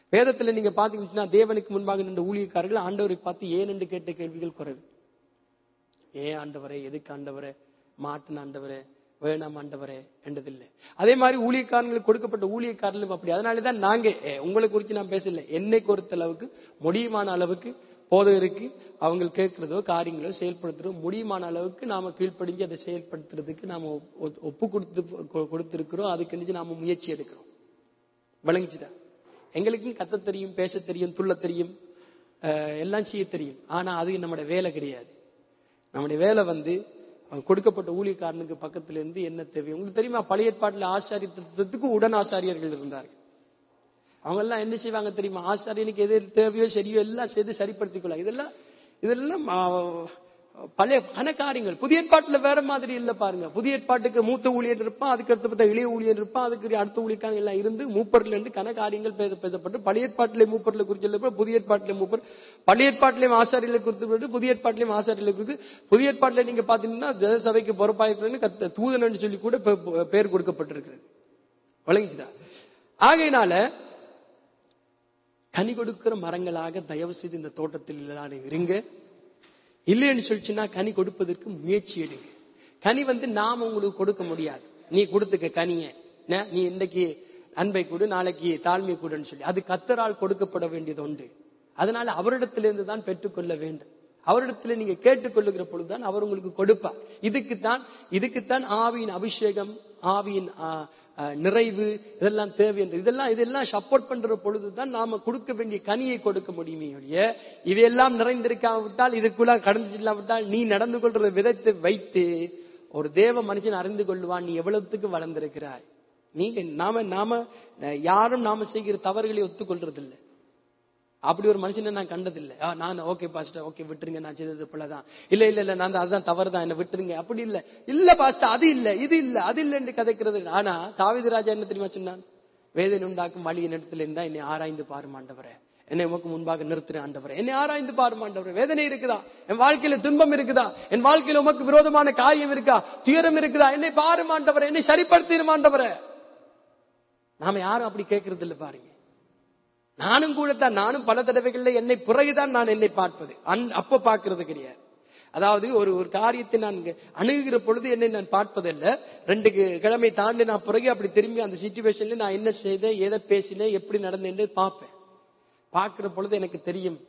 வேதத்துல நீங்க பாத்தீங்கன்னா தேவனுக்கு முன்பாக நின்ற ஊழியக்காரர்கள் ஆண்டவரை பார்த்து ஏன் என்று கேட்ட கேள்விகள் குறைவு ஏன் ஆண்டவரே எதுக்கு ஆண்டவரே மாட்டின ஆண்டவரே வேணாம் ஆண்டவரே என்றதில்லை அதே மாதிரி ஊழியக்காரங்களுக்கு கொடுக்கப்பட்ட ஊழியக்காரர்களும் அப்படி அதனாலதான் நாங்க ஏ, உங்களை குறித்து நான் பேசல என்னை பொறுத்த அளவுக்கு முடியுமான அளவுக்கு போதகருக்கு அவங்க கேட்கிறதோ காரியங்களோ செயல்படுத்துறதோ முடியுமான அளவுக்கு நாம கீழ்ப்படிஞ்சு அதை செயல்படுத்துறதுக்கு நாம ஒப்- ஒப்- ஒப்பு கொடுத்து கொ- கொடுத்திருக்கிறோம் அதுக்கு நாம முயற்சி எடுக்கிறோம் விளங்குச்சுதா எங்களுக்கும் கத்த தெரியும் பேச தெரியும் துள்ள தெரியும் அஹ், எல்லாம் செய்ய தெரியும் ஆனா அது நம்முடைய வேலை கிடையாது நம்முடைய வேலை வந்து அவன் கொடுக்கப்பட்ட ஊழியக்காரனுக்கு பக்கத்துல இருந்து என்ன தேவை உங்களுக்கு தெரியுமா பழைய ஏற்பாட்டுல ஆசாரியத்துவத்துக்கு உடன் ஆசாரியர்கள் இருந்தார்கள் அவங்க எல்லாம் என்ன செய்வாங்க தெரியுமா ஆசாரியனுக்கு எது தேவையோ சரியோ எல்லாம் செய்து சரிப்படுத்திக் கொள்ள இதெல்லாம் இதெல்லாம் ஆ, பழைய கணக்காரியங்கள் புதிய ஏற்பாட்டுல வேற மாதிரி இல்ல பாருங்க புதிய ஏற்பாட்டுக்கு மூத்த ஊழியர் இருப்பான் அதுக்கு அடுத்த பார்த்தா இளைய ஊழியர் இருப்பான் அதுக்கு அடுத்த ஊழியக்காரங்க எல்லாம் இருந்து மூப்பர்ல இருந்து கணக்காரியங்கள் பேச பேசப்பட்டு பழைய ஏற்பாட்டிலே மூப்பர்ல குறித்து சொல்லப்பட்டு புதிய ஏற்பாட்டிலே மூப்பர் பழைய ஏற்பாட்டிலேயும் ஆசாரியர்களை குறித்து புதிய ஏற்பாட்டிலேயும் ஆசாரியர்களை குறித்து புதிய ஏற்பாட்டில நீங்க பாத்தீங்கன்னா தேவ சபைக்கு பொறுப்பாயிருக்கிறேன்னு கத்த தூதன் சொல்லி கூட பே- பேர் கொடுக்கப்பட்டிருக்கிறது வழங்கிச்சுதா ஆகையினால கனி கொடுக்கிற மரங்களாக தயவு செய்து இந்த தோட்டத்தில் எல்லாரும் இருங்க இல்லைன்னு சொல்லிச்சுன்னா கனி கொடுப்பதற்கு முயற்சி எடுங்க கனி வந்து நாம உங்களுக்கு கொடுக்க முடியாது நீ கொடுத்துக்க கனிய என்ன? நீ இன்னைக்கு அன்பை கொடு நாளைக்கு தாழ்மை கொடுன்னு சொல்லி அது கத்தரால் கொடுக்கப்பட வேண்டியது உண்டு அதனால அவரிடத்திலிருந்து தான் பெற்றுக்கொள்ள வேண்டும் அவரிடத்துல நீங்க கேட்டுக்கொள்ளுகிற பொழுதுதான் அவர் உங்களுக்கு கொடுப்பார் இதுக்குத்தான் இதுக்குத்தான் ஆவியின் அபிஷேகம் ஆவியின் ஆ, ஆ, நிறைவு இதெல்லாம் தேவை என்று இதெல்லாம் இதெல்லாம் சப்போர்ட் பண்ற பொழுதுதான் நாம கொடுக்க வேண்டிய கனியை கொடுக்க முடியுமே ஒழிய இவையெல்லாம் நிறைந்திருக்காவிட்டால் இதுக்குள்ள கடந்து இல்லாவிட்டால் நீ நடந்து கொள்ற விதத்தை வைத்து ஒரு தேவ மனுஷன் அறிந்து கொள்வான் நீ எவ்வளவுக்கு வளர்ந்திருக்கிறாய் நீங்க நாம நாம அஹ், யாரும் நாம செய்கிற தவறுகளை ஒத்துக்கொள்றதில்லை அப்படி ஒரு மனுஷனை நான் கண்டதில்லை ஆ, நான் ஓகே பாஸ்டர் ஓகே விட்டுருங்க நான் செய்தது பிள்ளைதான் இல்ல இல்ல இல்ல நான் தான் அதுதான் தவறு தான் என்ன விட்டுருங்க அப்படி இல்ல இல்ல பாஸ்டர் அது இல்ல இது இல்ல அது இல்ல என்று கதைக்கிறது ஆனா தாவீது ராஜா என்ன தெரியுமா சொன்னான் வேதனை உண்டாக்கும் வழியின் இடத்துல இருந்தா என்னை ஆராய்ந்து பாரும் ஆண்டவரே என்னை உமக்கு முன்பாக நிறுத்துற ஆண்டவரே என்னை ஆராய்ந்து பாரும் ஆண்டவரே வேதனை இருக்குதா என் வாழ்க்கையில துன்பம் இருக்குதா என் வாழ்க்கையில உமக்கு விரோதமான காரியம் இருக்கா துயரம் இருக்குதா என்னை பாரும் ஆண்டவரே என்னை சரிப்படுத்திடும் ஆண்டவரே நாம யாரும் அப்படி கேட்கறது இல்ல பாருங்க நானும் கூட தான் நானும் பல தடவைகள்ல என்னை பிறகுதான் நான் என்னை பார்ப்பது அன்- அப்ப பார்க்கிறது கிடையாது அதாவது ஒரு ஒரு காரியத்தை நான் இங்க அணுகுகிற பொழுது என்னை நான் பார்ப்பதில்ல ரெண்டு கி- கிழமை தாண்டி நான் பிறகு அப்படி திரும்பி அந்த சுச்சுவேஷன்ல நான் என்ன செய்தேன் எதை பேசினேன் எப்படி நடந்தேன்னு பார்ப்பேன் பார்க்கிற பொழுது எனக்கு தெரியும்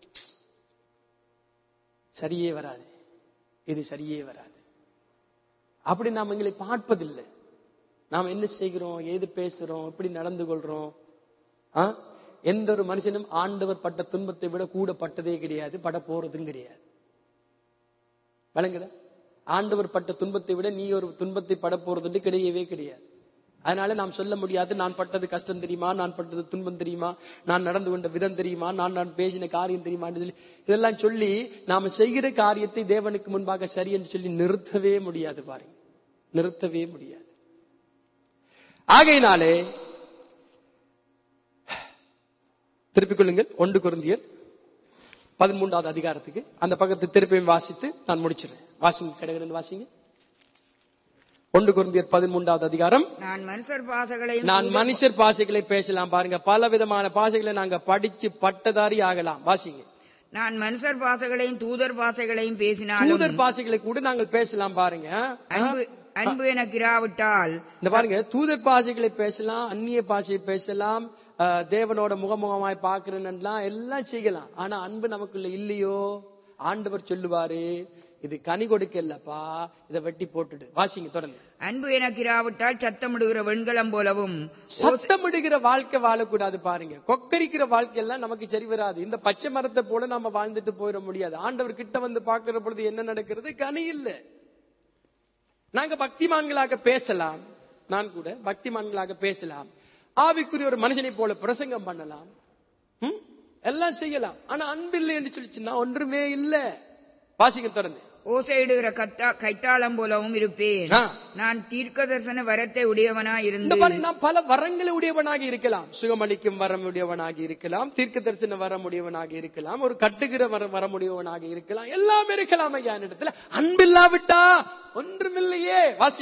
சரியே வராது இது சரியே வராது அப்படி நாம் எங்களை பார்ப்பதில்லை நாம் என்ன செய்கிறோம் ஏது பேசுறோம் எப்படி நடந்து கொள்றோம் ஆ? எந்த ஒரு மனுஷனும் ஆண்டவர் பட்ட துன்பத்தை விட கூட பட்டதே கிடையாது பட போறதும் கிடையாது விளங்குதா ஆண்டவர் பட்ட துன்பத்தை விட நீ ஒரு துன்பத்தை பட போறது கிடையவே கிடையாது அதனால நாம் சொல்ல முடியாது நான் பட்டது கஷ்டம் தெரியுமா நான் பட்டது துன்பம் தெரியுமா நான் நடந்து கொண்ட விதம் தெரியுமா நான் நான் பேசின காரியம் தெரியுமா என்று சொல்லி, இதெல்லாம் சொல்லி நாம செய்கிற காரியத்தை தேவனுக்கு முன்பாக சரி என்று சொல்லி நிறுத்தவே முடியாது பாருங்க நிறுத்தவே முடியாது ஆகையினாலே திருப்பிக் கொள்ளுங்கள் ஒன்று குருந்தியர் பதிமூன்றாவது அதிகாரத்துக்கு அந்த பக்கத்தை திருப்பியும் வாசித்து நான் முடிச்சிடுறேன் வாசிங்க கிடையாது வாசிங்க ஒன்று குருந்தியர் பதிமூன்றாவது அதிகாரம் நான் மனுஷர் பாசங்களையும் நான் மனுஷர் பாஷைகளை பேசலாம் பாருங்க பல விதமான பாஷைகளை நாங்க படிச்சு பட்டதாரி ஆகலாம் வாசிங்க நான் மனுஷர் பாசங்களையும் தூதர் பாசைகளையும் பேசினாலும் தூதர் பாஷைகளை கூட நாங்கள் பேசலாம் பாருங்க அன்பு அன்பு எனக்கு இராவிட்டால் இந்த பாருங்க தூதர் பாஷைகளை பேசலாம் அந்நிய பாஷையை பேசலாம் அஹ், தேவனோட முகமுகமாய் பார்க்கிறேன்லாம் எல்லாம் செய்யலாம் ஆனா அன்பு நமக்குள்ள இல்லையோ ஆண்டவர் சொல்லுவாரு இது கனி கொடுக்கலப்பா இதை வெட்டி போட்டுடு வாசிங்க தொடர்ந்து அன்பு எனக்கு இராவிட்டால் சத்தமிடுகிற வெண்கலம் போலவும் சத்தமிடுகிற வாழ்க்கை வாழக்கூடாது பாருங்க கொக்கரிக்கிற வாழ்க்கை எல்லாம் நமக்கு சரி வராது இந்த பச்சை மரத்தை போல நம்ம வாழ்ந்துட்டு போயிட முடியாது ஆண்டவர் கிட்ட வந்து பார்க்கிற பொழுது என்ன நடக்கிறது கனி இல்ல நாங்க பக்திமான்களாக பேசலாம் நான் கூட பக்திமான்களாக பேசலாம் ஆவிக்குரிய ஒரு மனுஷனை போல பிரசங்கம் பண்ணலாம் ம்? எல்லாம் செய்யலாம் ஆனா அன்பில்லை என்று சொல்லிச்சுன்னா ஒன்றுமே இல்ல வாசிக்க தொடர்ந்து ஓசையிடுகிற கத்தா கைத்தாளம் போலவும் இருப்பேன் ஆ. நான் தீர்க்க தரிசன வரத்தை உடையவனாய் இந்த இருந்து மாதிரி நாம் பல வரங்களை உடையவனாக இருக்கலாம் சுகமளிக்கும் வரம் உடையவனாக இருக்கலாம் தீர்க்க தரிசன வரம் உடையவனாக இருக்கலாம் ஒரு கட்டுகிற வரம் வரம் உடையவனாக இருக்கலாம் எல்லாம் இருக்கலாம் ஐயா இடத்துல அன்பில்லாவிட்டா ஒன்றுமில்லையே வாசிங்க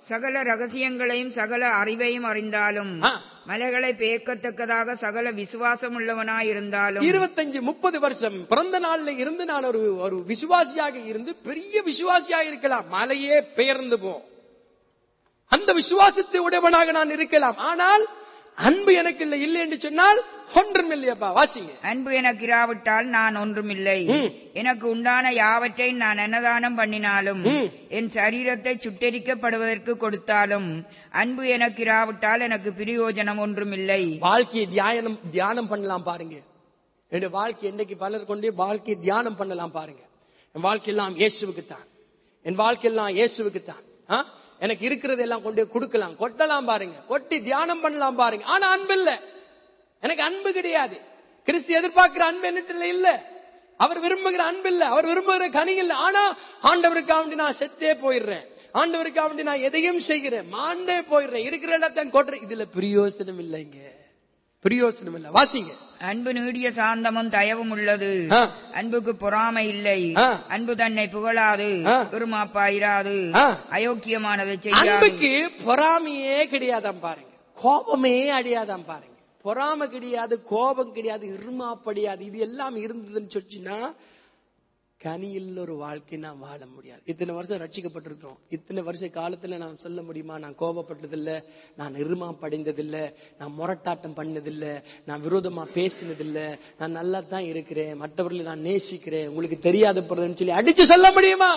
சகல ரகசியங்களையும் சகல அறிவையும் அறிந்தாலும் ஆ. மலைகளை பெயர்க்கத்தக்கதாக சகல விசுவாசம் உள்ளவனாயிருந்தாலும் இருபத்தஞ்சு முப்பது வருஷம் பிறந்த நாள்ல இருந்து நான் ஒரு ஒரு விசுவாசியாக இருந்து பெரிய விசுவாசியாக இருக்கலாம் மலையே பெயர்ந்து போ அந்த விசுவாசத்தை உடையவனாக நான் இருக்கலாம் ஆனால் அன்பு எனக்கு இல்லை இல்லை என்று சொன்னால் ஒன்றும் இல்லையப்பா வாசிங்க அன்பு எனக்கு இராவிட்டால் நான் ஒன்றுமில்லை ம். எனக்கு உண்டான யாவற்றையும் நான் அன்னதானம் பண்ணினாலும் ம். என் சரீரத்தை சுட்டெரிக்கப்படுவதற்கு கொடுத்தாலும் அன்பு எனக்கு இராவிட்டால் எனக்கு பிரயோஜனம் ஒன்றுமில்லை வாழ்க்கையை தியானம் தியானம் பண்ணலாம் பாருங்க என்னுடைய வாழ்க்கை என்னைக்கு பலர் கொண்டே வாழ்க்கையை தியானம் பண்ணலாம் பாருங்க என் வாழ்க்கையெல்லாம் இயேசுவுக்கு தான் என் வாழ்க்கையெல்லாம் இயேசுவுக்கு தான் ஆ? எனக்கு இருக்கிறது எல்லாம் கொண்டு போய் கொடுக்கலாம் கொட்டலாம் பாருங்க கொட்டி தியானம் பண்ணலாம் பாருங்க ஆனா அன்பு இல்ல எனக்கு அன்பு கிடையாது கிறிஸ்து எதிர்பார்க்கிற அன்பு என்னட்டு இல்ல அவர் விரும்புகிற அன்பு இல்ல அவர் விரும்புகிற கனி இல்ல ஆனா ஆண்டவருக்காக வேண்டி நான் செத்தே போயிடுறேன் ஆண்டவருக்காக வேண்டி நான் எதையும் செய்கிறேன் மாண்டே போயிடுறேன் இருக்கிற இடத்தை கொட்டுறேன் இதுல பிரயோசனம் இல்லைங்க பிரயோசனம் இல்ல வாசிங்க அன்பு நீடிய சாந்தமும் தயவும் உள்ளது ஆ. அன்புக்கு பொறாமை இல்லை ஆ. அன்பு தன்னை புகழாது ஆ. பெருமாப்பாயிராது ஆ. அயோக்கியமானதை செய்யாது அன்புக்கு பொறாமையே கிடையாதாம் பாருங்க கோபமே அடையாதாம் பாருங்க பொறாமை கிடையாது கோபம் கிடையாது இருமாப்படியாது இது எல்லாம் இருந்ததுன்னு சொல்லிச்சுன்னா கனியில் ஒரு வாழ்க்கை நாம் வாழ முடியாது இத்தனை வருஷம் ரட்சிக்கப்பட்டிருக்கிறோம் இத்தனை வருஷ காலத்துல நான் சொல்ல முடியுமா நான் கோபப்பட்டதில்ல நான் இருமாப்படைந்ததில்ல நான் முரட்டாட்டம் பண்ணதில்ல நான் விரோதமா பேசினதில்ல நான் நல்லா தான் இருக்கிறேன் மற்றவர்களை நான் நேசிக்கிறேன் உங்களுக்கு தெரியாத போறதுன்னு சொல்லி அடிச்சு சொல்ல முடியுமா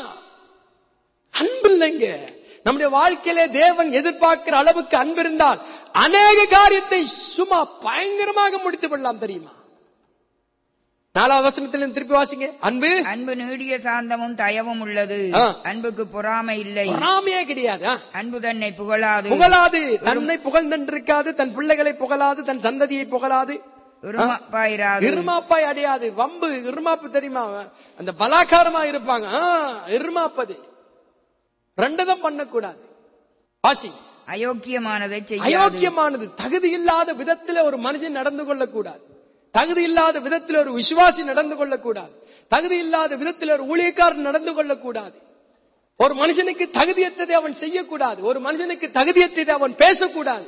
அன்பு இல்லைங்க நம்முடைய வாழ்க்கையிலே தேவன் எதிர்பார்க்கிற அளவுக்கு அன்பு இருந்தால் அநேக காரியத்தை சும்மா பயங்கரமாக முடித்து விடலாம் தெரியுமா நாலாவது வசனத்தில் திருப்பி வாசிங்க அன்பு அன்பு நீடிய சாந்தமும் தயவும் உள்ளது ஆ. அன்புக்கு பொறாமை இல்லை பொறாமையே கிடையாது ஆ. அன்பு தன்னை புகழாது புகழாது தன்னை புகழ்ந்திருக்காது தன் பிள்ளைகளை புகழாது தன் சந்ததியை புகழாது பெருமாப்பாயிராது இருமாப்பாய் அடையாது வம்பு இருமாப்பு தெரியுமா அந்த பலாக்காரமா இருப்பாங்க ஆ, இருமாப்பது ரெண்டதும் பண்ணக்கூடாது வாசி அயோக்கியமானதை செய்யாது அயோக்கியமானது தகுதி இல்லாத விதத்துல ஒரு மனுஷன் நடந்து கொள்ளக்கூடாது தகுதி இல்லாத விதத்தில் ஒரு விசுவாசி நடந்து கொள்ளக்கூடாது தகுதி இல்லாத விதத்தில் ஒரு ஊழியக்காரன் நடந்து கொள்ளக்கூடாது ஒரு மனுஷனுக்கு தகுதியற்றதை அவன் செய்யக்கூடாது ஒரு மனுஷனுக்கு தகுதியற்றதை அவன் பேசக்கூடாது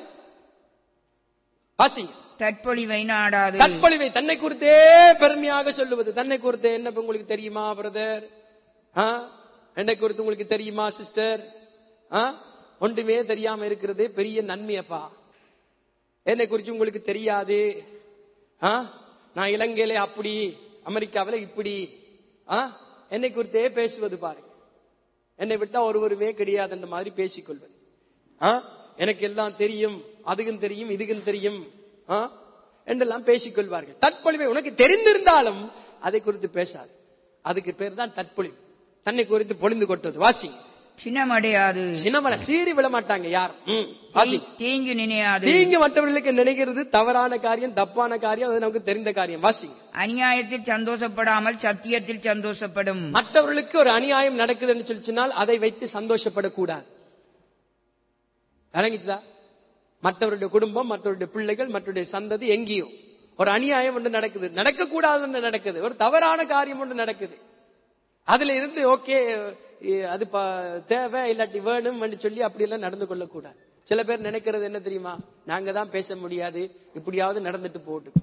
வாசிங்க தற்பொழிவை நாடாது தற்பொழிவை தன்னை குறித்தே பெருமையாக சொல்லுவது தன்னை குறித்தே என்ன இப்ப உங்களுக்கு தெரியுமா பிரதர் என்னை குறித்து உங்களுக்கு தெரியுமா சிஸ்டர் ஒன்றுமே தெரியாம இருக்கிறது பெரிய நன்மையப்பா என்னை குறித்து உங்களுக்கு தெரியாது ஆ? நான் இலங்கையில அப்படி அமெரிக்காவில இப்படி ஆ? என்னை குறித்தே பேசுவது பாருங்க என்னை விட்டா ஒருவருமே கிடையாதுன்ற மாதிரி பேசிக்கொள்வது ஆ? எனக்கு எல்லாம் தெரியும் அதுக்கும் தெரியும் இதுக்கும் தெரியும் ஆ? என்றெல்லாம் பேசிக்கொள்வார்கள் தற்பொழிவை உனக்கு தெரிந்திருந்தாலும் அதை குறித்து பேசாது அதுக்கு பேர் தான் தற்பொழிவு தன்னை குறித்து பொழிந்து கொட்டுவது வாசிங்க சினமடையாது சினமன சீறி விட மாட்டாங்க யாரும் ம், வாசிங்க தீ- தீங்கு நினையாது நீங்க மற்றவர்களுக்கு நினைக்கிறது தவறான காரியம் தப்பான காரியம் அது நமக்கு தெரிந்த காரியம் வாசிங்க அநியாயத்தில் சந்தோஷப்படாமல் சத்தியத்தில் சந்தோஷப்படும் மற்றவர்களுக்கு ஒரு அநியாயம் நடக்குதுன்னு சொல்லிச்சுனால் அதை வைத்து சந்தோஷப்படக்கூடாது இறங்கிச்சுதா மற்றவருடைய குடும்பம் மற்றவருடைய பிள்ளைகள் மற்றவருடைய சந்ததி எங்கேயோ ஒரு அநியாயம் ஒன்று நடக்குது நடக்கக்கூடாது ஒன்று நடக்குது ஒரு தவறான காரியம் ஒன்று நடக்குது அதுல இருந்து ஓகே அது ப- தேவை இல்லாட்டி வேணும் சொல்லி அப்படி எல்லாம் நடந்து கொள்ளக்கூடாது சில பேர் நினைக்கிறது என்ன தெரியுமா நாங்க தான் பேச முடியாது இப்படியாவது நடந்துட்டு போட்டு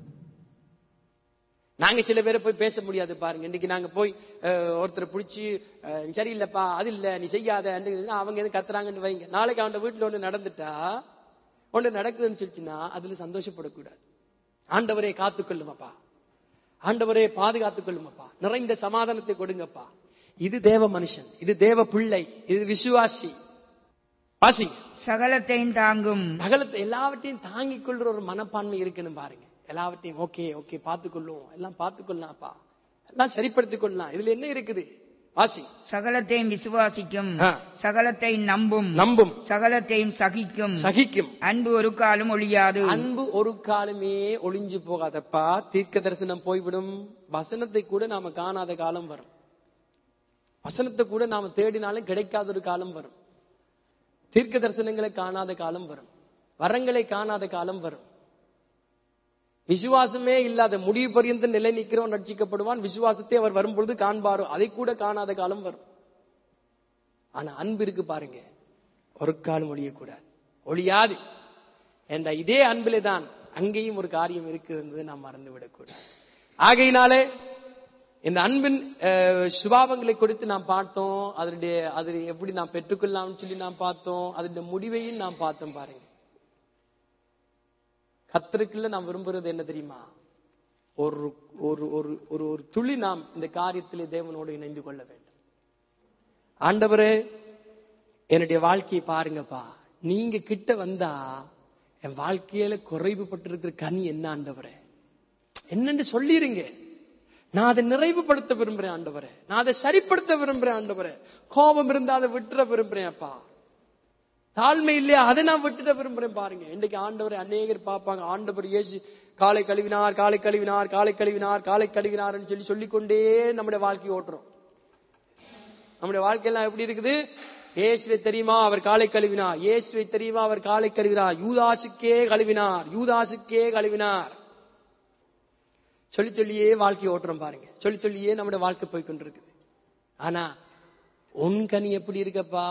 நாங்க சில பேரை போய் பேச முடியாது பாருங்க இன்னைக்கு நாங்க போய் அஹ், ஒருத்தரை பிடிச்சி அஹ், சரியில்லைப்பா அது இல்ல நீ செய்யாத அவங்க எதுவும் கத்துறாங்கன்னு வைங்க நாளைக்கு அவன் வீட்டுல ஒண்ணு நடந்துட்டா ஒண்ணு நடக்குதுன்னு சொல்லிச்சுன்னா அதுல சந்தோஷப்படக்கூடாது ஆண்டவரே காத்துக்கொள்ளுமப்பா ஆண்டவரே பாதுகாத்துக் கொள்ளுமப்பா நிறைந்த சமாதானத்தை கொடுங்கப்பா இது தேவ மனுஷன் இது தேவ பிள்ளை இது விசுவாசி வாசிங்க சகலத்தையும் தாங்கும் சகலத்தை எல்லாவற்றையும் தாங்கிக் கொள்ற ஒரு மனப்பான்மை இருக்கணும் பாருங்க எல்லாவற்றையும் ஓகே ஓகே பார்த்துக்கொள்ளுவோம் எல்லாம் பார்த்துக்கொள்ளலாம்ப்பா எல்லாம் சரிப்படுத்திக் கொள்ளலாம் இதுல என்ன இருக்குது வாசி சகலத்தையும் விசுவாசிக்கும் ஆ. சகலத்தையும் நம்பும் நம்பும் சகலத்தையும் சகிக்கும் சகிக்கும் அன்பு ஒரு காலும் ஒழியாது அன்பு ஒரு காலமே ஒளிஞ்சு போகாதப்பா தீர்க்க தரிசனம் போய்விடும் வசனத்தை கூட நாம காணாத காலம் வரும் வசனத்தை கூட நாம தேடினாலும் கிடைக்காத ஒரு காலம் வரும் தீர்க்க தரிசனங்களை காணாத காலம் வரும் வரங்களை காணாத காலம் வரும் விசுவாசமே இல்லாத முடிவு பரியந்த நிலை நிற்கிறவன் ரட்சிக்கப்படுவான் விசுவாசத்தை அவர் வரும்பொழுது காண்பாரோ அதை கூட காணாத காலம் வரும் ஆனா அன்பு இருக்கு பாருங்க ஒரு காலம் ஒழியக்கூடாது ஒழியாது என்ற இதே அன்பிலே தான் அங்கேயும் ஒரு காரியம் இருக்குது என்பதை நாம் மறந்து விடக்கூடாது ஆகையினாலே இந்த அன்பின் அஹ், சுபாவங்களை குறித்து நாம் பார்த்தோம் அதனுடைய அது எப்படி நாம் பெற்றுக்கொள்ளலாம்னு சொல்லி நாம் பார்த்தோம் அதனுடைய முடிவையும் நாம் பார்த்தோம் பாருங்க கத்தருக்குள்ள நாம் விரும்புறது என்ன தெரியுமா ஒரு ஒரு ஒரு ஒரு ஒரு துளி நாம் இந்த காரியத்திலே தேவனோடு இணைந்து கொள்ள வேண்டும் ஆண்டவரே என்னுடைய வாழ்க்கையை பாருங்கப்பா நீங்க கிட்ட வந்தா என் வாழ்க்கையில குறைவுபட்டிருக்கிற கனி என்ன ஆண்டவரே என்னன்னு சொல்லிருங்க நான் அதை நிறைவுபடுத்த விரும்புறேன் ஆண்டவரே நான் அதை சரிப்படுத்த விரும்புறேன் ஆண்டவரே கோபம் இருந்தா அதை விட்டுற விரும்புறேன் அப்பா தாழ்மை இல்லையா அதை நான் விட்டுட விரும்புறேன் பாருங்க இன்னைக்கு ஆண்டவரை அநேகர் பார்ப்பாங்க ஆண்டவர் இயேசு காலை கழுவினார் காலை கழுவினார் காலை கழுவினார் காலை கழுவினார்னு சொல்லி சொல்லிக்கொண்டே நம்முடைய வாழ்க்கை ஓட்டுறோம் நம்முடைய வாழ்க்கையெல்லாம் எப்படி இருக்குது இயேசுவை தெரியுமா அவர் காலை கழுவினார் இயேசுவை தெரியுமா அவர் காலை கழுவினார் யூதாசுக்கே கழுவினார் யூதாசுக்கே கழுவினார் சொல்லி சொல்லியே வாழ்க்கை ஓட்டுறோம் பாருங்க சொல்லி சொல்லியே நம்முடைய வாழ்க்கை போய் கொண்டிருக்குது ஆனா உன் கனி எப்படி இருக்கப்பா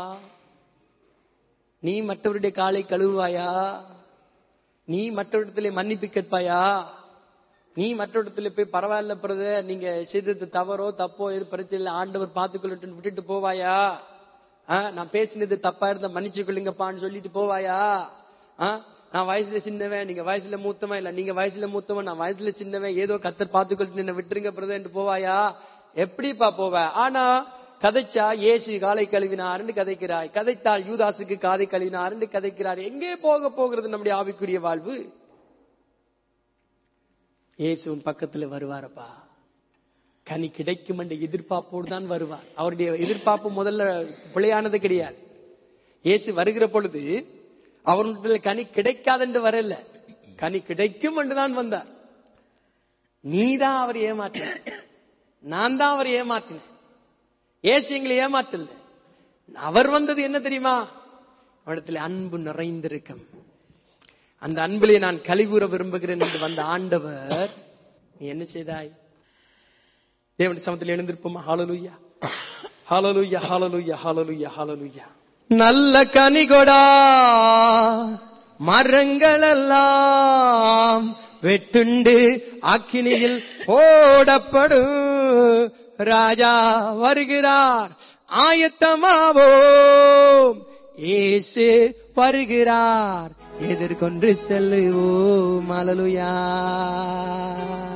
நீ மற்றவருடைய காலை கழுவுவாயா நீ மற்றவரிடத்திலே மன்னிப்பு கேட்பாயா நீ மற்றவரிடத்துல போய் பரவாயில்ல பிரதர் நீங்க செய்தது தவறோ தப்போ எது பிரச்சனை இல்லை ஆண்டவர் பார்த்துக்கொள்ளட்டும் விட்டுட்டு போவாயா ஆ, நான் பேசினது தப்பா இருந்தா மன்னிச்சு கொள்ளுங்கப்பான்னு சொல்லிட்டு போவாயா ஆ, நான் வயசுல சின்னவன் நீங்க வயசுல மூத்தவன் இல்ல நீங்க வயசுல மூத்தவன் நான் வயசுல சின்னவன் ஏதோ கத்தர் பார்த்துக்கொள்ட்டு என்ன விட்டுருங்க பிரதர் போவாயா எப்படிப்பா போவ ஆனா கதைச்சா இயேசு காலை கழுவினார்னு கதைக்கிறாய் கதைத்தால் யூதாசுக்கு காதை கழுவினார்னு கதைக்கிறார் எங்கே போக போகிறது நம்முடைய ஆவிக்குரிய வாழ்வு இயேசு உன் பக்கத்துல வருவாரப்பா கனி கிடைக்கும் என்ற எதிர்பார்ப்போடு தான் வருவார் அவருடைய எதிர்பார்ப்பு முதல்ல பிழையானது கிடையாது இயேசு வருகிற பொழுது அவருடைய கனி கிடைக்காதென்று வரல கனி கிடைக்கும் என்று தான் வந்தார் நீதான் அவர் ஏமாற்றின நான் தான் அவர் ஏமாற்றினேன் ஏசு எங்களை ஏமாத்தல அவர் வந்தது என்ன தெரியுமா அவனிடத்தில் அன்பு நிறைந்திருக்கும் அந்த அன்பிலே நான் கழிவுற விரும்புகிறேன் என்று வந்த ஆண்டவர் நீ என்ன செய்தாய் தேவன் சமத்தில் எழுந்திருப்போமா hallelujah hallelujah hallelujah hallelujah hallelujah நல்ல கனிகொடா மரங்கள் எல்லாம் வெட்டுண்டு அக்கினியில் போடப்படும் ராஜா வருகிறார் ஆயத்தமாவோம் இயேசு வருகிறார் எதிர்கொண்டு செல்லுவோம் அலலுயா